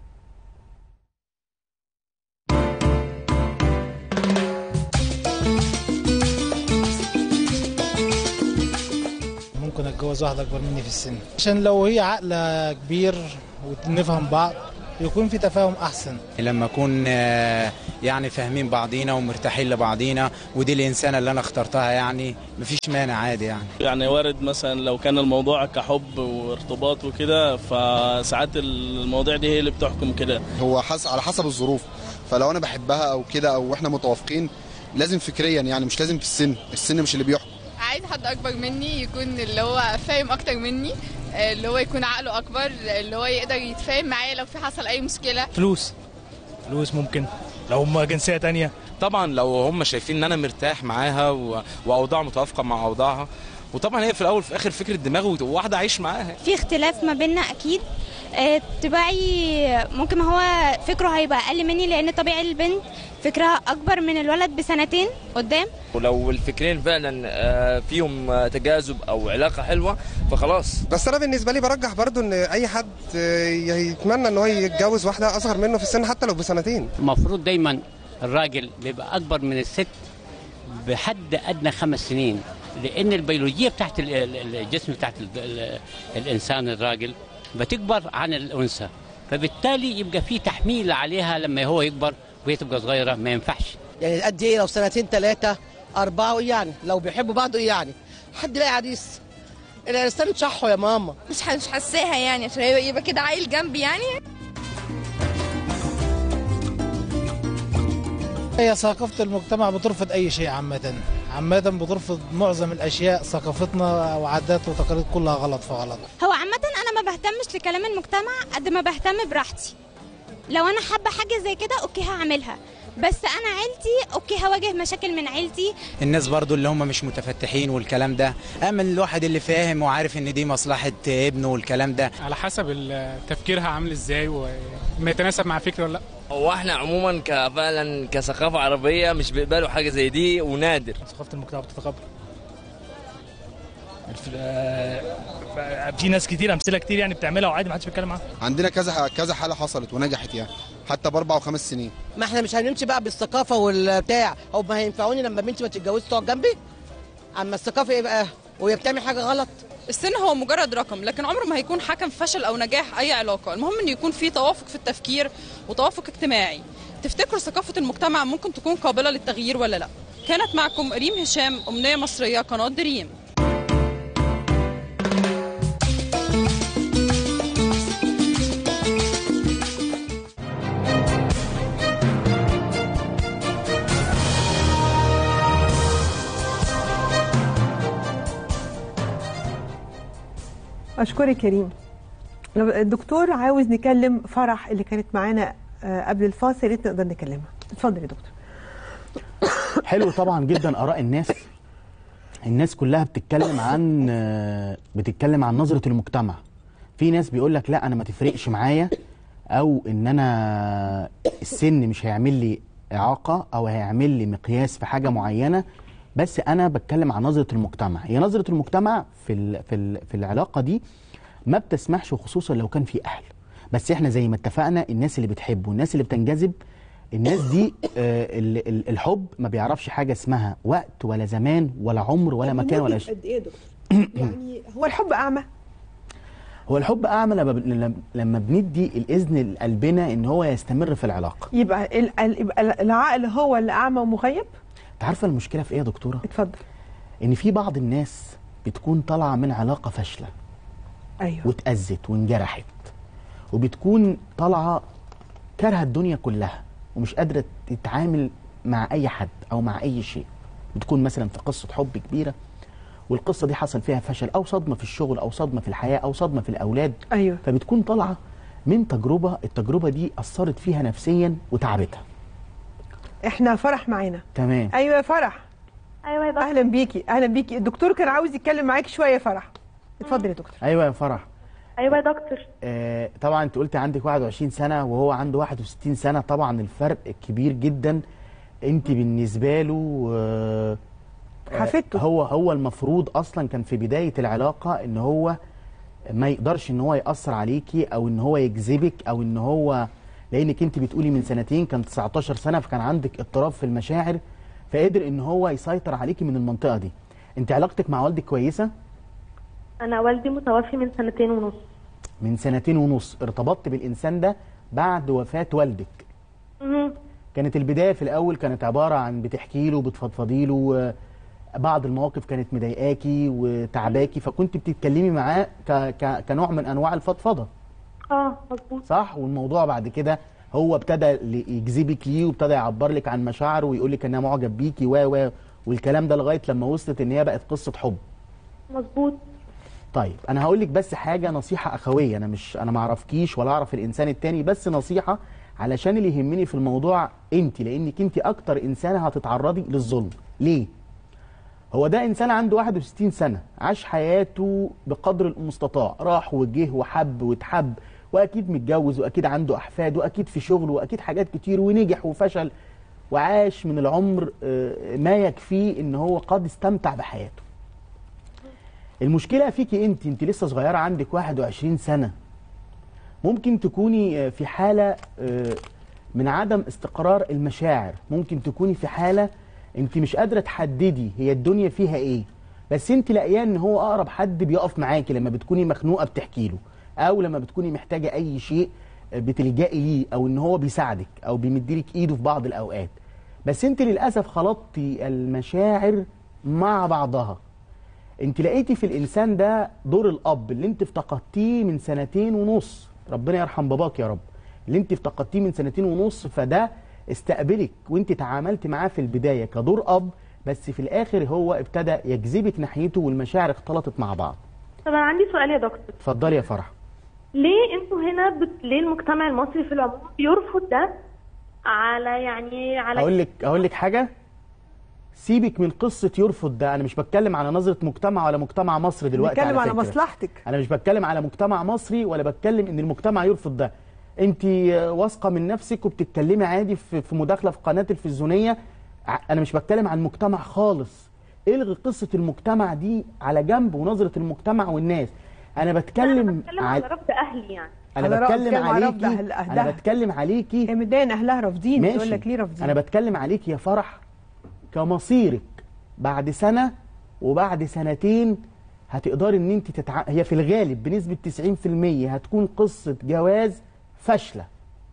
ممكن اتجوز واحده اكبر مني في السن عشان لو هي عقله كبير ونفهم بعض يكون في تفاهم احسن لما نكون آه، يعني فاهمين بعضينا ومرتاحين لبعضينا ودي الانسانه اللي انا اخترتها يعني مفيش مانع عادي يعني يعني وارد مثلا لو كان الموضوع كحب وارتباط وكده فساعات المواضيع دي هي اللي بتحكم كده هو حس على حسب الظروف فلو انا بحبها او كده او احنا متوافقين لازم فكريا يعني مش لازم في السن السن مش اللي بيحكم عايز حد اكبر مني يكون اللي هو فاهم اكتر مني آه، اللي هو يكون عقله اكبر اللي هو يقدر يتفاهم معايا لو في حصل اي مشكله فلوس فلوس ممكن لو هم جنسيه تانية طبعا لو هم شايفين ان انا مرتاح معاها و... واوضاع متوافقه مع اوضاعها وطبعا هي في الاول وفي الاخر فكره دماغ وواحده عايش معاها في اختلاف ما بيننا اكيد آه، طباعي ممكن ما هو فكره هيبقى اقل مني لان طبيعي البنت فكرها اكبر من الولد بسنتين قدام ولو الفكرين فعلا آه، فيهم آه، تجاذب او علاقه حلوه فخلاص بس انا بالنسبه لي برجح برضو ان اي حد آه، يتمنى ان هو يتجوز واحده اصغر منه في السن حتى لو بسنتين المفروض دايما الراجل بيبقى اكبر من الست بحد ادنى خمس سنين لان البيولوجيه بتاعت ال- ال- الجسم بتاعت ال- ال- الانسان الراجل بتكبر عن الانثى فبالتالي يبقى في تحميل عليها لما هو يكبر وهي تبقى صغيره ما ينفعش يعني قد ايه لو سنتين ثلاثة أربعة إيه يعني لو بيحبوا بعض إيه يعني حد لاقي عريس الإنسان تشحوا يا ماما مش مش حاساها يعني عشان يبقى يبقى كده عيل جنبي يعني هي ثقافة المجتمع بترفض أي شيء عامة عامة بترفض معظم الأشياء ثقافتنا وعادات وتقاليد كلها غلط في غلط هو عامة أنا ما بهتمش لكلام المجتمع قد ما بهتم براحتي لو أنا حابة حاجة زي كده أوكي هعملها بس أنا عيلتي أوكي هواجه مشاكل من عيلتي الناس برضو اللي هم مش متفتحين والكلام ده اما الواحد اللي فاهم وعارف ان دي مصلحه ابنه والكلام ده على حسب ال- تفكيرها عامل ازاي وما يتناسب مع فكري ولا لا هو احنا عموما كفعلا كثقافه عربيه مش بيقبلوا حاجه زي دي ونادر ثقافه المجتمع بتتقبل الف- آه، في ناس كتير امثله كتير يعني بتعملها وعادي ما حدش بيتكلم عنها عندنا كذا كذا حاله حصلت ونجحت يعني حتى باربع وخمس سنين ما احنا مش هنمشي بقى بالثقافة والبتاع أو ما هينفعوني لما بنتي ما تتجوزش تقعد جنبي أما الثقافة إيه بقى وهي بتعمل حاجة غلط السن هو مجرد رقم لكن عمره ما هيكون حكم في فشل او نجاح اي علاقه المهم ان يكون في توافق في التفكير وتوافق اجتماعي تفتكروا ثقافه المجتمع ممكن تكون قابله للتغيير ولا لا كانت معكم ريم هشام امنيه مصريه قناه دريم اشكرك كريم لو الدكتور عاوز نكلم فرح اللي كانت معانا آه، قبل الفاصل يا ريت نقدر نكلمها اتفضل يا دكتور حلو طبعا جدا اراء الناس الناس كلها بتتكلم عن آه، بتتكلم عن نظرة المجتمع في ناس بيقول لك لا انا ما تفرقش معايا او ان انا السن مش هيعمل لي اعاقة او هيعمل لي مقياس في حاجة معينة بس انا بتكلم عن نظرة المجتمع هي نظرة المجتمع في ال في ال في العلاقة دي ما بتسمحش خصوصا لو كان في اهل بس احنا زي ما اتفقنا الناس اللي بتحب والناس اللي بتنجذب الناس دي آه، ال- ال- الحب ما بيعرفش حاجه اسمها وقت ولا زمان ولا عمر ولا مكان ولا شيء قد ايه يا دكتور يعني هو الحب اعمى هو الحب اعمى لما ب- لما- لما بندي الاذن لقلبنا ان هو يستمر في العلاقه يبقى ال- ال- يبقى العقل هو اللي اعمى ومغيب انت عارفه المشكله في ايه يا دكتوره اتفضل ان في بعض الناس بتكون طالعه من علاقه فاشله ايوه واتأذت وانجرحت وبتكون طالعه كارهه الدنيا كلها ومش قادره تتعامل مع اي حد او مع اي شيء بتكون مثلا في قصه حب كبيره والقصه دي حصل فيها فشل او صدمه في الشغل او صدمه في الحياه او صدمه في الاولاد ايوه فبتكون طالعه من تجربه التجربه دي اثرت فيها نفسيا وتعبتها احنا فرح معانا تمام ايوه يا فرح ايوه يا دكتور اهلا بيكي اهلا بيكي الدكتور كان عاوز يتكلم معاك شويه يا فرح اتفضل يا دكتور ايوه يا فرح ايوه يا دكتور آه، طبعا انت قلت عندك 21 سنه وهو عنده 61 سنه طبعا الفرق كبير جدا انت بالنسبه له آه، آه، حفيدته. هو هو المفروض اصلا كان في بدايه العلاقه ان هو ما يقدرش ان هو ياثر عليكي او ان هو يجذبك او ان هو لانك انت بتقولي من سنتين كان 19 سنه فكان عندك اضطراب في المشاعر فقدر ان هو يسيطر عليكي من المنطقه دي انت علاقتك مع والدك كويسه انا والدي متوفي من سنتين ونص من سنتين ونص ارتبطت بالإنسان ده بعد وفاة والدك مهم. كانت البداية في الأول كانت عبارة عن بتحكي له بتفضفضي له آه، بعض المواقف كانت مضايقاكي وتعباكي فكنت بتتكلمي معاه ك... ك... كنوع من أنواع الفضفضة اه مظبوط صح والموضوع بعد كده هو ابتدى ل- يجذبك ليه وابتدى يعبر لك عن مشاعره ويقول لك انها معجب بيكي و و والكلام ده لغايه لما وصلت ان هي بقت قصه حب مظبوط طيب انا هقول لك بس حاجه نصيحه اخويه انا مش انا ما اعرفكيش ولا اعرف الانسان التاني بس نصيحه علشان اللي يهمني في الموضوع انت لانك انت اكتر انسانه هتتعرضي للظلم ليه هو ده انسان عنده 61 سنه عاش حياته بقدر المستطاع راح وجه وحب واتحب واكيد متجوز واكيد عنده احفاد واكيد في شغل واكيد حاجات كتير ونجح وفشل وعاش من العمر آه، ما يكفيه ان هو قد استمتع بحياته المشكله فيكي انت انت لسه صغيره عندك 21 سنه ممكن تكوني آه، في حاله آه، من عدم استقرار المشاعر ممكن تكوني في حاله انت مش قادره تحددي هي الدنيا فيها ايه بس انت لاقياه ان هو اقرب حد بيقف معاكي لما بتكوني مخنوقه بتحكي له او لما بتكوني محتاجه اي شيء آه، بتلجئي ليه او ان هو بيساعدك او بيمدلك ايده في بعض الاوقات بس انت للاسف خلطتي المشاعر مع بعضها انت لقيتي في الانسان ده دور الاب اللي انت افتقدتيه من سنتين ونص ربنا يرحم باباك يا رب اللي انت افتقدتيه من سنتين ونص فده استقبلك وانت تعاملت معاه في البدايه كدور اب بس في الاخر هو ابتدى يجذبك ناحيته والمشاعر اختلطت مع بعض طب انا عندي سؤال يا دكتور اتفضلي يا فرح ليه انتوا هنا بت... ليه المجتمع المصري في العموم بيرفض ده على يعني على اقول لك اقول لك حاجه سيبك من قصه يرفض ده انا مش بتكلم على نظره مجتمع ولا مجتمع مصر دلوقتي بنتكلم على فكرة. مصلحتك انا مش بتكلم على مجتمع مصري ولا بتكلم ان المجتمع يرفض ده انت واثقه من نفسك وبتتكلمي عادي في في مداخله في قناه تلفزيونيه ع- انا مش بتكلم عن المجتمع خالص الغي قصه المجتمع دي على جنب ونظره المجتمع والناس انا بتكلم بتكلم عن- على رفض اهلي يعني انا على رأي بتكلم بتكلم على رفض عليكي أهل- انا أهلها. بتكلم عليكي هي متضايقه ان اهلها رافضين ماشي يقول لك ليه رافضين انا بتكلم عليك يا فرح كمصيرك بعد سنه وبعد سنتين هتقدري ان انت تتع... هي في الغالب بنسبه 90% هتكون قصه جواز فاشله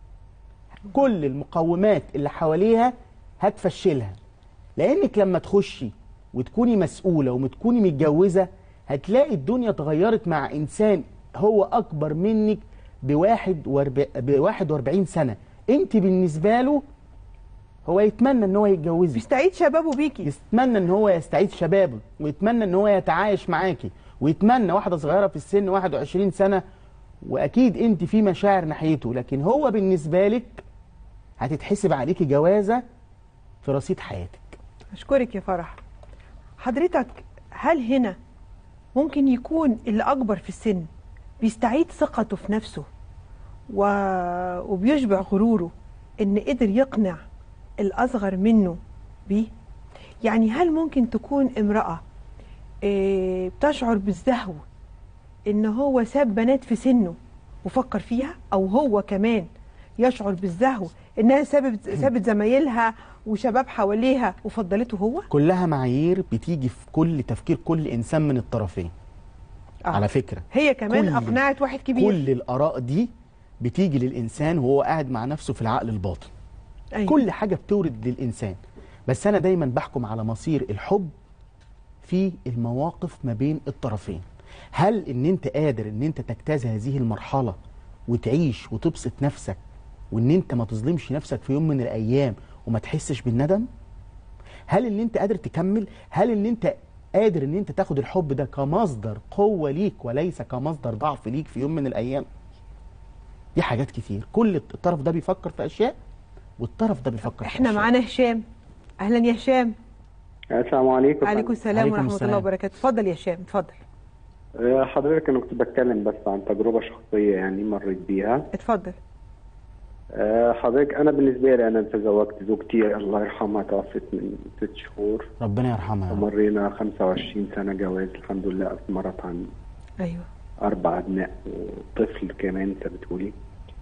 كل المقومات اللي حواليها هتفشلها لانك لما تخشي وتكوني مسؤوله وتكوني متجوزه هتلاقي الدنيا اتغيرت مع انسان هو اكبر منك بواحد وارب... بواحد واربعين سنه انت بالنسبه له هو يتمنى ان هو يتجوزك بيستعيد شبابه بيكي يتمنى ان هو يستعيد شبابه ويتمنى ان هو يتعايش معاكي ويتمنى واحده صغيره في السن 21 سنه واكيد انت في مشاعر ناحيته لكن هو بالنسبه لك هتتحسب عليكي جوازه في رصيد حياتك اشكرك يا فرح حضرتك هل هنا ممكن يكون اللي اكبر في السن بيستعيد ثقته في نفسه و... وبيشبع غروره ان قدر يقنع الاصغر منه بيه يعني هل ممكن تكون امرأة إيه، بتشعر بالزهو ان هو ساب بنات في سنه وفكر فيها او هو كمان يشعر بالزهو انها سابت سابت زمايلها وشباب حواليها وفضلته هو كلها معايير بتيجي في كل تفكير كل انسان من الطرفين آه. على فكره هي كمان كل- اقنعت واحد كبير كل الاراء دي بتيجي للانسان وهو قاعد مع نفسه في العقل الباطن أيوة. كل حاجه بتورد للانسان بس انا دايما بحكم على مصير الحب في المواقف ما بين الطرفين هل ان انت قادر ان انت تجتاز هذه المرحله وتعيش وتبسط نفسك وان انت ما تظلمش نفسك في يوم من الايام وما تحسش بالندم هل ان انت قادر تكمل هل ان انت قادر ان انت تاخد الحب ده كمصدر قوه ليك وليس كمصدر ضعف ليك في يوم من الايام دي حاجات كتير كل الطرف ده بيفكر في اشياء والطرف ده بيفكر في احنا أشياء. معانا هشام اهلا يا هشام السلام عليكم عليكم السلام عليكم ورحمه السلام. الله وبركاته اتفضل يا هشام اتفضل آه، حضرتك انا كنت بتكلم بس عن تجربه شخصيه يعني مريت بيها اتفضل آه، حضرتك انا بالنسبه لي انا تزوجت زوجتي الله يرحمها توفت من ست شهور ربنا يرحمها يا رب. ومرينا 25 سنه جواز الحمد لله اثمرت عن ايوه اربع ابناء وطفل كمان انت بتقولي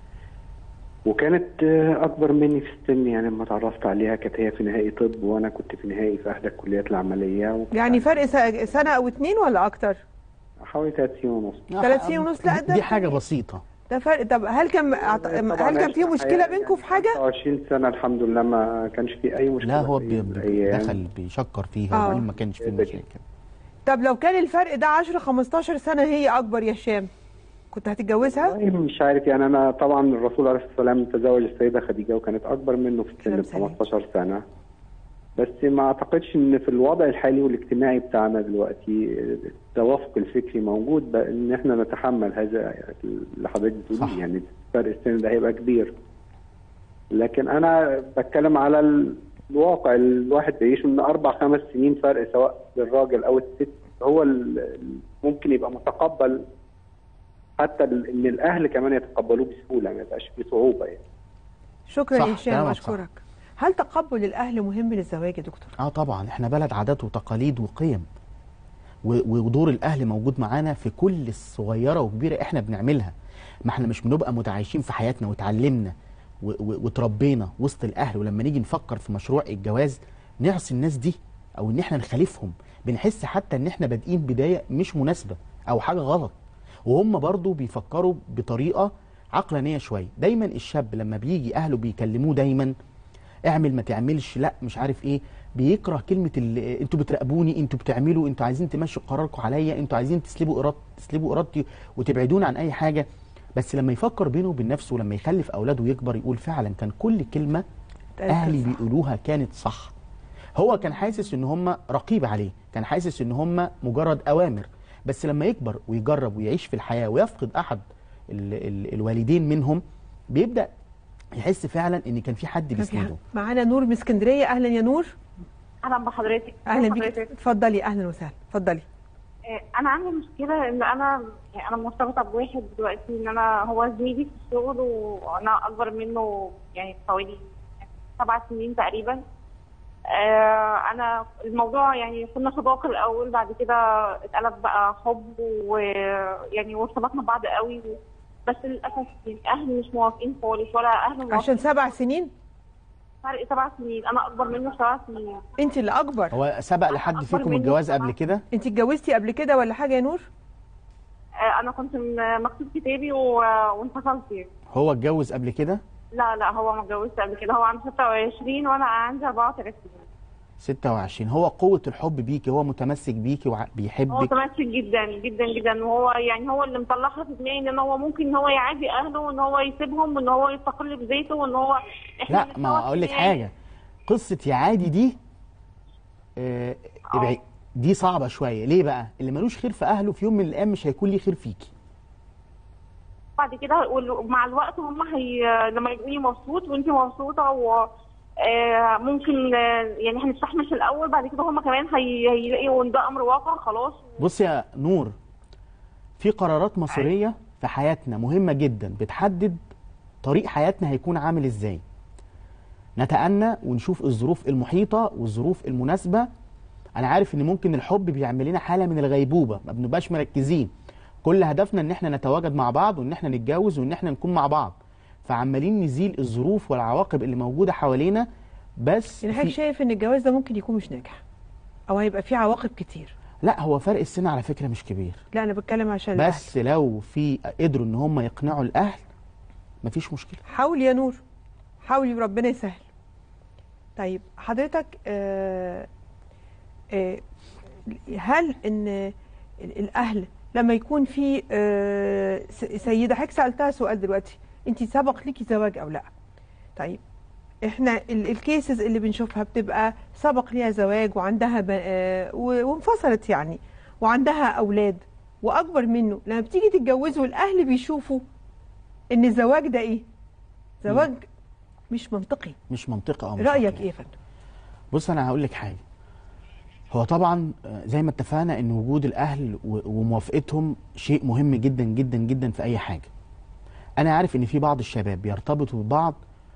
وكانت آه، اكبر مني في السن يعني لما اتعرفت عليها كانت هي في نهائي طب وانا كنت في نهائي في احدى الكليات العمليه و- يعني فرق س- سنه او اتنين ولا اكتر حوالي 30 ونص 30 ونص لا ده دي حاجه بسيطه ده فرق طب هل كان هل كان في مشكله بينكم في حاجه 25 سنه الحمد لله ما كانش في اي مشكله لا هو في بي- الأيام. دخل بيشكر فيها آه. وبعدين ما كانش فيه مشاكل طب لو كان الفرق ده 10 15 سنه هي اكبر يا هشام كنت هتتجوزها والله مش عارف يعني انا طبعا الرسول عليه الصلاه والسلام تزوج السيده خديجه وكانت اكبر منه في السن ب 15 سنه بس ما اعتقدش ان في الوضع الحالي والاجتماعي بتاعنا دلوقتي التوافق الفكري موجود بقى ان احنا نتحمل هذا اللي حضرتك بتقوليه يعني فرق السن ده هيبقى كبير لكن انا بتكلم على ال- الواقع اللي الواحد بيعيشه ان اربع خمس سنين فرق سواء للراجل او الست هو ال- ال- ممكن يبقى متقبل حتى ال- ان الاهل كمان يتقبلوه بسهوله ما يبقاش فيه صعوبه يعني شكرا صح، يا هشام كلامك صح. اشكرك هل تقبل الاهل مهم للزواج يا دكتور اه طبعا احنا بلد عادات وتقاليد وقيم و- ودور الاهل موجود معانا في كل الصغيره وكبيره احنا بنعملها ما احنا مش بنبقى متعايشين في حياتنا وتعلمنا و- و- وتربينا وسط الاهل ولما نيجي نفكر في مشروع الجواز نعصي الناس دي او ان احنا نخالفهم بنحس حتى ان احنا بادئين بدايه مش مناسبه او حاجه غلط وهم برضو بيفكروا بطريقه عقلانيه شويه دايما الشاب لما بيجي اهله بيكلموه دايما اعمل ما تعملش لا مش عارف ايه بيكره كلمه ال- انتوا بتراقبوني انتوا بتعملوا انتوا عايزين تمشوا قراركم عليا انتوا عايزين تسلبوا ارادتي تسلبوا ارادتي وتبعدوني عن اي حاجه بس لما يفكر بينه وبين نفسه ولما يخلف اولاده ويكبر يقول فعلا كان كل كلمه اهلي بيقولوها كانت صح هو كان حاسس ان هم رقيب عليه كان حاسس ان هم مجرد اوامر بس لما يكبر ويجرب ويعيش في الحياه ويفقد احد ال ال الوالدين منهم بيبدا يحس فعلا ان كان في حد بيسنده معانا نور من اسكندريه اهلا يا نور اهلا بحضرتك اهلا بيك بحضرتك. اتفضلي اهلا وسهلا اتفضلي آه، انا عندي مشكله ان انا يعني انا مرتبطه بواحد دلوقتي ان انا هو زميلي في الشغل وانا اكبر منه يعني حوالي سبع سنين تقريبا آه، انا الموضوع يعني كنا صداقه الاول بعد كده اتقلب بقى حب ويعني وارتبطنا ببعض قوي بس للاسف يعني اهلي مش موافقين خالص ولا اهله موافقين عشان سبع سنين فرق سبع سنين انا اكبر منه سبع سنين انت اللي اكبر هو سبق لحد أكبر فيكم مني الجواز طبعاً. قبل كده انت اتجوزتي قبل كده ولا حاجه يا نور آه، انا كنت م- مكتوب كتابي و... وانفصلت يعني. هو اتجوز قبل كده لا لا هو ما اتجوزش قبل كده هو عنده 26 وانا عندي 34 26 هو قوة الحب بيكي هو متمسك بيكي هو وبيحبك متمسك جدا جدا جدا وهو يعني هو اللي مطلعها في دماغي ان هو ممكن ان هو يعادي اهله وان هو يسيبهم وان هو يستقل بذاته وان هو احنا لا نتجوز ما اقول لك تاني. حاجة قصة يا عادي دي آه ابعد- دي صعبة شوية ليه بقى اللي ملوش خير في اهله في يوم من الايام مش هيكون ليه خير فيكي بعد كده وال- ومع الوقت هم هي لما يلاقوني مبسوط وانت مبسوطه و آه، ممكن آه، يعني هنستحمل في الاول بعد كده هم كمان هي- هيلاقوا ان ده امر واقع خلاص بص يا نور في قرارات مصيرية في حياتنا مهمة جدا بتحدد طريق حياتنا هيكون عامل ازاي نتأنى ونشوف الظروف المحيطة والظروف المناسبة أنا عارف إن ممكن الحب بيعمل لنا حالة من الغيبوبة ما بنبقاش مركزين كل هدفنا إن إحنا نتواجد مع بعض وإن إحنا نتجوز وإن إحنا نكون مع بعض فعمالين نزيل الظروف والعواقب اللي موجودة حوالينا بس يعني حضرتك في- شايف ان الجواز ده ممكن يكون مش ناجح او هيبقى فيه عواقب كتير لا هو فرق السن على فكرة مش كبير لا انا بتكلم عشان الأهل. بس لو في قدروا ان هم يقنعوا الاهل مفيش مشكله حاول يا نور حاولي وربنا يسهل طيب حضرتك آه آه هل ان ال- الاهل لما يكون في آه س- سيده حضرتك سالتها سؤال دلوقتي انت سبق ليكي زواج او لا طيب احنا ال- الكيسز اللي بنشوفها بتبقى سبق ليها زواج وعندها ب- آه، و- وانفصلت يعني وعندها اولاد واكبر منه لما بتيجي تتجوزوا الاهل بيشوفوا ان الزواج ده ايه زواج مش منطقي مش منطقي اه مش رايك منطقي. ايه يا فندم بص انا هقول لك حاجه هو طبعا آه، زي ما اتفقنا ان وجود الاهل و- وموافقتهم شيء مهم جدا جدا جدا في اي حاجه انا عارف ان في بعض الشباب بيرتبطوا ببعض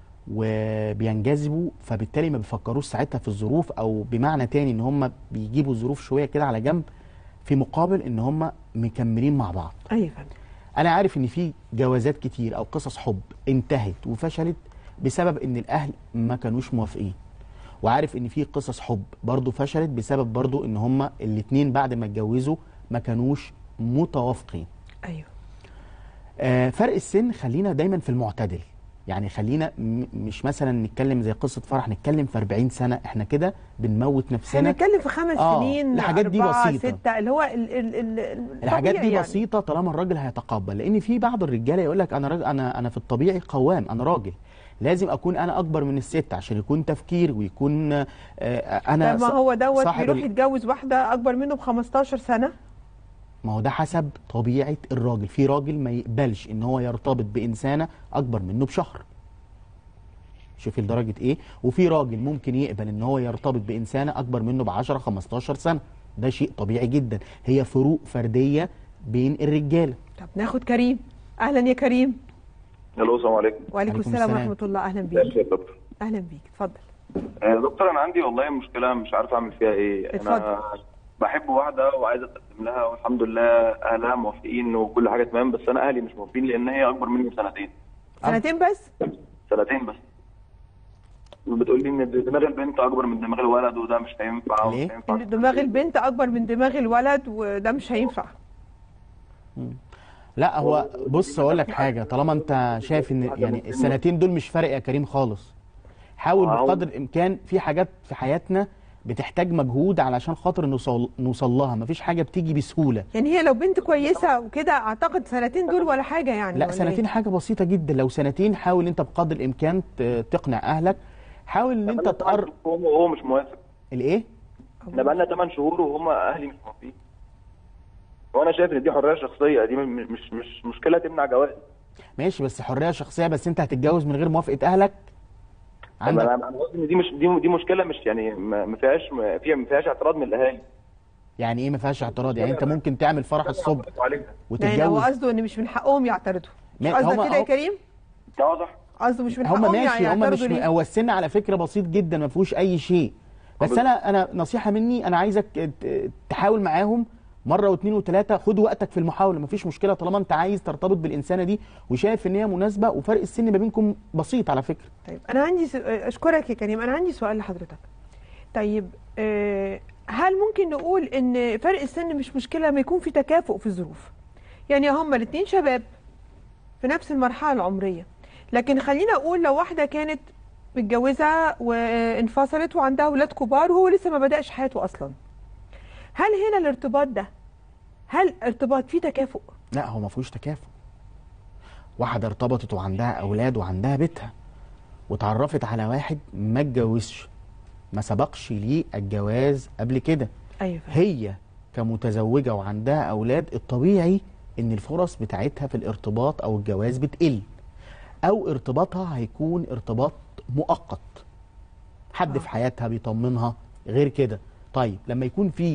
وبينجذبوا فبالتالي ما بيفكروش ساعتها في الظروف او بمعنى تاني ان هم بيجيبوا الظروف شويه كده على جنب في مقابل ان هم مكملين مع بعض ايوه يا فندم انا عارف ان في جوازات كتير او قصص حب انتهت وفشلت بسبب ان الاهل ما كانوش موافقين وعارف ان في قصص حب برضو فشلت بسبب برضو ان هما الاتنين بعد ما اتجوزوا ما كانوش متوافقين ايوه آه فرق السن خلينا دايما في المعتدل يعني خلينا م- مش مثلا نتكلم زي قصه فرح نتكلم في 40 سنه احنا كده بنموت نفسنا هنتكلم في خمس آه، سنين الحاجات دي أربعة بسيطة. ستة اللي هو ال ال ال الحاجات الطبيعي دي يعني. بسيطه طالما الراجل هيتقبل لان في بعض الرجاله يقول لك انا راجل انا انا في الطبيعي قوام انا راجل لازم اكون انا اكبر من الست عشان يكون تفكير ويكون آه، انا طب ما ص- هو دوت صاحب بيروح ال- يتجوز واحده اكبر منه ب 15 سنه ما هو ده حسب طبيعه الراجل في راجل ما يقبلش ان هو يرتبط بانسانه اكبر منه بشهر شوفي لدرجه ايه وفي راجل ممكن يقبل ان هو يرتبط بانسانه اكبر منه ب 10 15 سنه ده شيء طبيعي جدا هي فروق فرديه بين الرجاله طب ناخد كريم اهلا يا كريم الو السلام عليكم وعليكم السلام ورحمه الله اهلا مساء بيك الخير يا دكتور اهلا بيك اتفضل آه، دكتور انا عندي والله مشكله مش عارف اعمل فيها ايه انا اتفضل. بحب واحده وعايز اتقدم لها والحمد لله اهلها موافقين وكل حاجه تمام بس انا اهلي مش موافقين لان هي اكبر مني بسنتين سنتين بس سنتين بس بتقول لي ان دماغ البنت اكبر من دماغ الولد وده مش هينفع ومش هينفع إن دماغ البنت اكبر من دماغ الولد وده مش هينفع لا هو بص اقول لك حاجه طالما انت شايف ان يعني السنتين دول مش فارق يا كريم خالص حاول أهو. بقدر الامكان في حاجات في حياتنا بتحتاج مجهود علشان خاطر نوصل نوصل لها مفيش حاجه بتيجي بسهوله يعني هي لو بنت كويسه وكده اعتقد سنتين دول ولا حاجه يعني لا ولا سنتين إيه؟ حاجه بسيطه جدا لو سنتين حاول انت بقدر الامكان ت- تقنع اهلك حاول ان انت تقرب هو هو مش موافق الايه احنا بقالنا 8 شهور وهم اهلي مش موافقين وانا شايف ان دي حريه شخصيه دي مش مش مش مشكله تمنع جواز ماشي بس حريه شخصيه بس انت هتتجوز من غير موافقه اهلك عندك عندك انا أنا قصدي ان دي مش دي دي مشكله مش يعني ما ما فيهاش ما فيها ما فيهاش اعتراض من الاهالي يعني ايه ما فيهاش اعتراض يعني انت ممكن تعمل فرح الصبح يعني هو وتتجوز قصده ان مش من حقهم يعترضوا مش ما- قصدك هما- كده يا هو- كريم واضح قصده مش من هم حقهم ماشي هم مش يعترضوا ليه هو السن على فكره بسيط جدا ما فيهوش اي شيء بس انا انا نصيحه مني انا عايزك ت- تحاول معاهم مره واثنين وثلاثه خد وقتك في المحاوله مفيش مشكله طالما انت عايز ترتبط بالانسانه دي وشايف ان هي مناسبه وفرق السن ما بينكم بسيط على فكره طيب انا عندي س... اشكرك يا كريم انا عندي سؤال لحضرتك طيب آه، هل ممكن نقول ان فرق السن مش مشكله لما يكون في تكافؤ في الظروف يعني هما الاثنين شباب في نفس المرحله العمريه لكن خلينا اقول لو واحده كانت متجوزه وانفصلت وعندها اولاد كبار وهو لسه ما بداش حياته اصلا هل هنا الارتباط ده هل ارتباط فيه تكافؤ لا هو ما فيهوش تكافؤ واحده ارتبطت وعندها اولاد وعندها بيتها واتعرفت على واحد ما اتجوزش ما سبقش ليه الجواز قبل كده ايوه هي كمتزوجه وعندها اولاد الطبيعي ان الفرص بتاعتها في الارتباط او الجواز بتقل او ارتباطها هيكون ارتباط مؤقت حد في حياتها بيطمنها غير كده طيب لما يكون في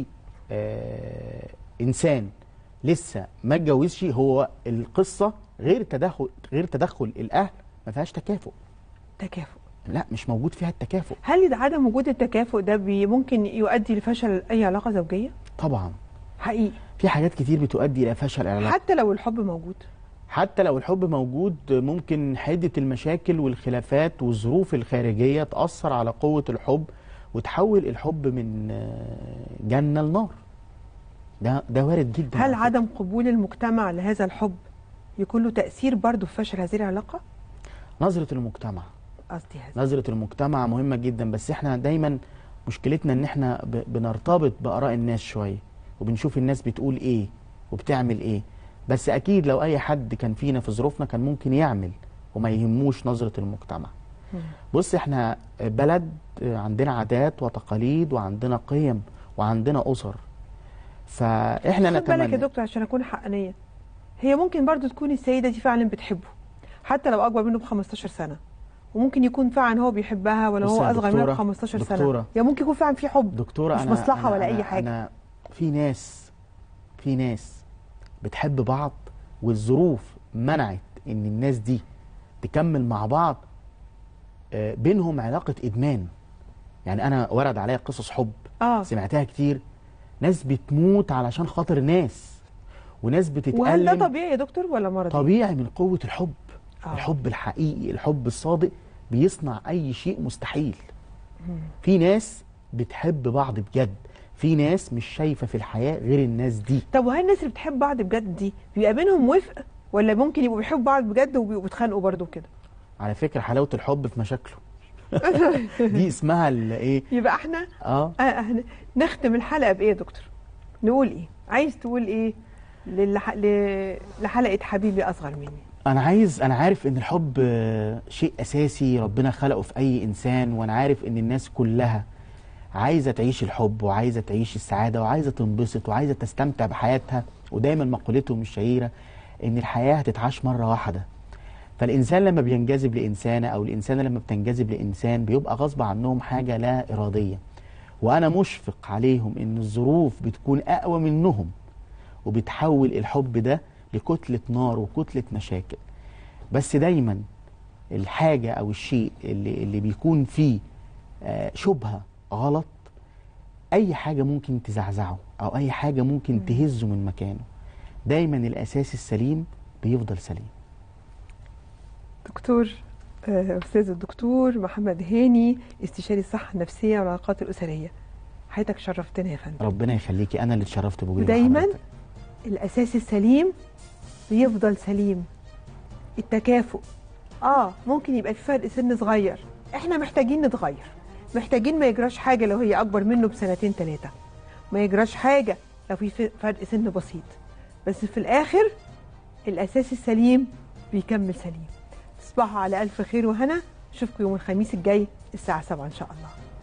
آه انسان لسه ما اتجوزش هو القصه غير تدخل غير تدخل الاهل ما فيهاش تكافؤ تكافؤ لا مش موجود فيها التكافؤ هل عدم وجود التكافؤ ده بي ممكن يؤدي لفشل اي علاقه زوجيه طبعا حقيقي في حاجات كتير بتؤدي الى فشل العلاقه حتى لو الحب موجود حتى لو الحب موجود ممكن حدة المشاكل والخلافات والظروف الخارجية تأثر على قوة الحب وتحول الحب من آه، جنة لنار ده ده وارد جدا هل عدم قبول المجتمع لهذا الحب يكون له تاثير برضه في فشل هذه العلاقه نظرة المجتمع قصدي هذا نظرة المجتمع مهمة جدا بس احنا دايما مشكلتنا ان احنا ب- بنرتبط بآراء الناس شوية وبنشوف الناس بتقول ايه وبتعمل ايه بس اكيد لو اي حد كان فينا في ظروفنا كان ممكن يعمل وما يهموش نظرة المجتمع بص احنا بلد عندنا عادات وتقاليد وعندنا قيم وعندنا اسر فاحنا خد بالك يا نتمنى دكتور عشان اكون حقانيه هي ممكن برضو تكون السيده دي فعلا بتحبه حتى لو اكبر منه ب 15 سنه وممكن يكون فعلا هو بيحبها ولا بص هو يا اصغر منها ب دكتورة- 15 سنه دكتورة. يا ممكن يكون فعلا في حب دكتورة مش أنا مصلحه أنا ولا أنا اي حاجه أنا في ناس في ناس بتحب بعض والظروف منعت إن الناس دي تكمل مع بعض آه، بينهم علاقة إدمان يعني أنا ورد عليا قصص حب اه سمعتها كتير ناس بتموت علشان خاطر ناس وناس وهل ده بتتألم طبيعي يا دكتور ولا مرضي طبيعي من قوة الحب آه. الحب الحقيقي الحب الصادق بيصنع أي شيء مستحيل مم. في ناس بتحب بعض بجد في ناس مش شايفة في الحياة غير الناس دي طب وهل الناس اللي بتحب بعض بجد دي بيبقى بينهم وفق ولا ممكن يبقوا بيحبوا بعض بجد وبيبقوا بيتخانقوا برضو كده على فكرة حلاوة الحب في مشاكله دي اسمها الايه يبقى احنا اه آه، احنا نختم الحلقه بايه يا دكتور نقول ايه عايز تقول ايه للح... ل... لحلقه حبيبي اصغر مني انا عايز انا عارف ان الحب آه، شيء اساسي ربنا خلقه في اي انسان وانا عارف ان الناس كلها عايزه تعيش الحب وعايزه تعيش السعاده وعايزه تنبسط وعايزه تستمتع بحياتها ودايما مقولتهم الشهيره ان الحياه هتتعاش مره واحده فالانسان لما بينجذب لانسانه او الانسانه لما بتنجذب لانسان بيبقى غصب عنهم حاجه لا اراديه وانا مشفق عليهم ان الظروف بتكون اقوى منهم وبتحول الحب ده لكتله نار وكتله مشاكل بس دايما الحاجه او الشيء اللي اللي بيكون فيه آه، شبهه غلط اي حاجه ممكن تزعزعه او اي حاجه ممكن تهزه من مكانه دايما الاساس السليم بيفضل سليم دكتور آه، استاذ الدكتور محمد هاني استشاري الصحه النفسيه والعلاقات الاسريه حياتك شرفتنا يا فندم ربنا يخليكي انا اللي اتشرفت بوجودي مع ودايما حضرتك. الاساس السليم بيفضل سليم التكافؤ اه ممكن يبقى في فرق سن صغير احنا محتاجين نتغير محتاجين ما يجراش حاجه لو هي اكبر منه بسنتين ثلاثه ما يجراش حاجه لو في ف- فرق سن بسيط بس في الاخر الاساس السليم بيكمل سليم تصبحوا على الف خير وهنا اشوفكم يوم الخميس الجاي الساعه 7 ان شاء الله